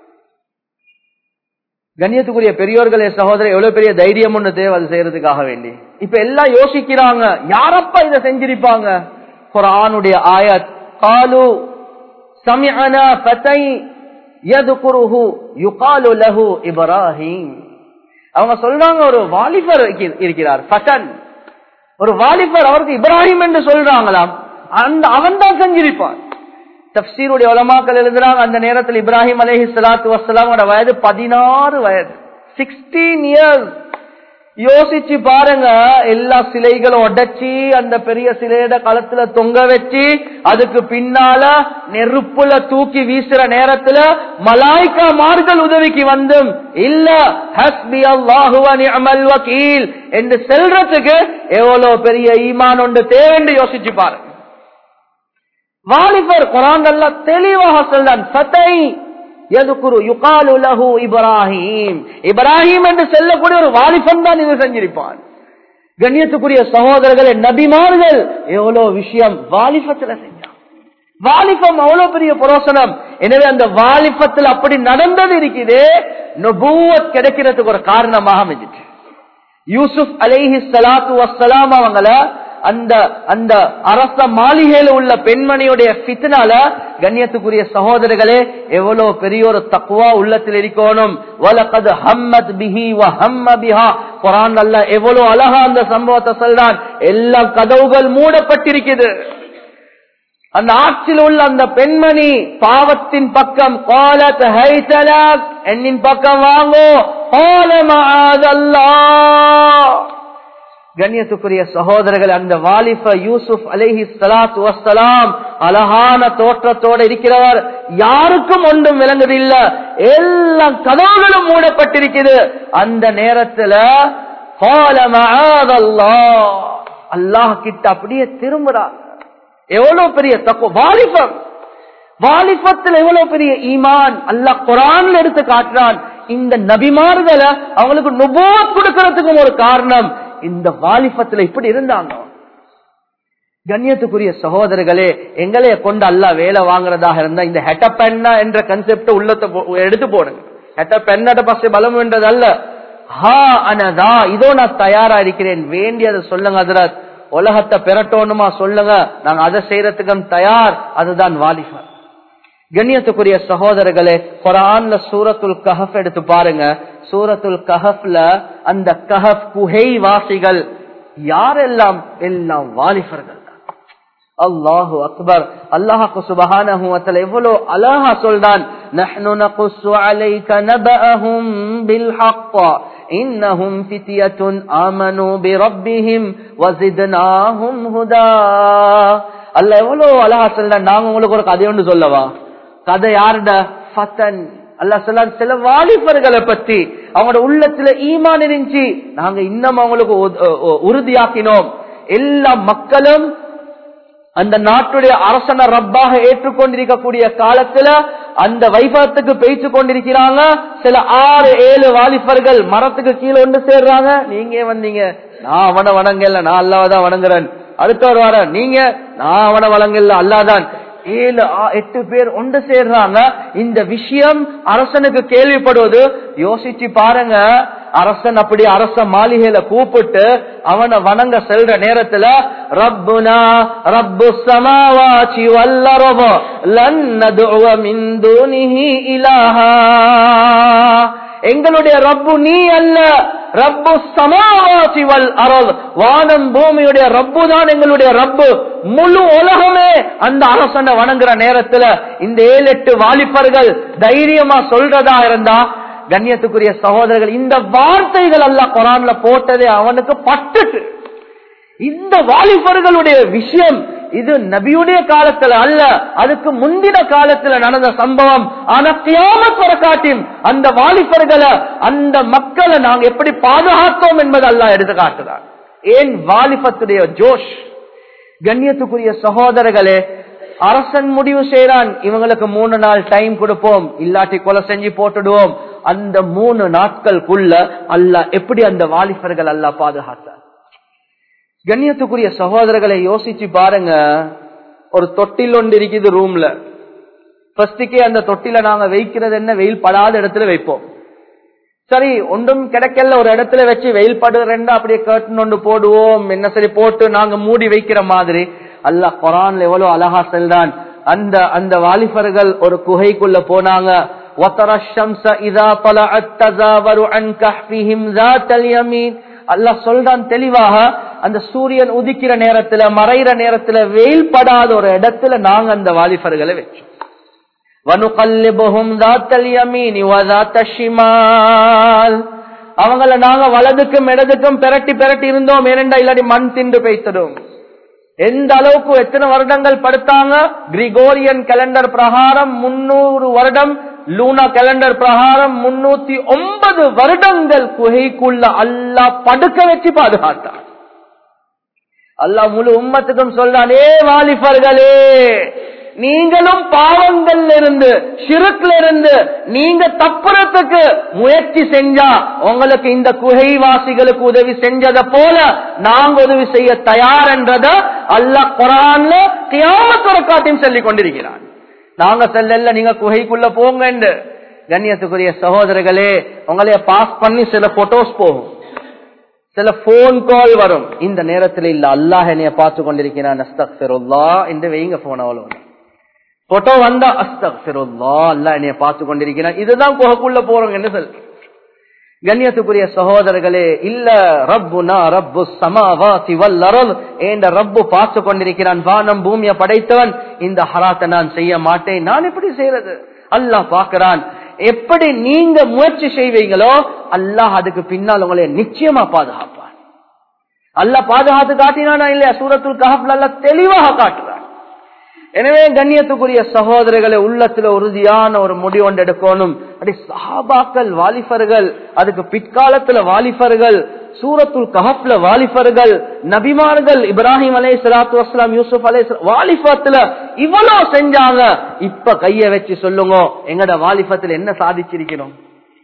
கண்ணியத்துக்குரிய பெரியோர்களே சகோதரர் எவ்வளவு பெரிய தைரியம் ஒண்ணு தேவை அது செய்யறதுக்காக வேண்டி இப்ப எல்லாம் யோசிக்கிறாங்க யாரப்பா இதை செஞ்சிருப்பாங்க குரானுடைய ஆயத் காலு சமிஅனா ஃபதை யதுகுருஹு யுகாலு லஹு இப்ராஹிம் அவங்க சொல்றாங்க ஒரு வாலிபர் இருக்கி- இருக்கிறார் ஃபதன் ஒரு வாலிபர் அவருக்கு இப்ராஹிம் என்று சொல்றாங்களாம் அந்த அவன் தான் செஞ்சிருப்பான் தப்சீருடைய உலமாக்கள் எழுதுறாங்க அந்த நேரத்தில் இப்ராஹிம் அலைஹி ஸலாத்து வஸ்ஸலாமோட வயது பதினாறு வயது சிக்ஸ்டீன் இயர்ஸ் யோசிச்சு பாருங்க எல்லா சிலைகளும் உடைச்சி அந்த பெரிய சிலையோட களத்துல தொங்க வச்சு அதுக்கு பின்னால நெருப்புல தூக்கி வீசுற நேரத்துல மலாய்க்கா மார்கள் உதவிக்கு வந்தும் இல்ல ஹஸ்பி அல்லாஹு வ நிஅமல் வக்கீல் என்று செல்றதுக்கு எவ்வளவு பெரிய ஈமான் ஒன்று தேவைன்னு யோசிச்சு பாருங்க வாலிபர் குரான் எல்லாம் தெளிவாக சொல்றான் ஃபதை எதுக்குரு யுகாலு லஹு இப்ராஹிம் இப்ராஹிம் என்று சொல்லக்கூடிய ஒரு வாலிபன் தான் இது செஞ்சிருப்பான் கண்ணியத்துக்குரிய சகோதரர்களே நபிமார்கள் எவ்வளவு விஷயம் வாலிபத்துல செஞ்சான் வாலிபம் அவ்வளவு பெரிய புரோசனம் எனவே அந்த வாலிபத்தில் அப்படி நடந்தது இருக்குது நபூவத் கிடைக்கிறதுக்கு ஒரு காரணமாக அமைஞ்சிட்டு யூசுப் அலைஹி ஸலாத்து வஸ்ஸலாம் அவங்கள அந்த அந்த அரச மாளிகையில உள்ள பெண்மணியுடைய ஃபித்னால கண்ணியத்துக்குரிய சகோதரர்களே எவ்வளவு பெரிய ஒரு தக்குவா உள்ளத்தில் இருக்கணும் வலகது ஹம்மத் பிஹி வ ஹம்ம பிஹா குரான் அல்ல எவ்வளவு அழகா அந்த சம்பவத்தை சொல்றான் எல்லா கதவுகள் மூடப்பட்டிருக்குது அந்த ஆட்சியில் உள்ள அந்த பெண்மணி பாவத்தின் பக்கம் காலத் ஹைதலக் என்னின் பக்கம் வாங்கோ கால மஆதல்லாஹ் கண்ணியத்துக்குரிய சகோதரர்கள் அந்த வாலிப யூசுப் அலைஹி ஸலாத்து வஸ்ஸலாம் அழகான தோற்றத்தோட இருக்கிறவர் யாருக்கும் ஒன்றும் விளங்குதில்ல எல்லாம் கதவுகளும் மூடப்பட்டிருக்குது அந்த நேரத்துல கால மஆதல்லாஹ் அல்லாஹ் கிட்ட அப்படியே திரும்புறாங்க எவ்வளவு பெரிய தப்பு வாலிபம் வாலிபத்தில் எவ்வளவு பெரிய ஈமான் அல்லாஹ் குரான்ல எடுத்து காட்டுறான் இந்த நபிமார்களை அவங்களுக்கு நுபோத் கொடுக்கறதுக்கும் ஒரு காரணம் இந்த வாலிபத்துல இப்படி இருந்தாங்க கண்ணியத்துக்குரிய சகோதரர்களே எங்களைய கொண்டு அல்லாஹ் வேலை வாங்குறதாக இருந்தா இந்த ஹெட்டப்பென்னா என்ற கன்செப்ட உள்ளத்தை போ- எடுத்து போடுங்க ஹெட்டப்பென்னட பசை பலம் என்றது அல்ல ஹா அனதா இதோ நான் தயாரா இருக்கிறேன் வேண்டியதை சொல்லுங்க ஹஜரத் உலகத்தை பெறட்டோணுமா சொல்லுங்க நாங்க அதை செய்யறதுக்கும் தயார் அதுதான் வாலிபர் கண்ணியத்துக்குரிய சகோதரர்களே குரான்ல சூரத்துல் கஹப் எடுத்து பாருங்க சூரத்துல் கஹப்ல அந்த கஹப் குஹை வாசிகள் யாரெல்லாம் எல்லாம் வாலிபர்கள் அல்லாஹு அக்பர் அல்லாஹு சுபஹானஹு வ தஆலா எவ்வளவு அழகா சொல்றான் نحن نقص عليك نبأهم بالحق إنهم فتية آمنوا بربهم وزدناهم هدى அல்ல எவ்வளவு அழகா சொல்ல நாங்க உங்களுக்கு ஒரு கதை ஒன்று சொல்லவா கதை யாருட ஃபத்தன் அல்லா சொல்ல சில வாலிபர்களை பத்தி அவங்களோட உள்ளத்துல ஈமான் இருந்துச்சு நாங்க இன்னும் அவங்களுக்கு உறுதியாக்கினோம் எல்லா மக்களும் அந்த நாட்டுடைய அரசனை ரப்பாக ஏற்றுக்கொண்டிருக்கக்கூடிய காலத்துல அந்த வைபவத்துக்கு பேச்சு கொண்டிருக்கிறாங்க சில ஆறு ஏழு வாலிபர்கள் மரத்துக்கு கீழே ஒன்று சேர்றாங்க நீங்க வந்தீங்க நான் அவனை வணங்கல நான் அல்லாதான் வணங்குறேன் அடுத்தவர் வர நீங்க நான் அவனை வணங்கல அல்லாதான் ஏழு எட்டு பேர் ஒன்று சேர்றாங்க இந்த விஷயம் அரசனுக்கு கேள்விப்படுவது யோசிச்சு பாருங்க அரசன் அப்படி அரச மாளிகையில கூப்பிட்டு அவனை வணங்க செல்ற நேரத்துல ரப்புனா ரப்பு சமாவாச்சி வல்லரபோ லன்னதுவ மிந்துனிஹி இலாஹா எங்களுடைய ரப்பு நீ அல்ல ரப்பு சமாவாசி வல் அருள் வானம் பூமியுடைய ரப்பு தான் எங்களுடைய ரப்பு முழு உலகமே அந்த அரசனை வணங்குற நேரத்துல இந்த ஏழு எட்டு வாலிபர்கள் தைரியமா சொல்றதா இருந்தா கண்ணியத்துக்குரிய சகோதரர்கள் இந்த வார்த்தைகள் அல்ல குரான்ல போட்டதே அவனுக்கு பட்டுட்டு இந்த வாலிபர்களுடைய விஷயம் இது நபியுடைய காலத்துல அல்ல அதுக்கு முந்தின காலத்துல நடந்த சம்பவம் ஆனா கியாமத் வர காட்டியும் அந்த வாலிபர்களை அந்த மக்களை நாங்க எப்படி பாதுகாத்தோம் என்பது அல்ல எடுத்து காட்டுறான் ஏன் வாலிபத்துடைய ஜோஷ் கண்ணியத்துக்குரிய சகோதரர்களே அரசன் முடிவு செய்யறான் இவங்களுக்கு மூணு நாள் டைம் கொடுப்போம் இல்லாட்டி கொலை செஞ்சு போட்டுடுவோம் அந்த மூணு நாட்களுக்குள்ள அல்ல எப்படி அந்த வாலிபர்கள் அல்ல பாதுகாத்தார் கண்ணியத்துக்குரிய சகோதரர்களை யோசிச்சு பாருங்க ஒரு தொட்டில் ஒன்று இருக்குது ரூம்ல ஃபர்ஸ்டுக்கே அந்த தொட்டில நாங்க வைக்கிறது என்ன வெயில் படாத இடத்துல வைப்போம் சரி ஒன்றும் கிடைக்கல ஒரு இடத்துல வச்சு வெயில் படுறேன்டா அப்படியே கர்டன் ஒன்று போடுவோம் என்ன சரி போட்டு நாங்க மூடி வைக்கிற மாதிரி அல்லாஹ் குரான்ல எவ்வளவு அழகா செல்றான் அந்த அந்த வாலிபர்கள் ஒரு குகைக்குள்ள போனாங்க وَتَرَى الشَّمْسَ إِذَا طَلَعَتْ تَزَاوَرُ عَنْ كَهْفِهِمْ ذَاتَ الْيَمِينِ அல்லாஹ் சொல்றான் தெளிவாக அந்த சூரியன் உதிக்கிற நேரத்துல மறைகிற நேரத்துல வெயில் படாத ஒரு இடத்துல நாங்க அந்த வாலிபர்களை வச்சோம் வனுகல்லிபுஹும் தாத்தல் யமீனி வதாத்த ஷிமால் அவங்கள நாங்க வலதுக்கும் இடதுக்கும் பெரட்டி பெரட்டி இருந்தோம் ஏனெண்டா இல்லாட்டி மண் திண்டு பேய்த்திடும் எந்த அளவுக்கு எத்தனை வருடங்கள் படுத்தாங்க கிரிகோரியன் கேலண்டர் பிரகாரம் முன்னூறு வருடம் லூனா கேலண்டர் பிரகாரம் முன்னூத்தி ஒன்பது வருடங்கள் குகைக்குள்ள அல்லா படுக்க வச்சு பாதுகாத்தான் அல்லா முழு உம்மத்துக்கும் சொல்றான் ஏ வாலிபர்களே நீங்களும் பாவங்கள்ல இருந்து சிறுக்குல இருந்து நீங்க தப்புறதுக்கு முயற்சி செஞ்சா உங்களுக்கு இந்த குகைவாசிகளுக்கு உதவி செஞ்சதை போல நாங்க உதவி செய்ய தயார் என்றத அல்ல குரான்ல தியாமத்துற காட்டியும் சொல்லிக் கொண்டிருக்கிறான் நாங்க செல்லல நீங்க குகைக்குள்ள போங்க என்று கண்ணியத்துக்குரிய சகோதரர்களே உங்களைய பாஸ் பண்ணி சில போட்டோஸ் போகும் சில போன் கால் வரும் இந்த நேரத்தில் இல்ல அல்லாஹ் என்னைய பார்த்து கொண்டிருக்கிறான் என்று வைங்க போன அவ்வளவு போட்டோ வந்தா அஸ்தக்பிருல்லா அல்லா என்னைய பார்த்து கொண்டிருக்கிறான் இதுதான் குகைக்குள்ள போறோம் என்ன சொல் கண்ணியத்துக்குரிய சகோதரர்களே இல்ல ரப்புனா ரப்பு சமாவாசி வல்லரல் என்ற ரப்பு பார்த்து கொண்டிருக்கிறான் வானம் பூமியை படைத்தவன் இந்த ஹராத்தை நான் செய்ய மாட்டேன் நான் எப்படி செய்யறது அல்லாஹ் பாக்குறான் எப்படி நீங்க முயற்சி செய்வீங்களோ அல்லாஹ் அதுக்கு பின்னால் உங்களை நிச்சயமா பாதுகாப்பான் அல்லாஹ் பாதுகாத்து காட்டினானா இல்லையா சூரத்துல் கஹப்ல அல்ல தெளிவாக காட்டுறான் எனவே கண்ணியத்துக்குரிய சகோதரர்களை உள்ளத்துல உறுதியான ஒரு முடிவு ஒன்று எடுக்கணும் அப்படி சஹாபாக்கள் வாலிபர்கள் அதுக்கு பிற்காலத்துல வாலிபர்கள் சூரத்துல் கஹப்ல வாலிபர்கள் நபிமார்கள் இப்ராஹிம் அலை சலாத்து வஸ்லாம் யூசுப் அலை வாலிபத்துல இவ்வளவு செஞ்சாங்க இப்ப கைய வச்சு சொல்லுங்க எங்கட வாலிபத்துல என்ன சாதிச்சிருக்கிறோம்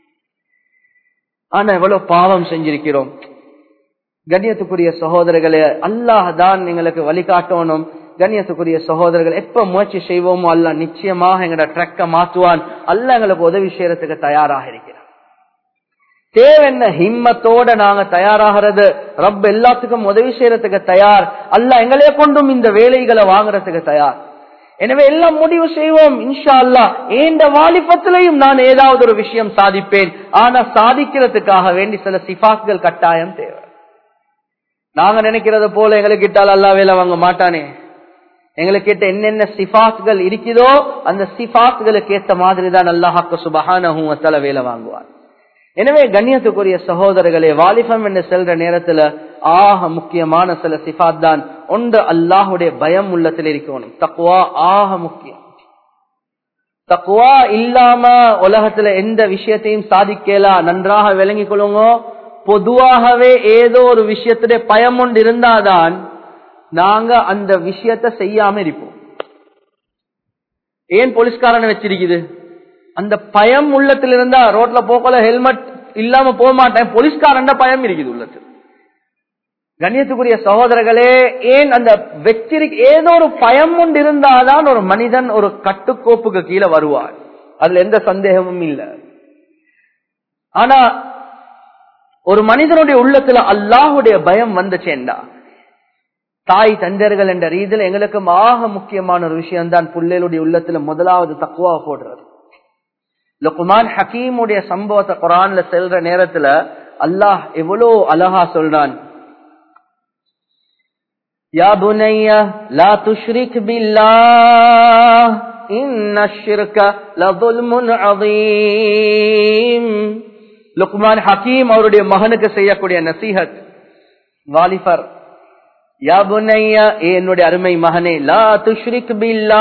ஆனா எவ்வளவு பாவம் செஞ்சிருக்கிறோம் கண்ணியத்துக்குரிய சகோதரர்களே அல்லாஹ் தான் எங்களுக்கு வழிகாட்டணும் கண்ணியத்துக்குரிய சகோதரர்கள் எப்ப முயற்சி செய்வோமோ அல்ல நிச்சயமாக எங்களோட ட்ரக்க மாற்றுவான் அல்ல எங்களுக்கு உதவி செய்யறதுக்கு தயாராக இருக்கிறார் தேவென்ன ஹிம்மத்தோட நாங்க தயாராகிறது ரப் எல்லாத்துக்கும் உதவி செய்யறதுக்கு தயார் அல்ல எங்களைய கொண்டும் இந்த வேலைகளை வாங்குறதுக்கு தயார் எனவே எல்லாம் முடிவு செய்வோம் இன்ஷா அல்லா ஏந்த வாலிபத்திலையும் நான் ஏதாவது ஒரு விஷயம் சாதிப்பேன் ஆனா சாதிக்கிறதுக்காக வேண்டி சில சிபாக்கள் கட்டாயம் தேவை நாங்க நினைக்கிறது போல எங்களுக்கு இட்டால் அல்லா வேலை வாங்க மாட்டானே எங்களுக்கு ஏற்ற என்னென்ன சிபாத்கள் இருக்குதோ அந்த சிபாத்களுக்கு ஏத்த மாதிரி தான் அல்லாஹாக்கு சுபஹான வேலை வாங்குவார் எனவே கண்ணியத்துக்குரிய சகோதரர்களே வாலிபம் என்று செல்ற நேரத்துல ஆக முக்கியமான சில சிபாத் தான் ஒன்று அல்லாஹுடைய பயம் உள்ளத்தில் இருக்கணும் தக்குவா ஆக முக்கியம் தக்குவா இல்லாம உலகத்துல எந்த விஷயத்தையும் சாதிக்கலாம் நன்றாக விளங்கிக் கொள்ளுங்க பொதுவாகவே ஏதோ ஒரு விஷயத்துடைய பயம் ஒன்று இருந்தாதான் நாங்க அந்த விஷயத்த செய்யாம இருப்போம் ஏன் போலீஸ்காரனை வச்சிருக்குது அந்த பயம் உள்ளத்துல இருந்தா ரோட்ல போக்கல ஹெல்மெட் இல்லாம போக மாட்டேன் போலீஸ்காரன் பயம் இருக்குது உள்ளத்தில் கண்ணியத்துக்குரிய சகோதரர்களே ஏன் அந்த வெற்றிக்கு ஏதோ ஒரு பயம் ஒன்று இருந்தாதான் ஒரு மனிதன் ஒரு கட்டுக்கோப்புக்கு கீழே வருவார் அதுல எந்த சந்தேகமும் இல்லை ஆனா ஒரு மனிதனுடைய உள்ளத்துல அல்லாஹுடைய பயம் வந்துச்சேண்டா தாய் தந்தர்கள் என்ற ரீதியில் எங்களுக்கு ஆக முக்கியமான ஒரு விஷயம் தான் பிள்ளைகளுடைய உள்ளத்துல முதலாவது தக்குவா போடுறது லுக்குமான் ஹக்கீமுடைய சம்பவத்தை குரான்ல செல்ற நேரத்துல அல்லாஹ் எவ்வளோ அழகா சொல்றான் يا بني لا تشرك بالله إن الشرك لظلم عظيم லுக்மான் ஹக்கீம் அவருடைய மகனுக்கு செய்யக்கூடிய நசீஹத் வாலிபர் யா புனையா என்னுடைய அருமை மகனே லா துஷ்ரிக் பில்லா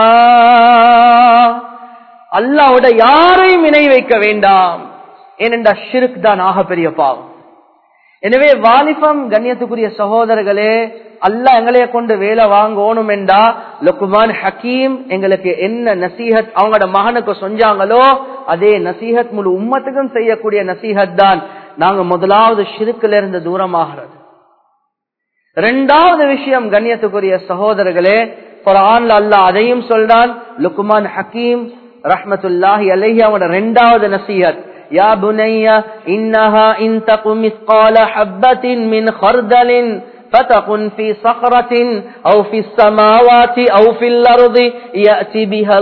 அல்லாவோட யாரையும் இணை வைக்க வேண்டாம் ஏனென்றா ஷிருக் தான் ஆக பெரிய பாவம் எனவே வாலிபம் கண்ணியத்துக்குரிய சகோதரர்களே அல்ல எங்களைய கொண்டு வேலை வாங்கணும் என்றா லுக்குமான் ஹக்கீம் எங்களுக்கு என்ன நசீஹத் அவங்களோட மகனுக்கு சொஞ்சாங்களோ அதே நசீஹத் முழு உம்மத்துக்கும் செய்யக்கூடிய நசீஹத் தான் நாங்க முதலாவது ஷிருக்குல இருந்து தூரமாகிறது ரெண்டாவது விஷயம் கண்ணியத்துக்குரிய சகோதரர்களே குரான்ல அல்லா அதையும் சொல்றான் லுக்குமான் ஹக்கீம் ரஹ்மத்துல்லாஹி அலைஹி அவனோட ரெண்டாவது நசீஹத் يا بني إنها إن تق مثقال حبة من خردل فتكن في صخرة أو في السماوات أو في الأرض يأتي بها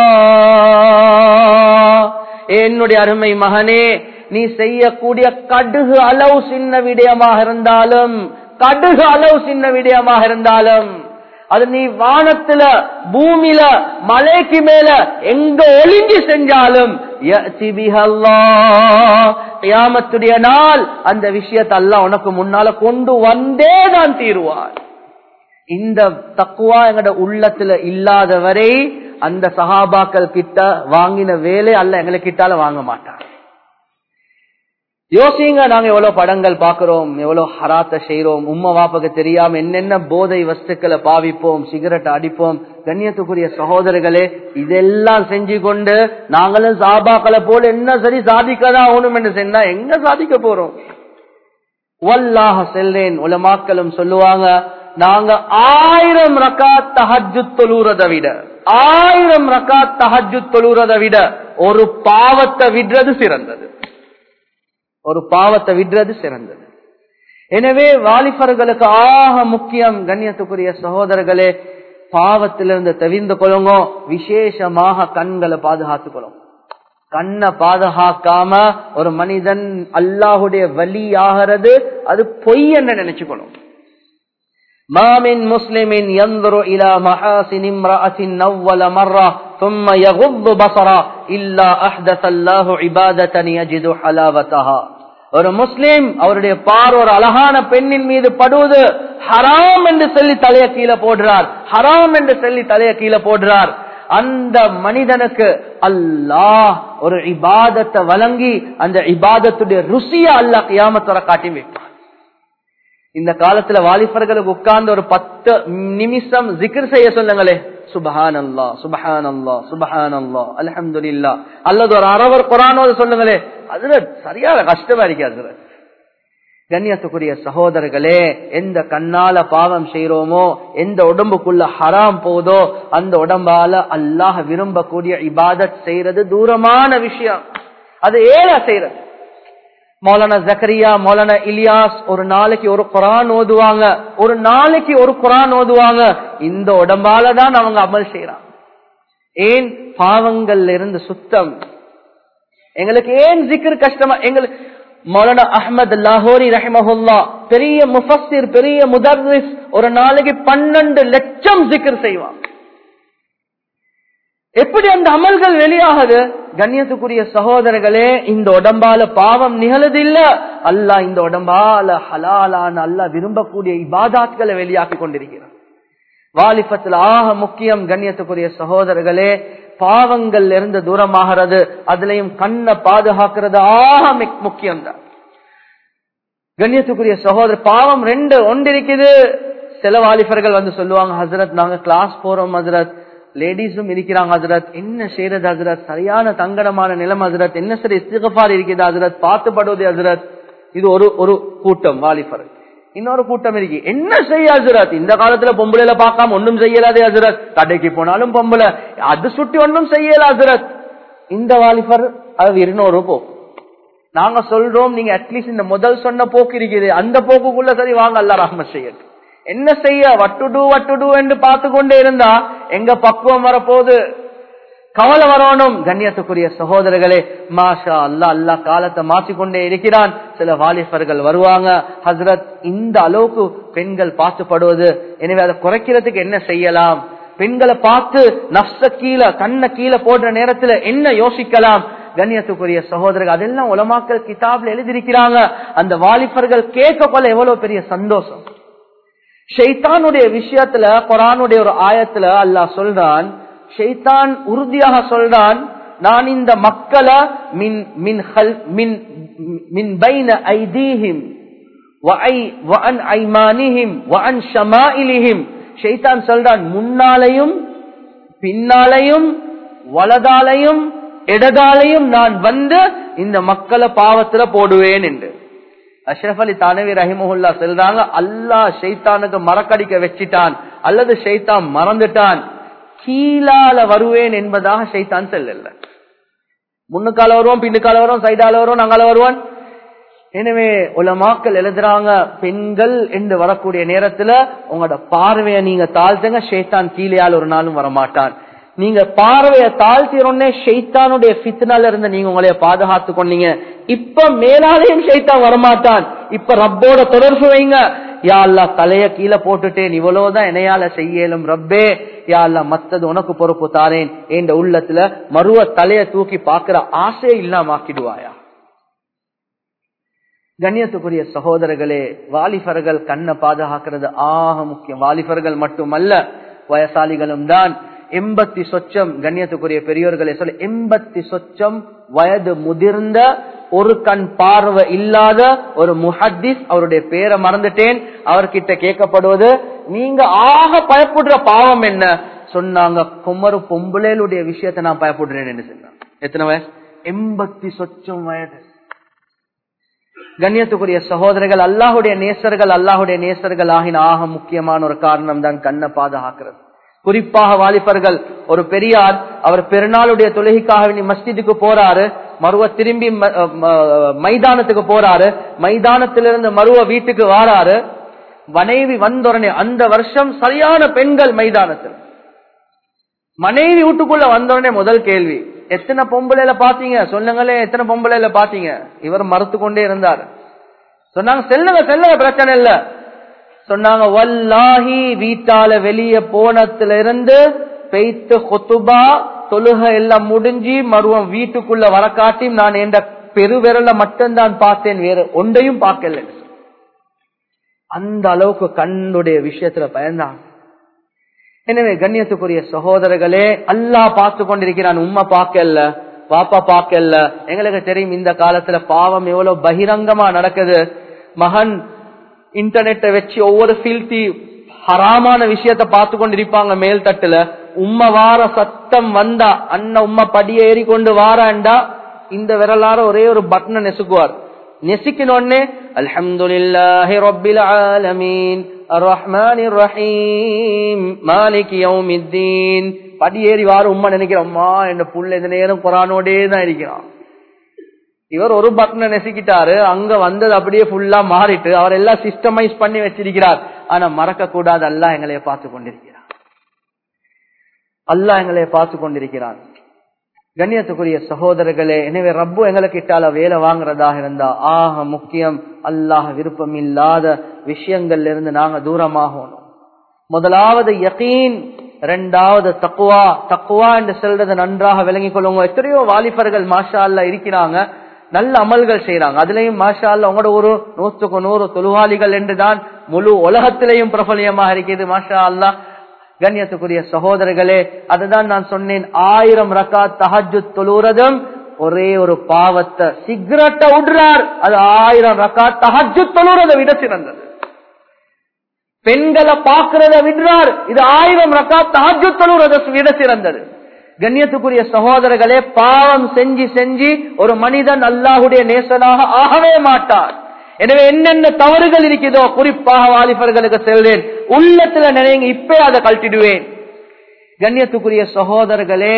الله என்னுடைய அருமை மகனே நீ செய்யக்கூடிய கடுகு அளவு சின்ன விடயமாக இருந்தாலும் கடுகு அளவு சின்ன விடயமாக இருந்தாலும் அது நீ வானத்துல பூமியில மலைக்கு மேல எங்க ஒளிஞ்சு செஞ்சாலும் யாமத்துடைய நாள் அந்த விஷயத்தை அல்ல உனக்கு முன்னால கொண்டு வந்தே தான் தீருவார் இந்த தக்குவா எங்கட உள்ளத்துல இல்லாதவரை அந்த சகாபாக்கள் கிட்ட வாங்கின வேலை அல்ல எங்களை கிட்டால வாங்க மாட்டார் யோசிங்க நாங்க எவ்வளவு படங்கள் பாக்குறோம் எவ்வளவு ஹராத்த செய்யறோம் உம்மா வாப்புக்கு தெரியாம என்னென்ன போதை வஸ்துக்களை பாவிப்போம் சிகரெட் அடிப்போம் கண்ணியத்துக்குரிய சகோதரர்களே இதெல்லாம் செஞ்சு கொண்டு நாங்களும் சாபாக்களை போல என்ன சரி சாதிக்கதான் ஆகணும் என்று சொன்னா எங்க சாதிக்க போறோம் வல்லாக செல்றேன் உலமாக்களும் சொல்லுவாங்க நாங்க ஆயிரம் ரக்காத் தஹஜு தொழுறதை விட ஆயிரம் ரக்காத் தஹஜு தொழுறதை விட ஒரு பாவத்தை விடுறது சிறந்தது ஒரு பாவத்தை விடுறது சிறந்தது எனவே வாலிபர்களுக்கு ஆக முக்கியம் கண்ணியத்துக்குரிய சகோதரர்களே பாவத்திலிருந்து தவிர்ந்து கொள்ளுங்க விசேஷமாக கண்களை பாதுகாத்துக் கொள்ளும் கண்ணை பாதுகாக்காம ஒரு மனிதன் அல்லாஹுடைய வலி ஆகிறது அது பொய் என்று நினைச்சுக்கணும் மாமின் முஸ்லிமின் ينظر الى محاسن امراه اول مره ثم يغض بصره الا احدث الله عباده يجد حلاوتها ஒரு முஸ்லிம் அவருடைய பார் ஒரு அழகான பெண்ணின் மீது படுவது ஹராம் என்று சொல்லி தலைய கீழே போடுறார் ஹராம் என்று சொல்லி தலைய கீழே போடுறார் அந்த மனிதனுக்கு அல்லாஹ் ஒரு இபாதத்தை வழங்கி அந்த இபாதத்துடைய ருசிய அல்லாஹ் கியாமத்தோட காட்டி வைப்பார் இந்த காலத்துல வாலிபர்களுக்கு உட்கார்ந்து ஒரு பத்து நிமிஷம் ஜிக்ர் செய்ய சொல்லுங்களே சுபஹான் அல்லா சுபஹான் அல்லா சுபஹான் அல்லா அலமதுல்லா அல்லது ஒரு அரவர் குரானோது சொல்லுங்களே அதுல சரியான கஷ்டமா இருக்காது கண்ணியத்துக்குரிய சகோதரர்களே எந்த கண்ணால பாவம் செய்யறோமோ எந்த உடம்புக்குள்ள ஹராம் போதோ அந்த உடம்பால அல்லாஹ் விரும்பக்கூடிய இபாதத் செய்யறது தூரமான விஷயம் அது ஏழா செய்யறது மௌலானா ஜக்கரியா மௌலானா இலியாஸ் ஒரு நாளைக்கு ஒரு குரான் ஓதுவாங்க ஒரு நாளைக்கு ஒரு குரான் ஓதுவாங்க இந்த உடம்பால தான் அவங்க அமல் செய்யறாங்க ஏன் பாவங்கள்ல இருந்து சுத்தம் எங்களுக்கு ஏன் ஜிக்கர் கஷ்டமா எங்களுக்கு மௌலானா அஹமது லாஹோரி ரஹிமஹுல்லா பெரிய முஃபஸ்ஸிர் பெரிய முதர்ரிஸ் ஒரு நாளைக்கு பன்னெண்டு லட்சம் ஜிக்கர் செய்வான் எப்படி அந்த அமல்கள் வெளியாகுது கண்ணியத்துக்குரிய சகோதரர்களே இந்த உடம்பால பாவம் நிகழுது இல்ல அல்லா இந்த உடம்பால ஹலாலான அல்லா விரும்பக்கூடிய இபாதாத்களை வெளியாக்கி கொண்டிருக்கிறார் வாலிபத்தில் ஆக முக்கியம் கண்ணியத்துக்குரிய சகோதரர்களே பாவங்கள் இருந்து தூரமாகிறது அதுலயும் கண்ணை பாதுகாக்கிறது ஆக முக்கியம் தான் கண்ணியத்துக்குரிய சகோதரர் பாவம் ரெண்டு ஒன்று இருக்குது சில வாலிபர்கள் வந்து சொல்லுவாங்க ஹசரத் நாங்க கிளாஸ் போறோம் ஹசரத் லேடிஸும் இருக்கிறாங்க ஹசரத் என்ன செய்யறது ஹசரத் சரியான தங்கடமான நிலம் ஹசரத் என்ன சரி இஸ்திகபார் இருக்குது ஹசரத் பார்த்துப்படுவது ஹசரத் இது ஒரு ஒரு கூட்டம் வாலிபர் இன்னொரு கூட்டம் இருக்கு என்ன செய்ய ஹசரத் இந்த காலத்துல பொம்பளைல பார்க்காம ஒன்னும் செய்யலாதே ஹசரத் கடைக்கு போனாலும் பொம்பளை அது சுட்டி ஒன்னும் செய்யல ஹசரத் இந்த வாலிபர் அது இன்னொரு போக்கு நாங்க சொல்றோம் நீங்க அட்லீஸ்ட் இந்த முதல் சொன்ன போக்கு இருக்குது அந்த போக்குக்குள்ள சரி வாங்க அல்ல ரஹ்மத் செய்யட்டும் என்ன செய்ய வட்டுடு வட்டுடு என்று பார்த்து கொண்டே இருந்தா எங்க பக்குவம் வரப்போது கவலை வரணும் கண்ணியத்துக்குரிய சகோதரர்களே மாஷா அல்லா அல்லா காலத்தை மாற்றிக்கொண்டே இருக்கிறான் சில வாலிபர்கள் வருவாங்க ஹசரத் இந்த அளவுக்கு பெண்கள் பார்த்துப்படுவது எனவே அதை குறைக்கிறதுக்கு என்ன செய்யலாம் பெண்களை பார்த்து நப்ச கீழே கண்ண கீழே போடுற நேரத்துல என்ன யோசிக்கலாம் கண்ணியத்துக்குரிய சகோதரர்கள் அதெல்லாம் உலமாக்கல் கிதாப்ல எழுதியிருக்கிறாங்க அந்த வாலிபர்கள் கேட்க கொள்ள எவ்வளவு பெரிய சந்தோஷம் ஷெய்தானுடைய விஷயத்துல குரானுடைய ஒரு ஆயத்துல அல்லாஹ் சொல்றான் ஷெய்தான் உறுதியாக சொல்றான் நான் இந்த மக்களை மின் மின் ஹல் மின் மின் பைன ஐதீஹிம் வஅன் ஐமானிஹிம் வஅன் ஷமாயிலிஹிம் ஷெய்தான் சொல்றான் முன்னாலையும் பின்னாலையும் வலதாலையும் இடதாலையும் நான் வந்து இந்த மக்களை பாவத்துல போடுவேன் என்று அஷ்ரஃப் அலி தானவி ரஹிமஹுல்லா சொல்றாங்க அல்லா ஷெய்தானுக்கு மறக்கடிக்க வச்சிட்டான் அல்லது ஷெய்தான் மறந்துட்டான் கீழால வருவேன் என்பதாக ஷெய்தான் செல்லல முன்னுக்கால வருவோம் பின்னுக்கால வருவோம் சைடால வருவோம் நாங்கால வருவான் எனவே உலமாக்கள் எழுதுறாங்க பெண்கள் என்று வரக்கூடிய நேரத்துல உங்களோட பார்வையை நீங்க தாழ்த்துங்க ஷேத்தான் கீழேயால் ஒரு நாளும் வரமாட்டான் நீங்க பார்வையை தாழ்த்தினே ஷெய்தானுடைய பித்னால இருந்து நீங்க உங்களைய பாதுகாத்து கொண்டீங்க இப்ப மேலாலையும் ஷெய்தான் வரமாட்டான் இப்ப ரப்போட தொடர்பு வைங்க யா அல்லா தலைய கீழே போட்டுட்டேன் இவ்வளவுதான் என்னையால செய்யலும் ரப்பே யா அல்லா மத்தது உனக்கு பொறுப்பு தாரேன் என்ற உள்ளத்துல மறுவ தலைய தூக்கி பாக்குற ஆசையை இல்லாம ஆக்கிடுவாயா கண்ணியத்துக்குரிய சகோதரர்களே வாலிபர்கள் கண்ணை பாதுகாக்கிறது ஆக முக்கியம் வாலிபர்கள் மட்டுமல்ல வயசாலிகளும் தான் எண்பத்தி சொச்சம் கண்ணியத்துக்குரிய பெரியோர்களை சொல்ல எண்பத்தி சொச்சம் வயது முதிர்ந்த ஒரு கண் பார்வை இல்லாத ஒரு முஹத்திஸ் அவருடைய பேரை மறந்துட்டேன் அவர்கிட்ட கேட்கப்படுவது நீங்க ஆக பயப்படுற பாவம் என்ன சொன்னாங்க குமரு பொம்புலேலுடைய விஷயத்தை நான் பயப்படுறேன் என்று சொன்னாங்க எத்தனை வயசு எண்பத்தி சொச்சம் வயது கண்ணியத்துக்குரிய சகோதரர்கள் அல்லாஹுடைய நேசர்கள் அல்லாஹுடைய நேசர்கள் ஆகின ஆக முக்கியமான ஒரு காரணம் தான் கண்ணை பாதுகாக்கிறது குறிப்பாக வாலிபர்கள் ஒரு பெரியார் அவர் பெருநாளுடைய தொழுகைக்காக மஸ்ஜிதுக்கு போறாரு மருவ திரும்பி மைதானத்துக்கு போறாரு மைதானத்திலிருந்து மருவ வீட்டுக்கு வாராரு மனைவி வந்தோடனே அந்த வருஷம் சரியான பெண்கள் மைதானத்தில் மனைவி வீட்டுக்குள்ள வந்தோடனே முதல் கேள்வி எத்தனை பொம்பளையில பாத்தீங்க சொல்லுங்களே எத்தனை பொம்பளையில பாத்தீங்க இவர் மறுத்து கொண்டே இருந்தார் சொன்னாங்க செல்லுங்க செல்லுங்க பிரச்சனை இல்ல சொன்னாங்க வல்லாஹி வீட்டால வெளியே போனத்துல இருந்து பெய்த்து கொத்துபா தொழுக எல்லாம் முடிஞ்சு மருவம் வீட்டுக்குள்ள வர காட்டி நான் என்ற பெருவிரல மட்டும்தான் பார்த்தேன் வேற ஒன்றையும் பார்க்கல அந்த அளவுக்கு கண்ணுடைய விஷயத்துல பயந்தான் எனவே கண்ணியத்துக்குரிய சகோதரர்களே அல்லா பார்த்து கொண்டிருக்கிறான் உம்மா பார்க்கல பாப்பா பார்க்கல எங்களுக்கு தெரியும் இந்த காலத்துல பாவம் எவ்வளவு பகிரங்கமா நடக்குது மகன் இன்டர்நெட்டை வச்சு ஒவ்வொரு ஃபீல்டி ஹராமான விஷயத்த பார்த்து கொண்டிருப்பாங்க மேல் தட்டுல உம்ம வார சத்தம் வந்தா அண்ணன் உம்மா படிய ஏறி கொண்டு வாராண்டா இந்த விரலார ஒரே ஒரு பட்டனை நெசுக்குவார் நெசுக்கினோடனே அல்ஹம்துலில்லாஹி ரப்பில் ஆலமீன் الرحمن الرحيم مالك يوم الدين படியேறி வார உம்மா நினைக்கிறோம் அம்மா என்ன புள்ள இந்த நேரம் குரானோடே தான் இருக்கிறான் இவர் ஒரு பட்டனை நெசிக்கிட்டாரு அங்க வந்தது அப்படியே ஃபுல்லா மாறிட்டு அவர் எல்லாம் சிஸ்டமைஸ் பண்ணி வச்சிருக்கிறார் ஆனா மறக்க கூடாது அல்லா எங்களைய பார்த்து கொண்டிருக்கிறார் அல்லா எங்களைய பார்த்து கொண்டிருக்கிறான் கண்ணியத்துக்குரிய சகோதரர்களே எனவே ரப்பு எங்களுக்கு இட்டால வேலை வாங்குறதாக இருந்தா ஆக முக்கியம் அல்லாஹ் விருப்பம் இல்லாத விஷயங்கள்ல இருந்து நாங்க தூரமாகணும் முதலாவது யகீன் ரெண்டாவது தக்குவா தக்குவா என்று சொல்றது நன்றாக விளங்கிக் கொள்ளுங்க எத்தனையோ வாலிபர்கள் மாஷா அல்லா இருக்கிறாங்க நல்ல அமல்கள் செய்யறாங்க அதுலயும் மாஷா அல்லா உங்களோட ஒரு நூற்றுக்கு நூறு தொழுவாளிகள் என்றுதான் முழு உலகத்திலேயும் பிரபலியமாக இருக்குது மாஷா அல்லா கண்ணியத்துக்குரிய சகோதரர்களே அதுதான் நான் சொன்னேன் ஆயிரம் ரக்கா தஹஜு தொழுறதும் ஒரே ஒரு பாவத்தை சிகரெட்டை விடுறார் அது ஆயிரம் ரக்கா தஹஜு தொழுறதை விட சிறந்தது பெண்களை பார்க்கிறத விடுறார் இது ஆயிரம் ரக்கா தஹஜு தொழுறதை விட சிறந்தது கண்ணியத்துக்குரிய சகோதரர்களே பாவம் செஞ்சு செஞ்சு ஒரு மனிதன் அல்லாஹுடைய நேசனாக ஆகவே மாட்டார் எனவே என்னென்ன தவறுகள் இருக்குதோ குறிப்பாக வாலிபர்களுக்கு செல்வேன் உள்ளத்துல நினைங்க இப்பே அதை கழட்டிடுவேன் கண்ணியத்துக்குரிய சகோதரர்களே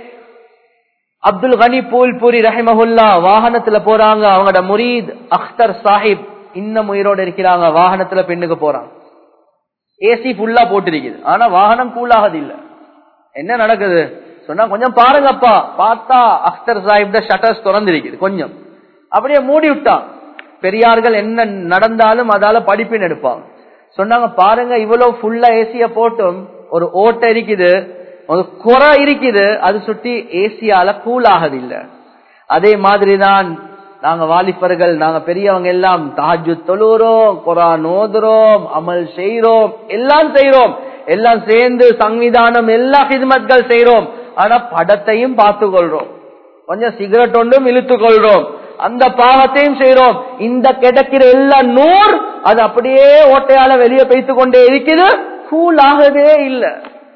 அப்துல் கனி பூல்பூரி ரஹிமஹுல்லா வாகனத்துல போறாங்க அவங்களோட முரீத் அக்தர் சாஹிப் இன்னும் உயிரோடு இருக்கிறாங்க வாகனத்துல பெண்ணுக்கு போறாங்க ஏசி ஃபுல்லா போட்டிருக்குது ஆனா வாகனம் கூலாகது இல்ல என்ன நடக்குது சொன்னா கொஞ்சம் பாருங்கப்பா பார்த்தா அக்தர் சாஹிப் தான் ஷட்டர்ஸ் திறந்திருக்குது கொஞ்சம் அப்படியே மூடி விட்டான் பெரியார்கள் என்ன நடந்தாலும் அதால படிப்பின் எடுப்பாங்க சொன்னாங்க பாருங்க இவ்வளவு ஃபுல்லா ஏசிய போட்டும் ஒரு ஓட்டை இருக்குது ஒரு குறை இருக்குது அது சுட்டி ஏசியால கூல் ஆகுது இல்ல அதே மாதிரிதான் நாங்க வாலிபர்கள் நாங்க பெரியவங்க எல்லாம் தாஜு தொழுறோம் குரான் ஓதுறோம் அமல் செய்யறோம் எல்லாம் செய்யறோம் எல்லாம் சேர்ந்து சங்விதானம் எல்லா ஹிதமத்கள் செய்யறோம் ஆனா படத்தையும் பார்த்து கொள்றோம் கொஞ்சம் சிகரெட் ஒன்றும் இழுத்து கொள்றோம் அந்த பாவத்தையும் செய்யறோம் இந்த கிடைக்கிற எல்லா நூறு அது அப்படியே ஓட்டையால வெளியே பேத்து கொண்டே இருக்குது கூல் ஆகவே இல்லை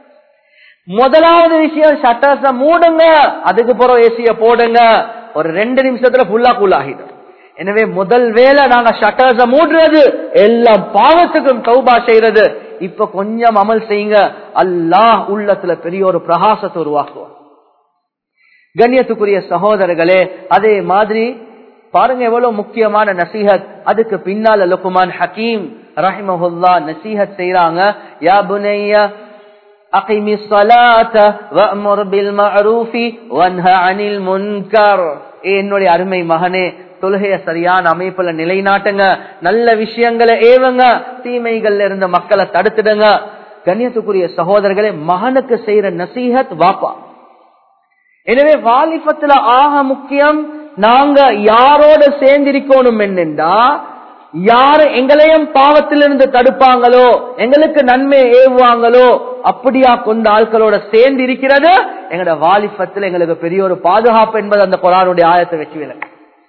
முதலாவது விஷயம் ஷட்டர்ஸ மூடுங்க அதுக்கு பிறகு ஏசிய போடுங்க ஒரு ரெண்டு நிமிஷத்துல ஃபுல்லா கூல் ஆகிடும் எனவே முதல் வேலை நாங்க ஷட்டர்ஸ மூடுறது எல்லாம் பாவத்துக்கும் தௌபா செய்யறது இப்ப கொஞ்சம் அமல் செய்யுங்க அல்லாஹ் உள்ளத்துல பெரிய ஒரு பிரகாசத்தை உருவாக்குவோம் கண்ணியத்துக்குரிய சகோதரர்களே அதே மாதிரி பாருங்க எவ்வளவு முக்கியமான நசீஹத் அதுக்கு பின்னால லுக்குமான் ஹக்கீம் ரஹிமஹுல்லா நசீஹத் செய்யறாங்க யா புனையா أقم الصلاة وأمر بالمعروف وانهى عن المنكر என்னுடைய அருமை மகனே தொழுகைய சரியான அமைப்புல நிலைநாட்டுங்க நல்ல விஷயங்களை ஏவுங்க தீமைகள்ல இருந்த மக்களை தடுத்துடுங்க கண்ணியத்துக்குரிய சகோதரர்களே மகனுக்கு செய்யற நசீஹத் வாப்பா எனவே வாலிபத்துல ஆக முக்கியம் நாங்க யாரோட சேர்ந்திருக்கணும் என்னென்றா யாரு எங்களையும் பாவத்திலிருந்து தடுப்பாங்களோ எங்களுக்கு நன்மை ஏவுவாங்களோ அப்படியா கொண்ட ஆட்களோட சேர்ந்து இருக்கிறது எங்களோட வாலிபத்தில் எங்களுக்கு பெரிய ஒரு பாதுகாப்பு என்பது அந்த குரானுடைய ஆயத்தை வச்சு விலங்கு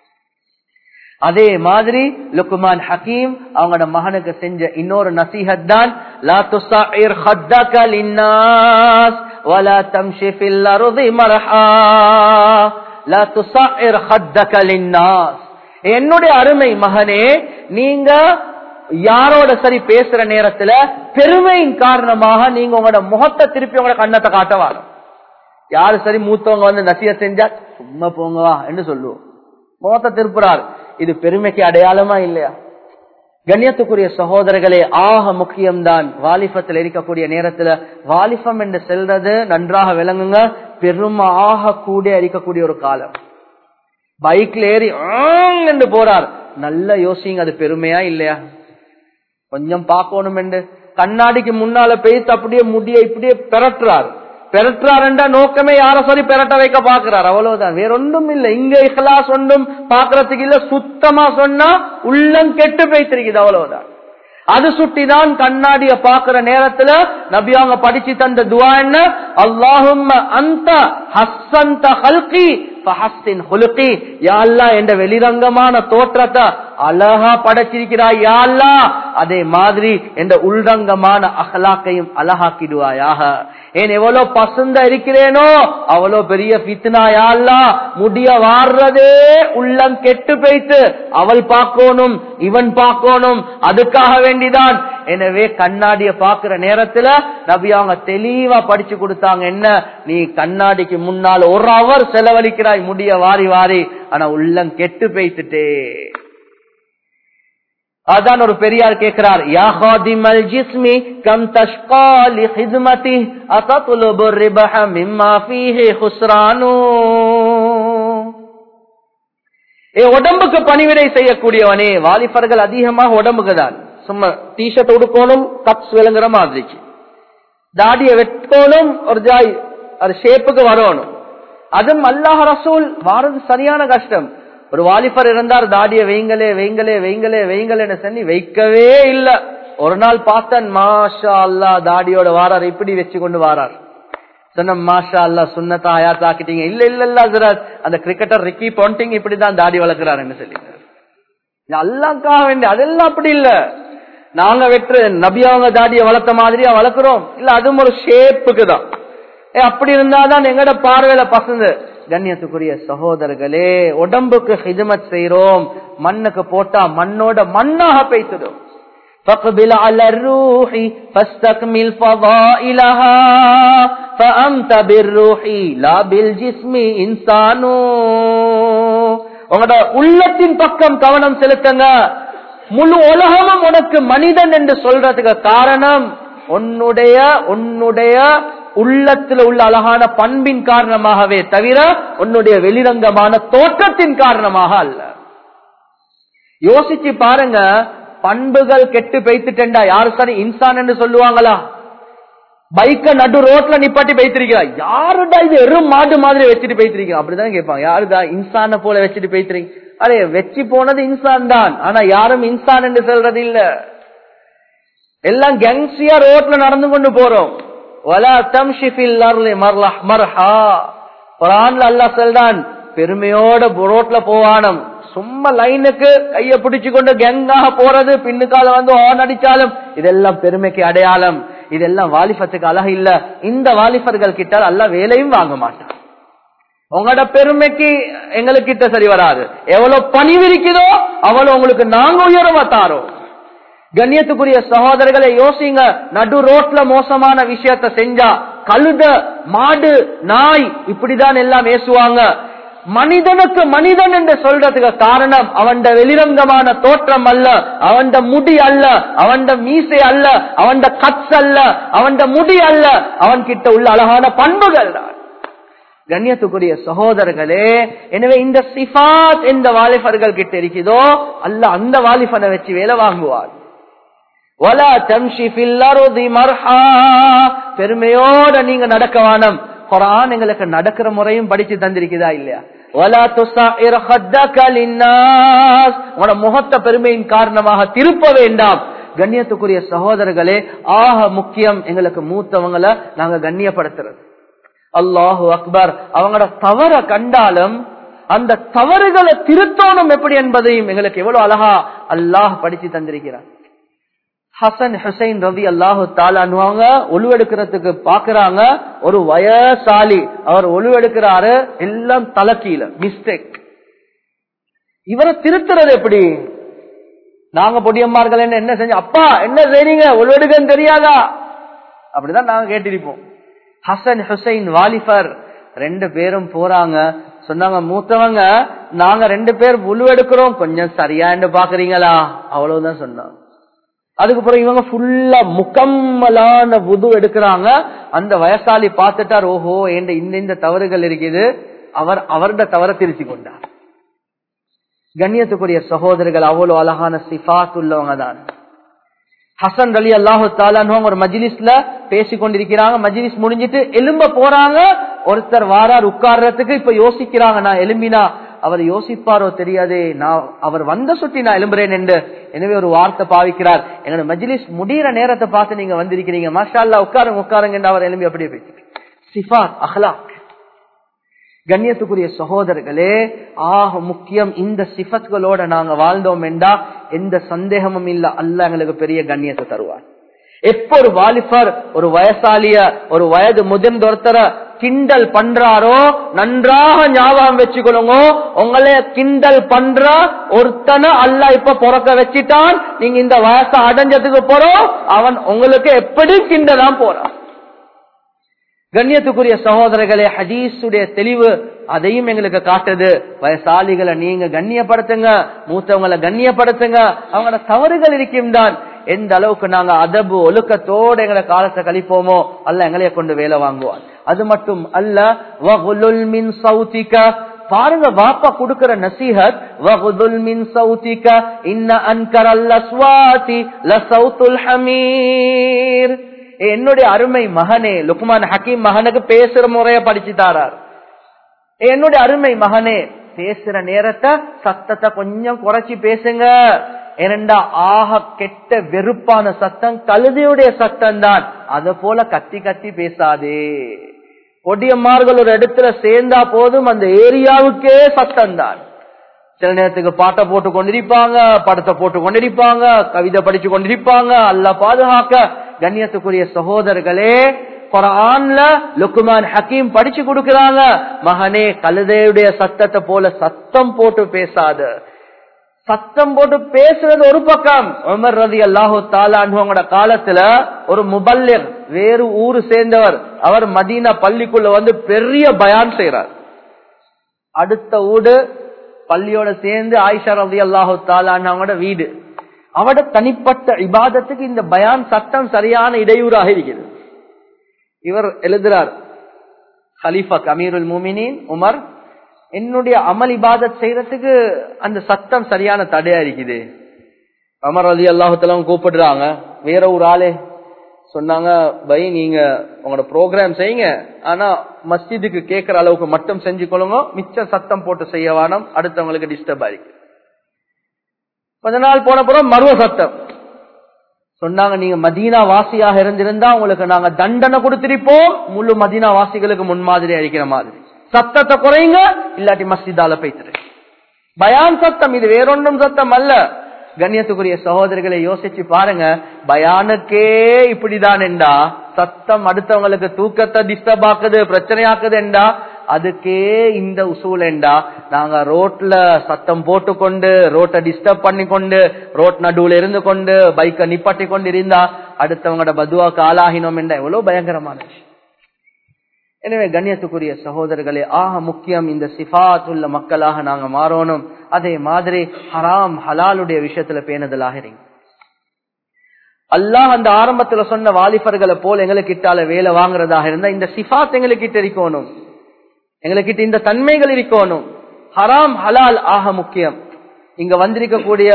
அதே மாதிரி லுக்குமான் ஹக்கீம் அவங்களோட மகனுக்கு செஞ்ச இன்னொரு நசீஹத் தான் லா துசாயிர் ஹத்தக லின்னாஸ் வலா தம்ஷி ஃபில் அர்தி மர்ஹா லா துசாயிர் ஹத்தக லின்னாஸ் என்னுடைய அருமை மகனே நீங்க யாரோட சரி பேசுற நேரத்துல பெருமையின் காரணமாக நீங்க உங்களோட முகத்தை திருப்பி உங்களோட கண்ணத்தை காட்ட வாரும் யாரு சரி மூத்தவங்க வந்து நசிய செஞ்சா சும்மா போங்கவா என்று சொல்லுவோம் முகத்தை திருப்புறார் இது பெருமைக்கு அடையாளமா இல்லையா கண்ணியத்துக்குரிய சகோதரர்களே ஆக முக்கியம்தான் வாலிபத்தில் இருக்கக்கூடிய நேரத்துல வாலிபம் என்று செல்றது நன்றாக விளங்குங்க பெருமை ஆக கூட இருக்கக்கூடிய ஒரு காலம் பைக்ல ஏறி என்று போறார் நல்ல யோசிங்க அது பெருமையா இல்லையா கொஞ்சம் பார்க்கணும் என்று கண்ணாடிக்கு முன்னால பெய்த்து அப்படியே முடிய இப்படியே பெறட்டுறார் பெறட்டுறாருன்ற நோக்கமே யார சொல்லி பெரட்ட வைக்க பாக்குறாரு அவ்வளவுதான் வேற ஒன்றும் இல்ல இங்க இஹ்லாஸ் ஒன்றும் பாக்குறதுக்கு இல்ல சுத்தமா சொன்னா உள்ளம் கெட்டு போய்த்திருக்குது அவ்வளவுதான் அது சுட்டிதான் கண்ணாடிய பாக்குற நேரத்துல நபி அவங்க படிச்சு தந்த துவா என்ன அல்லாஹும் அந்த ஹஸ்ஸந்த ஹல்கி என்ற வெளிரங்கமான தோற்றத்தை அழகா படைச்சிருக்கிறாய் யாழ்லா அதே மாதிரி என்ற உள்ரங்கமான அகலாக்கையும் அழகாக்கிடுவாயாக ஏன் எவ்வளவு பசுந்த இருக்கிறேனோ அவ்வளவு பெரிய பித்னா யாழ்லா முடிய வாடுறதே உள்ளம் கெட்டு போய்த்து அவள் பார்க்கணும் இவன் பார்க்கணும் அதுக்காக வேண்டிதான் எனவே கண்ணாடிய பாக்குற நேரத்துல நபி அவங்க தெளிவா படிச்சு கொடுத்தாங்க என்ன நீ கண்ணாடிக்கு முன்னால் ஒரு அவர் செலவழிக்கிறாய் முடிய வாரி வாரி ஆனா உள்ளம் கெட்டு பேய்த்துட்டே அதான் ஒரு பெரியார் கேட்கிறார் யா ஹாதிமல் ஜிஸ்மி கம் தஷ்கா லி ஹித்மதி அத்தத்லுபு ரிபஹ மிம்மா ஃபீஹி ஹுஸ்ரானு ஏ உடம்புக்கு பணிவிடை செய்யக்கூடியவனே வாலிபர்கள் அதிகமாக உடம்புக்கு தான் சும்மா டிஷர்ட் உடுக்கணும் கப்ஸ் விளங்குற மாதிரிக்கு தாடியை வெட்டணும் ஒரு ஜாய் அது ஷேப்புக்கு வரணும் அதுவும் அல்லாஹ் ரசூல் வாரது சரியான கஷ்டம் ஒரு வாலிபர் இருந்தார் தாடிய வைங்களே வைங்களே வைங்களே வைங்களேன்னு சொல்லி வைக்கவே இல்ல ஒரு நாள் பார்த்தேன் மாஷா அல்லா தாடியோட வாரார் இப்படி வச்சு கொண்டு வாரார் சொன்ன மாஷா அல்லா சுண்ணத்தா ஆயாத் ஆக்கிட்டீங்க இல்ல இல்ல இல்ல ஹசரத் அந்த கிரிக்கெட்டர் ரிக்கி பாண்டிங் இப்படிதான் தாடி வளர்க்கிறாருன்னு சொல்லி அல்லாக்காக வேண்டிய அதெல்லாம் அப்படி இல்ல நாங்க வெற்று நபி அவங்க தாடியை வளர்த்த மாதிரியா வளர்க்கிறோம் இல்ல அதுவும் ஒரு ஷேப்புக்கு தான் ஏ அப்படி இருந்தாதான் எங்கட பார்வையில பசங்க கண்ணியத்துக்குரிய சகோதரர்களே உடம்புக்கு ஹிதமத் செய்யறோம் மண்ணுக்கு போட்டா மண்ணோட மண்ணாக பேசிடும் فاقبل على الروح فاستكمل فضائلها فأنت بالروح لا بالجسم إنسان உங்களோட உள்ளத்தின் பக்கம் கவனம் செலுத்துங்க முழு உலகமும் உனக்கு மனிதன் என்று சொல்றதுக்கு காரணம் உன்னுடைய உன்னுடைய உள்ளத்தில் உள்ள அழகான பண்பின் காரணமாகவே தவிர உன்னுடைய வெளிரங்கமான தோற்றத்தின் காரணமாக அல்ல யோசிச்சு பாருங்க பண்புகள் கெட்டு பெய்த்துட்டா யாரு சரி இன்சான் என்று சொல்லுவாங்களா பைக்க நடு ரோட்ல நிப்பாட்டி பெய்த்திருக்கிறா யாருடா இது எறும் மாடு மாதிரி வச்சுட்டு பெய்த்திருக்கீங்க அப்படிதான் கேட்பாங்க யாருடா இன்சான போல வச்சுட்டு பெய்த்திருக்கீங்க அரே வச்சு போனது இன்சான் தான் ஆனா யாரும் இன்சான் என்று சொல்றது இல்ல எல்லாம் கேங்ஸியா ரோட்ல நடந்து கொண்டு போறோம் அல்லா சொல்றான் பெருமையோட ரோட்ல போவானம் சும்மா லைனுக்கு கைய பிடிச்சு கொண்டு கேங்காக போறது பின்னுக்கால வந்து ஆன் அடிச்சாலும் இதெல்லாம் பெருமைக்கு அடையாளம் இதெல்லாம் வாலிபத்துக்கு அழகு இல்ல இந்த வாலிபர்கள் கிட்ட அல்ல வேலையும் வாங்க மாட்டான் உங்களோட பெருமைக்கு எங்களுக்கு கிட்ட சரி வராது எவ்வளவு பணிவு இருக்குதோ அவ்வளவு உங்களுக்கு நாங்க உயரமா தாரோம் கண்ணியத்துக்குரிய சகோதரர்களை யோசிங்க நடு ரோட்ல மோசமான விஷயத்த செஞ்சா கழுத மாடு நாய் இப்படிதான் எல்லாம் ஏசுவாங்க மனிதனுக்கு மனிதன் என்று சொல்றதுக்கு காரணம் அவன் வெளிரங்கமான தோற்றம் அல்ல அவன் முடி அல்ல அவன் மீசை அல்ல அவன் கட்ஸ் அல்ல அவன் முடி அல்ல அவன் கிட்ட உள்ள அழகான பண்புகள் தான் கண்ணியத்துக்குரிய சகோதரர்களே எனவே இந்த சிஃபாத் எந்த வாலிபர்கள் கிட்ட இருக்குதோ அல்ல அந்த வாலிபனை வச்சு வேலை வாங்குவார் பெருமையோட நீங்க நடக்க வானம் குரான் எங்களுக்கு நடக்கிற முறையும் படிச்சு தந்திருக்குதா இல்லையா உங்களோட முகத்த பெருமையின் காரணமாக திருப்ப வேண்டாம் கண்ணியத்துக்குரிய சகோதரர்களே ஆக முக்கியம் எங்களுக்கு மூத்தவங்களை நாங்க கண்ணியப்படுத்துறது அல்லாஹு அக்பர் அவங்களோட தவற கண்டாலும் அந்த தவறுகளை திருத்தோணும் எப்படி என்பதையும் எங்களுக்கு எவ்வளவு அழகா அல்லாஹ் படிச்சு தந்திருக்கிறார் ஹசன் ஹுசைன் ரவி அல்லாஹு தாலான்வாங்க ஒழுவெடுக்கிறதுக்கு பாக்குறாங்க ஒரு வயசாலி அவர் ஒழுவெடுக்கிறாரு எல்லாம் தலைக்கீழ மிஸ்டேக் இவரை திருத்துறது எப்படி நாங்க பொடியம்மார்கள் என்ன என்ன செஞ்சோம் அப்பா என்ன செய்றீங்க ஒழுவெடுக்கன்னு தெரியாதா அப்படிதான் நாங்க கேட்டிருப்போம் ஹசன் ஹுசைன் வாலிபர் ரெண்டு பேரும் போறாங்க சொன்னாங்க மூத்தவங்க நாங்க ரெண்டு பேர் உழுவெடுக்கிறோம் கொஞ்சம் சரியாண்டு பாக்குறீங்களா அவ்வளவுதான் சொன்னாங்க அதுக்கப்புறம் இவங்க ஃபுல்லா முக்கம்மலான புது எடுக்கிறாங்க அந்த வயசாளி பார்த்துட்டார் ஓஹோ என்ற இந்த இந்த தவறுகள் இருக்குது அவர் அவருடைய தவற திருத்தி கொண்டார் கண்ணியத்துக்குரிய சகோதரர்கள் அவ்வளவு அழகான சிஃபாத் உள்ளவங்க தான் ஹசன் அலி அல்லாஹு தாலான் ஒரு மஜிலிஸ்ல பேசி கொண்டிருக்கிறாங்க மஜிலிஸ் முடிஞ்சிட்டு எலும்ப போறாங்க ஒருத்தர் வாரார் உட்கார்றதுக்கு இப்ப யோசிக்கிறாங்க நான் எலும்பினா அவர் யோசிப்பாரோ தெரியாதே நான் அவர் வந்த சுட்டி நான் எழும்புறேன் என்று எனவே ஒரு வார்த்தை பாவிக்கிறார் எங்களோட மஜிலிஸ் முடிகிற நேரத்தை பார்த்து நீங்க வந்திருக்கிறீங்க மாஷா அல்லா உட்காருங்க உட்காருங்க என்று அவர் எழும்பி அப்படியே பேசி சிஃபாத் அஹ்லாக் கண்ணியத்துக்குரிய சகோதரர்களே ஆக முக்கியம் இந்த சிஃபத்களோட நாங்க வாழ்ந்தோம் என்றா எந்த சந்தேகமும் இல்ல அல்ல எங்களுக்கு பெரிய கண்ணியத்தை தருவார் எப்ப ஒரு வாலிபர் ஒரு வயசாலிய ஒரு வயது முதிர்ந்தொருத்தர கிண்டல் பண்றாரோ நன்றாக ஞாபகம் வச்சுக்கொள்ளுங்க உங்களே கிண்டல் பண்ற ஒருத்தனை அல்ல இப்ப பிறக்க வச்சிட்டான் நீங்க இந்த வயசை அடைஞ்சதுக்கு போறோம் அவன் உங்களுக்கு எப்படி கிண்டலாம் போறான் கண்ணியத்துக்குரிய சகோதரர்களே ஹதீஸுடைய தெளிவு அதையும் எங்களுக்கு காட்டுது வயசாலிகளை நீங்க கண்ணியப்படுத்துங்க மூத்தவங்களை கண்ணியப்படுத்துங்க அவங்களோட தவறுகள் இருக்கும் தான் எந்த அளவுக்கு நாங்க அதபு ஒழுக்கத்தோடு எங்களை காலத்தை கழிப்போமோ அல்ல எங்களைய கொண்டு வேலை வாங்குவான் அது மட்டும் அல்ல வகுலுல் மின் சௌத்திக பாருங்க வாப்பா கொடுக்கிற நசீஹத் வகுதுல் மின் சௌத்திக இன்ன அன்கர் அல்லஸ்வாதி லசௌத்துல் ஹமீர் "ஏ, என்னுடைய அருமை மகனே லுக்மான் ஹக்கீம் மகனுக்கு பேசுற முறைய படிச்சு தாரார் "ஏ, என்னுடைய அருமை மகனே பேசுற நேரத்தை சத்தத்தை கொஞ்சம் குறைச்சி பேசுங்க ஏனெண்டா ஆக கெட்ட வெறுப்பான சத்தம் கழுதையுடைய சத்தம் தான் அத போல கத்தி கத்தி பேசாதே கொடியம்மார்கள் ஒரு இடத்துல சேர்ந்தா போதும் அந்த ஏரியாவுக்கே சத்தம் தான் சில நேரத்துக்கு பாட்டை போட்டு கொண்டிருப்பாங்க படத்தை போட்டு கொண்டிருப்பாங்க கவிதை படிச்சு கொண்டிருப்பாங்க அல்ல பாதுகாக்க கண்ணியத்துக்குரிய சகோதரர்களே குரான்ல லுக்குமான் ஹக்கீம் படிச்சு கொடுக்கிறாங்க மகனே கழுதையுடைய சத்தத்தை போல சத்தம் போட்டு பேசாத சத்தம் போட்டு பேசுறது ஒரு பக்கம் உமர் ரதி அல்லாஹு தாலான்வங்களோட காலத்துல ஒரு முபல்லிர் வேறு ஊரு சேர்ந்தவர் அவர் மதீனா பள்ளிக்குள்ள வந்து பெரிய பயான் செய்யறார் அடுத்த வீடு பள்ளியோட சேர்ந்து ஆயிஷா ரதி அல்லாஹு தாலான்வங்களோட வீடு அவட தனிப்பட்ட இபாதத்துக்கு இந்த பயான் சட்டம் சரியான இடையூறாக இருக்கிறது இவர் எழுதுறார் ஹலீஃபா அமீருல் மூமினின் உமர் என்னுடைய அமல் இபாதத் செய்யறதுக்கு அந்த சத்தம் சரியான தடையா இருக்குது அமர் அலி அல்லாஹத்தெல்லாம் கூப்பிடுறாங்க வேற ஒரு ஆளே சொன்னாங்க பை நீங்க உங்களோட ப்ரோக்ராம் செய்யுங்க ஆனா மஸ்ஜிதுக்கு கேட்கிற அளவுக்கு மட்டும் செஞ்சு கொள்ளுங்க மிச்சம் சத்தம் போட்டு செய்ய வேணும் அடுத்தவங்களுக்கு டிஸ்டர்ப் ஆயிருக்கு கொஞ்ச நாள் போன பிறகு மருவ சத்தம் சொன்னாங்க நீங்க மதீனா வாசியாக இருந்திருந்தா உங்களுக்கு நாங்க தண்டனை கொடுத்திருப்போம் முழு மதீனா வாசிகளுக்கு முன்மாதிரி அழிக்கிற மாதிரி சத்தத்தை குறைங்க இல்லாட்டி மஸ்ஜிதால போய்த்துரு பயான் சத்தம் இது வேறொன்றும் சத்தம் அல்ல கண்ணியத்துக்குரிய சகோதரிகளை யோசிச்சு பாருங்க பயானுக்கே இப்படிதான் என்றா சத்தம் அடுத்தவங்களுக்கு தூக்கத்தை டிஸ்டர்ப் ஆக்குது பிரச்சனையாக்குது என்றா அதுக்கே இந்த உசூல் என்றா நாங்க ரோட்ல சத்தம் போட்டு கொண்டு ரோட்டை டிஸ்டர்ப் பண்ணி கொண்டு ரோட் நடுவுல இருந்து கொண்டு பைக்கை நிப்பாட்டி கொண்டு இருந்தா அடுத்தவங்களோட பதுவாக்கு ஆளாகினோம் என்ற எவ்வளவு பயங்கரமான விஷயம் எனவே கண்ணியத்துக்குரிய சகோதரர்களே ஆக முக்கியம் இந்த சிஃபாத் உள்ள மக்களாக நாங்க மாறணும் அதே மாதிரி ஹராம் ஹலாலுடைய விஷயத்துல பேணுதலாக இருங்க அல்லாஹ் அந்த ஆரம்பத்துல சொன்ன வாலிபர்களை போல் எங்களுக்கிட்டால வேலை வாங்குறதாக இருந்தா இந்த சிஃபாத் எங்களுக்கிட்ட இருக்கணும் எங்களுக்கிட்ட இந்த தன்மைகள் இருக்கணும் ஹராம் ஹலால் ஆக முக்கியம் இங்க வந்திருக்கக்கூடிய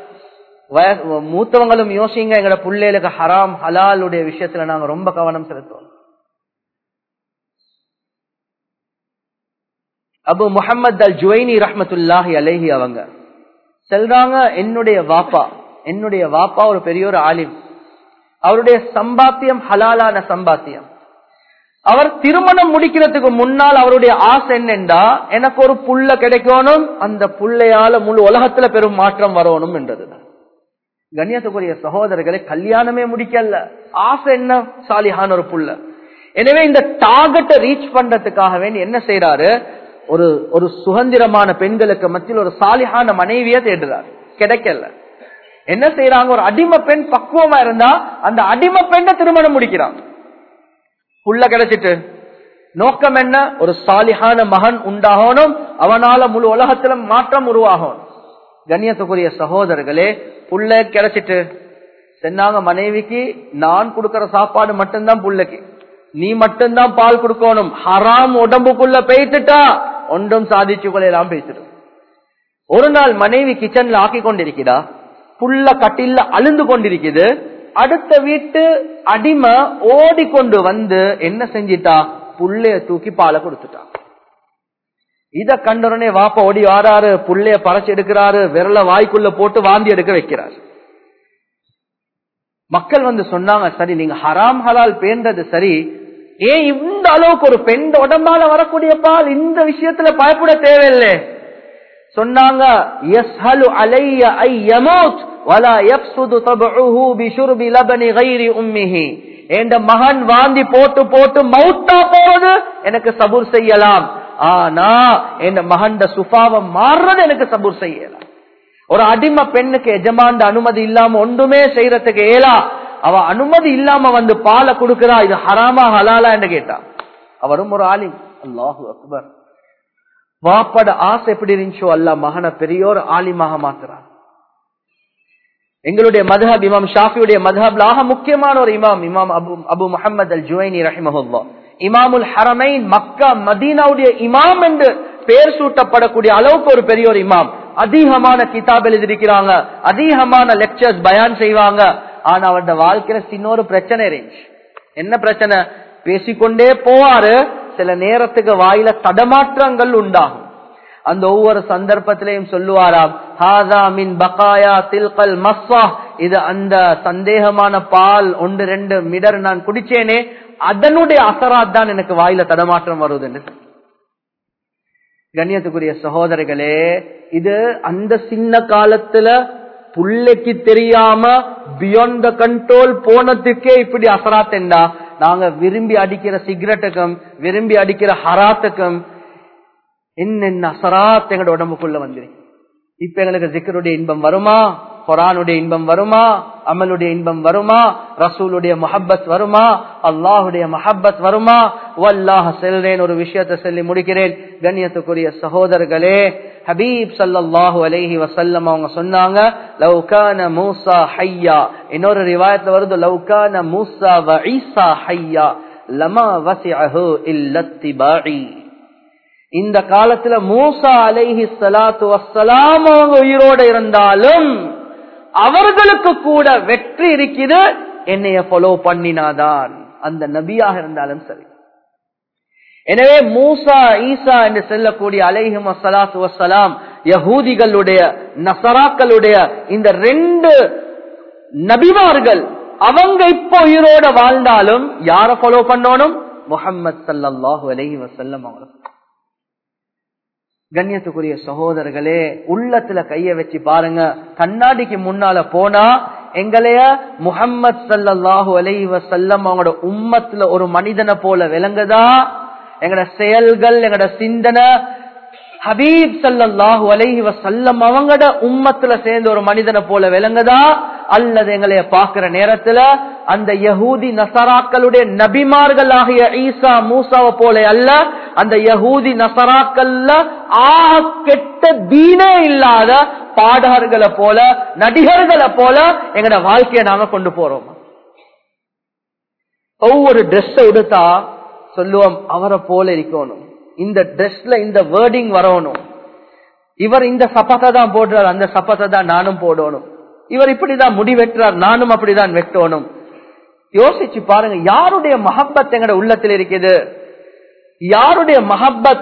வய- மூத்தவங்களும் யோசிங்க எங்களோட பிள்ளைகளுக்கு ஹராம் ஹலாலுடைய விஷயத்துல நாங்க ரொம்ப கவனம் செலுத்துவோம் அபு முஹம்மது அல் ஜுவைனி ரஹ்மத்துல்லாஹி அலைஹி அவங்க சொல்றாங்க என்னுடைய வாப்பா என்னுடைய வாப்பா ஒரு பெரிய ஒரு ஆலிம் அவருடைய சம்பாத்தியம் ஹலாலான சம்பாத்தியம் அவர் திருமணம் முடிக்கிறதுக்கு முன்னால் அவருடைய ஆசை என்னென்றா எனக்கு ஒரு புள்ள கிடைக்கணும் அந்த புள்ளையால முழு உலகத்துல பெரும் மாற்றம் வரணும் என்றதுதான் கண்ணியத்துக்குரிய சகோதரர்களை கல்யாணமே முடிக்கல ஆசை என்ன சாலிஹான ஒரு புள்ள எனவே இந்த டார்கெட்டை ரீச் பண்றதுக்காக வேண்டி என்ன செய்யறாரு ஒரு ஒரு சுதந்திரமான பெண்களுக்கு மத்தியில் ஒரு சாலிஹான மனைவியை தேடுறார் கிடைக்கல என்ன செய்யறாங்க ஒரு அடிமை பெண் பக்குவமா இருந்தா அந்த அடிமை பெண்ணை திருமணம் முடிக்கிறாங்க புள்ள கிடைச்சிட்டு நோக்கம் என்ன ஒரு சாலிஹான மகன் உண்டாகணும் அவனால முழு உலகத்திலும் மாற்றம் உருவாகணும் கண்ணியத்துக்குரிய சகோதரர்களே புள்ள கிடைச்சிட்டு சொன்னாங்க மனைவிக்கு நான் கொடுக்கிற சாப்பாடு மட்டும்தான் புள்ளைக்கு நீ மட்டும்தான் பால் கொடுக்கணும் ஹராம் உடம்புக்குள்ள பேய்த்துட்டா ஒன்றும் சாதிச்சு கொள்ளலாம் பேசிடும் ஒரு நாள் மனைவி கிச்சன்ல ஆக்கி கொண்டிருக்கிறா புள்ள கட்டில்ல அழுந்து கொண்டிருக்குது அடுத்த வீட்டு அடிமை ஓடிக்கொண்டு வந்து என்ன செஞ்சிட்டா புள்ளைய தூக்கி பாலை கொடுத்துட்டா இத கண்டவுடனே வாப்பா ஓடி வாராரு புள்ளைய பறச்சு எடுக்கிறாரு விரல வாய்க்குள்ள போட்டு வாந்தி எடுக்க வைக்கிறாரு மக்கள் வந்து சொன்னாங்க சரி நீங்க ஹராம் ஹலால் பேண்டது சரி ஏன் இந்த அளவுக்கு ஒரு பெண் உடம்பால வரக்கூடிய பால் இந்த விஷயத்துல பயப்பட தேவையில்லை சொன்னாங்க யஸ்ஹலு அலைய ஐ யமூத் வலா யஃப்சுது தபஉஹு பிஷுர்பி லபனி கைரி உம்மிஹி என்ற மகன் வாந்தி போட்டு போட்டு மௌத்தா போவது எனக்கு சபூர் செய்யலாம் ஆனா என் மகன் சுபாவம் மாறுறது எனக்கு சபூர் செய்யலாம் ஒரு அடிமை பெண்ணுக்கு எஜமாண்ட அனுமதி இல்லாம ஒன்றுமே செய்யறதுக்கு ஏலா அவ அனுமதி இல்லாம வந்து பாலை கொடுக்கிறா இது ஹராமா ஹலாலா என்று கேட்டா அவரும் ஒரு ஆலிம் அல்லாஹு அக்பர் வாப்பட ஆசை எப்படி இருந்துச்சோ அல்ல மகனை பெரியோர் ஆலிமாக மாத்துறான் எங்களுடைய மதஹப் இமாம் ஷாஃபியுடைய மதஹப்ல ஆக முக்கியமான ஒரு இமாம் இமாம் அபு அபு முஹம்மது அல் ஜுவைனி ரஹிமஹுல்லா இமாமுல் ஹரமைன் மக்கா மதீனாவுடைய இமாம் என்று பெயர் சூட்டப்படக்கூடிய அளவுக்கு ஒரு பெரிய ஒரு இமாம் அதிகமான கிதாப் எழுதியிருக்கிறாங்க அதிகமான லெக்சர்ஸ் பயான் செய்வாங்க ஆனா அவருடைய வாழ்க்கையில சின்ன ஒரு பிரச்சனை இருந்துச்சு என்ன பிரச்சனை பேசிக்கொண்டே போவாரு சில நேரத்துக்கு வாயில தடமாற்றங்கள் உண்டாகும் அந்த ஒவ்வொரு சந்தர்ப்பத்திலையும் சொல்லுவாராம் ஹாதா மின் பகாயா தில்கல் மஸ்வா இது அந்த சந்தேகமான பால் ஒன்று ரெண்டு மிடர் நான் குடிச்சேனே அதனுடைய அசராத் தான் எனக்கு வாயில தடமாற்றம் வருது என்று கண்ணியத்துக்குரிய சகோதரர்களே இது அந்த சின்ன காலத்துல புள்ளைக்கு தெரியாம பியாண்ட் த கண்ட்ரோல் போனதுக்கே இப்படி அசராத்தேண்டா நாங்க விரும்பி அடிக்கிற சிகரெட்டுக்கும் விரும்பி அடிக்கிற ஹராத்துக்கும் என்னென்ன அசராத் எங்களோட உடம்புக்குள்ள வந்துருக்கு இப்ப எங்களுக்கு ஜிக்கருடைய இன்பம் வருமா குரானுடைய இன்பம் வருமா அமலுடைய இன்பம் வருமா ரசூலுடைய மஹப்பத் வருமா அல்லாஹுடைய மஹப்பத் வருமா வல்லாஹ் செல்றேன் ஒரு விஷயத்தை சொல்லி முடிக்கிறேன் கண்ணியத்துக்குரிய சகோதரர்களே ஹபீப் சல்லாஹூ அலைஹி வசல்லம் அவங்க சொன்னாங்க லவ்கான மூசா ஹையா இன்னொரு ரிவாயத்துல வருது லவ்கான மூசா வ ஈசா ஹையா லமா வசிஅஹு இல்லத்திபாஇ இந்த காலத்துல மூசா அலைஹி சலாத்து வசலாம் அவங்க உயிரோட இருந்தாலும் அவர்களுக்கு கூட வெற்றி இருக்குது என்னைய ஃபாலோ பண்ணினாதான் அந்த நபியாக இருந்தாலும் சரி எனவே மூசா ஈசா என்று செல்லக்கூடிய அலைஹிம் சலாத்து வசலாம் யகூதிகளுடைய நசராக்களுடைய இந்த ரெண்டு நபிமார்கள் அவங்க இப்போ உயிரோட வாழ்ந்தாலும் யார ஃபாலோ பண்ணணும் முகமது சல்லாஹூ அலஹி வசல்லம் அவங்க கண்ணியத்துக்குரிய சகோதரர்களே உள்ளத்துல கைய வச்சு பாருங்க கண்ணாடிக்கு முன்னால போனா எங்களைய முகம்மது சல்லாஹூ அலை வசல்லம் அவங்களோட உம்மத்துல ஒரு மனிதனை போல விளங்குதா எங்கட செயல்கள் எங்கட சிந்தனை ஹபீப் சல்லாஹூ அலைஹி வசல்லம் அவங்கட உம்மத்துல சேர்ந்த ஒரு மனிதனை போல விளங்குதா அல்லது எங்களைய பாக்குற நேரத்துல அந்த யகூதி நசராக்களுடைய நபிமார்கள் ஆகிய ஈசா மூசாவை போல அல்ல அந்த யகூதி நசராக்கள்ல ஆக கெட்ட தீனே இல்லாத பாடகர்களை போல நடிகர்களை போல எங்கட வாழ்க்கையை நாங்க கொண்டு போறோம் ஒவ்வொரு ட்ரெஸ் எடுத்தா சொல்லுவோம் அவரை போல இருக்கணும் இந்த ட்ரெஸ்ல இந்த வேர்டிங் வரணும் இவர் இந்த சப்பத்தை தான் போடுறார் அந்த சப்பத்தை தான் நானும் போடணும் இவர் இப்படிதான் முடி வெட்டுறார் நானும் அப்படிதான் வெட்டணும் யோசிச்சு பாருங்க யாருடைய மஹப்பத் எங்கட உள்ளத்தில் இருக்குது யாருடைய மஹப்பத்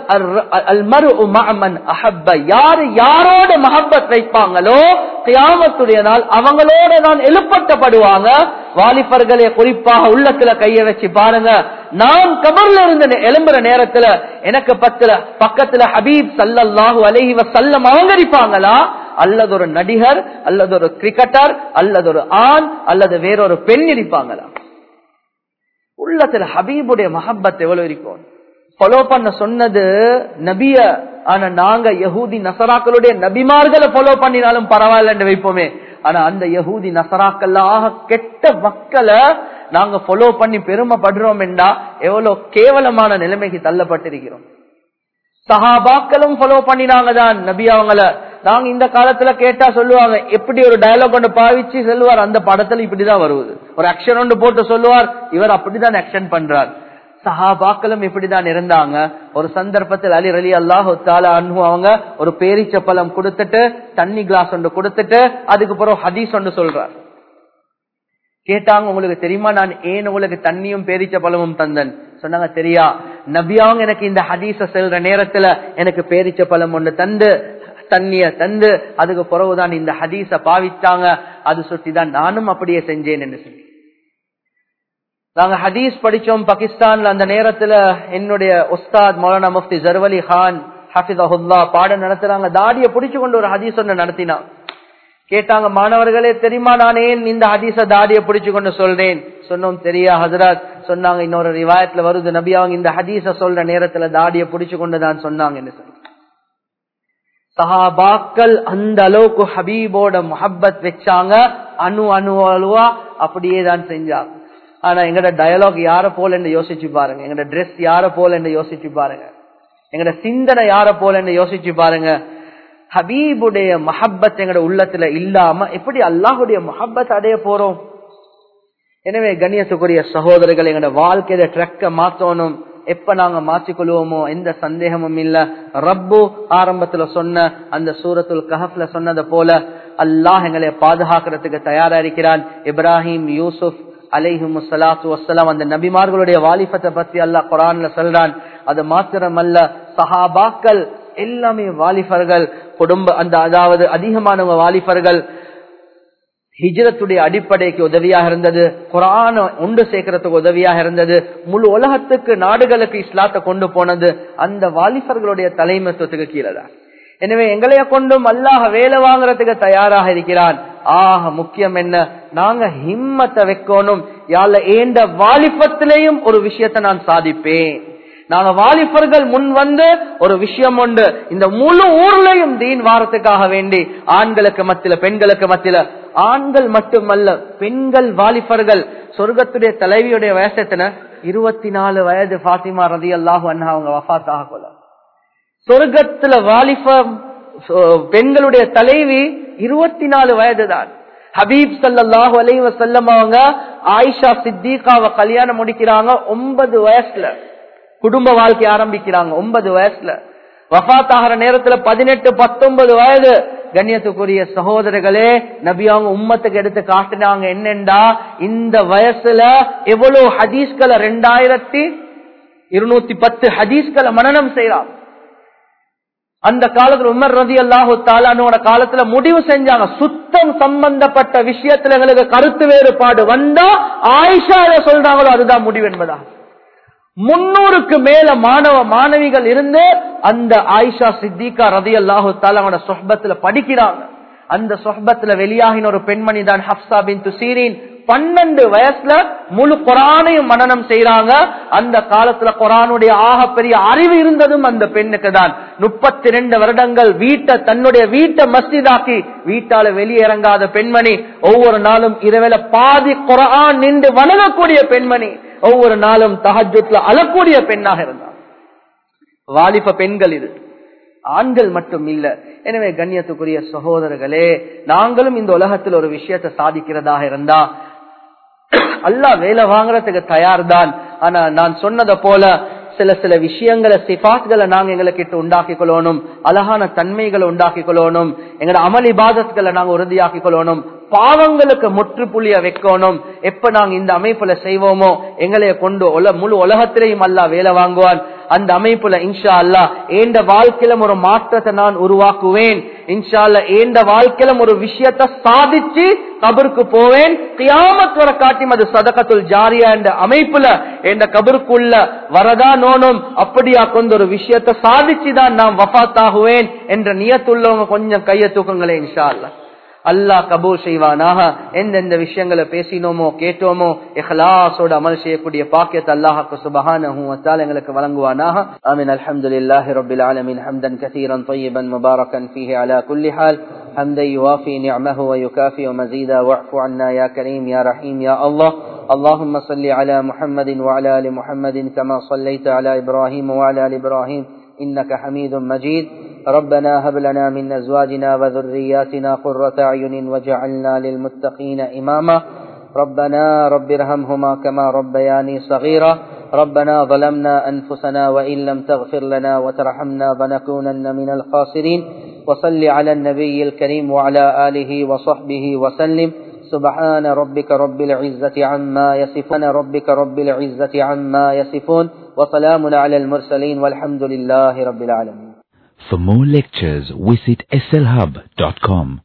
அஹப்ப யாரு யாரோட மஹப்பத் வைப்பாங்களோ கியாமத்துடைய நாள் அவங்களோட நான் எழுப்பட்டப்படுவாங்க வாலிபர்களே குறிப்பாக உள்ளத்துல கைய வச்சு பாருங்க நான் கபர்ல இருந்து எழும்புற நேரத்துல எனக்கு பத்துல பக்கத்துல ஹபீப் சல்லல்லாஹு அலஹி வசல்லம் அவங்க இருப்பாங்களா அல்லது ஒரு நடிகர் அல்லது ஒரு கிரிக்கெட்டர் அல்லது ஒரு ஆண் அல்லது வேறொரு பெண் இருப்பாங்களா உள்ளத்துல ஹபீபுடைய மஹப்பத் எவ்வளவு இருக்கும் ஃபாலோ பண்ண சொன்னது நபிய ஆனா நாங்க யகூதி நசராக்களுடைய நபிமார்களை ஃபாலோ பண்ணினாலும் பரவாயில்லன்னு வைப்போமே ஆனா அந்த யகூதி நசராக்கள் ஆக கெட்ட மக்களை நாங்க ஃபாலோ பண்ணி பெருமைப்படுறோம் என்றா எவ்வளவு கேவலமான நிலைமைக்கு தள்ளப்பட்டிருக்கிறோம் சஹாபாக்களும் ஃபாலோ பண்ணினாங்க தான் நபி அவங்கள நாங்க இந்த காலத்துல கேட்டா சொல்லுவாங்க எப்படி ஒரு டயலாக் ஒன்று பாவிச்சு சொல்லுவார் அந்த படத்துல இப்படிதான் வருவது ஒரு ஆக்ஷன் ஒன்று போட்டு சொல்லுவார் இவர் அப்படிதான் ஆக்ஷன் பண்றார் சஹாபாக்களும் இப்படிதான் இருந்தாங்க ஒரு சந்தர்ப்பத்தில் அலி அலி அல்லாஹு தாலா அன்பு அவங்க ஒரு பேரிச்ச பழம் கொடுத்துட்டு தண்ணி கிளாஸ் ஒன்று கொடுத்துட்டு அதுக்கு பிறகு ஹதீஸ் ஒன்று சொல்றார் கேட்டாங்க உங்களுக்கு தெரியுமா நான் ஏன் உங்களுக்கு தண்ணியும் பேரிச்ச பழமும் தந்தன் சொன்னாங்க தெரியா நபியாங்க எனக்கு இந்த ஹதீஸ செல்ற நேரத்துல எனக்கு பேரிச்ச பழம் ஒன்று தந்து தண்ணிய தந்து அதுக்கு பிறகுதான் இந்த ஹதீஸ பாவித்தாங்க அது சுட்டிதான் நானும் அப்படியே செஞ்சேன் என்று சொல்லி நாங்க ஹதீஸ் படிச்சோம் பாகிஸ்தான்ல அந்த நேரத்துல என்னுடைய உஸ்தாத் மௌலானா முஃப்தி ஜர்வலி கான் ஹாஃபிதஹுல்லா பாடம் நடத்துறாங்க தாடிய பிடிச்சு கொண்டு ஒரு ஹதீஸ் ஒன்று நடத்தினான் கேட்டாங்க மாணவர்களே தெரியுமா நான் ஏன் இந்த ஹதீஸ தாடிய பிடிச்சு கொண்டு சொல்றேன் சொன்னோம் தெரியா ஹசரத் சொன்னாங்க இன்னொரு ரிவாயத்துல வருது நபி அவங்க இந்த ஹதீஸ சொல்ற நேரத்துல தாடிய பிடிச்சு கொண்டு தான் சொன்னாங்கன்னு சொல்லி சஹாபாக்கள் அந்த அளவுக்கு ஹபீபோட முஹப்பத் வச்சாங்க அணு அணு அழுவா அப்படியே தான் செஞ்சாங்க ஆனா எங்கட டயலாக் யார போல என்று யோசிச்சு பாருங்க எங்கட ட்ரெஸ் யார போல என்று யோசிச்சு பாருங்க எங்கட சிந்தனை யார போல என்று யோசிச்சு பாருங்க ஹபீபுடைய மஹப்பத் எங்கட உள்ளத்துல இல்லாம எப்படி அல்லாஹுடைய மஹப்பத் அடைய போறோம் எனவே கண்ணியத்துக்குரிய சகோதரர்கள் எங்கட வாழ்க்கையில ட்ரக்க மாத்தணும் எப்ப நாங்க மாற்றிக்கொள்வோமோ எந்த சந்தேகமும் இல்ல ரப்பு ஆரம்பத்துல சொன்ன அந்த சூரத்துல் கஹப்ல சொன்னதை போல அல்லாஹ் எங்களை பாதுகாக்கிறதுக்கு தயாரா இருக்கிறான் இப்ராஹிம் யூசுப் அலைஹும் சலாத்து வசலாம் அந்த நபிமார்களுடைய வாலிபத்தை பத்தி அல்லாஹ் குரான்ல சொல்றான் அது மாத்திரமல்ல சஹாபாக்கள் எல்லாமே வாலிபர்கள் குடும்ப அந்த அதாவது அதிகமானவங்க வாலிபர்கள் ஹிஜ்ரத்துடைய அடிப்படைக்கு உதவியாக இருந்தது குரான ஒன்று சேர்க்கறதுக்கு உதவியாக இருந்தது முழு உலகத்துக்கு நாடுகளுக்கு இஸ்லாத்தை கொண்டு போனது அந்த வாலிபர்களுடைய தலைமைத்துவத்துக்கு கீழே எனவே எங்களைய கொண்டும் அல்லாஹ் வேலை வாங்குறதுக்கு தயாராக இருக்கிறான் ஆக முக்கியம் என்ன நாங்க ஹிம்மத்தை வைக்கணும் யாழ ஏண்ட வாலிபத்திலையும் ஒரு விஷயத்தை நான் சாதிப்பேன் நாங்க வாலிபர்கள் முன் வந்து ஒரு விஷயம் உண்டு இந்த முழு ஊர்லயும் தீன் வாரத்துக்காக வேண்டி ஆண்களுக்கு மத்தியில பெண்களுக்கு மத்தியில ஆண்கள் மட்டுமல்ல பெண்கள் வாலிபர்கள் சொர்க்கத்துடைய தலைவியுடைய வயசத்தின இருபத்தி நாலு வயது பாத்திமா ரதி அல்லாஹு அண்ணா அவங்க வஃபாத்தாக கொள்ள சொர்க்கத்துல வாலிப பெண்களுடைய தலைவி இருபத்தி நாலு வயது தான் ஹபீப் சல்லாஹூ அலை வசல்லம் அவங்க ஆயிஷா சித்திகாவை கல்யாணம் முடிக்கிறாங்க ஒன்பது வயசுல குடும்ப வாழ்க்கை ஆரம்பிக்கிறாங்க ஒன்பது வயசுல வஃத் ஆகிற நேரத்துல பதினெட்டு பத்தொன்பது வயது கண்ணியத்துக்குரிய சகோதரர்களே நபி அவங்க உம்மத்துக்கு எடுத்து காட்டினாங்க என்னண்டா இந்த வயசுல எவ்வளவு ஹதீஸ்களை ரெண்டாயிரத்தி இருநூத்தி பத்து ஹதீஸ்களை மனநம் செய்யறாங்க அந்த காலத்துல உமர் ரதி அல்லாஹு தாலானோட காலத்துல முடிவு செஞ்சாங்க சுத்தம் சம்பந்தப்பட்ட விஷயத்துல எங்களுக்கு கருத்து வேறுபாடு வந்தா ஆயிஷா சொல்றாங்களோ அதுதான் முடிவு என்பதா முன்னூறுக்கு மேல மாணவ மாணவிகள் இருந்து அந்த ஆயிஷா சித்திகா ரதி அல்லாஹு தாலாவோட சொஹபத்துல படிக்கிறாங்க அந்த சொஹபத்துல வெளியாகின ஒரு பெண்மணி தான் ஹப்சா பின் துசீரின் பன்னெண்டு வயசுல முழு குரானையும் மனநம் செய்யறாங்க அந்த காலத்துல குரானுடைய ஆக பெரிய அறிவு இருந்ததும் அந்த பெண்ணுக்கு தான் முப்பத்தி ரெண்டு வருடங்கள் வீட்டை தன்னுடைய வீட்டை மஸ்ஜிதாக்கி வீட்டால வெளியிறங்காத பெண்மணி ஒவ்வொரு நாளும் இரவேல பாதி குரான் நின்று வணங்கக்கூடிய பெண்மணி ஒவ்வொரு நாளும் தஹஜுட்ல அழக்கூடிய பெண்ணாக இருந்தார் வாலிப பெண்கள் இது ஆண்கள் மட்டும் இல்ல எனவே கண்ணியத்துக்குரிய சகோதரர்களே நாங்களும் இந்த உலகத்தில் ஒரு விஷயத்தை சாதிக்கிறதாக இருந்தா அல்லா வேலை வாங்குறதுக்கு தயார் தான் ஆனா நான் சொன்னதை போல சில சில விஷயங்களை சிபாத்களை நாங்க எங்களுக்கு உண்டாக்கி கொள்ளணும் அழகான தன்மைகளை உண்டாக்கி கொள்ளணும் எங்களோட அமல் இபாதத்களை நாங்க உறுதியாக்கி கொள்ளணும் பாவங்களுக்கு முற்றுப்புள்ளிய வைக்கணும் எப்ப நாங்க இந்த அமைப்புல செய்வோமோ எங்களைய கொண்டு முழு உலகத்திலையும் அல்லா வேலை வாங்குவான் அந்த அமைப்புல இன்ஷா அல்லா ஏண்ட வாழ்க்கையில ஒரு மாற்றத்தை நான் உருவாக்குவேன் இன்ஷா அல்லா ஏண்ட வாழ்க்கையில ஒரு விஷயத்தை சாதிச்சு கபருக்கு போவேன் கியாமத் வர காட்டி அது சதகத்துல் ஜாரியா என்ற அமைப்புல என்ற கபருக்குள்ள வரதா நோனும் அப்படியா கொண்டு ஒரு விஷயத்தை சாதிச்சுதான் நான் வஃத்தாகுவேன் என்ற நியத்துள்ளவங்க கொஞ்சம் கைய தூக்குங்களேன் இன்ஷா அல்லா அல்லாஹ் கபூர் செய்வானாக எந்தெந்த விஷயங்களை பேசினோமோ கேட்டோமோ இஹ்லாஸோட அமல் செய்யக்கூடிய பாக்கியத்தை அல்லாஹுக்கு சுபஹானஹு வத்தால் எங்களுக்கு வழங்குவானாக ஆமீன் அல்ஹம்துலில்லாஹி ரப்பில் ஆலமீன் ஹம்தன் கஸீரன் طيبا مباركا فيه على كل حال حمدا يوافي نعمه ويكافئ مزيدا واعف عنا يا كريم يا رحيم يا الله اللهم صل على محمد وعلى ال محمد كما صليت على ابراهيم وعلى ال ابراهيم انك حميد مجيد ربنا هب لنا من أزواجنا وذرياتنا قرة أعين وجعلنا للمتقين إماما ربنا رب ارحمهما كما ربياني صغيرا ربنا ظلمنا أنفسنا وإن لم تغفر لنا وترحمنا فنكونن من الخاسرين وصل على النبي الكريم وعلى آله وصحبه وسلم سبحان ربك رب العزة عما يصفون ربك رب العزة عما يصفون وسلام على المرسلين والحمد لله رب العالمين For more lectures, visit slhub.com.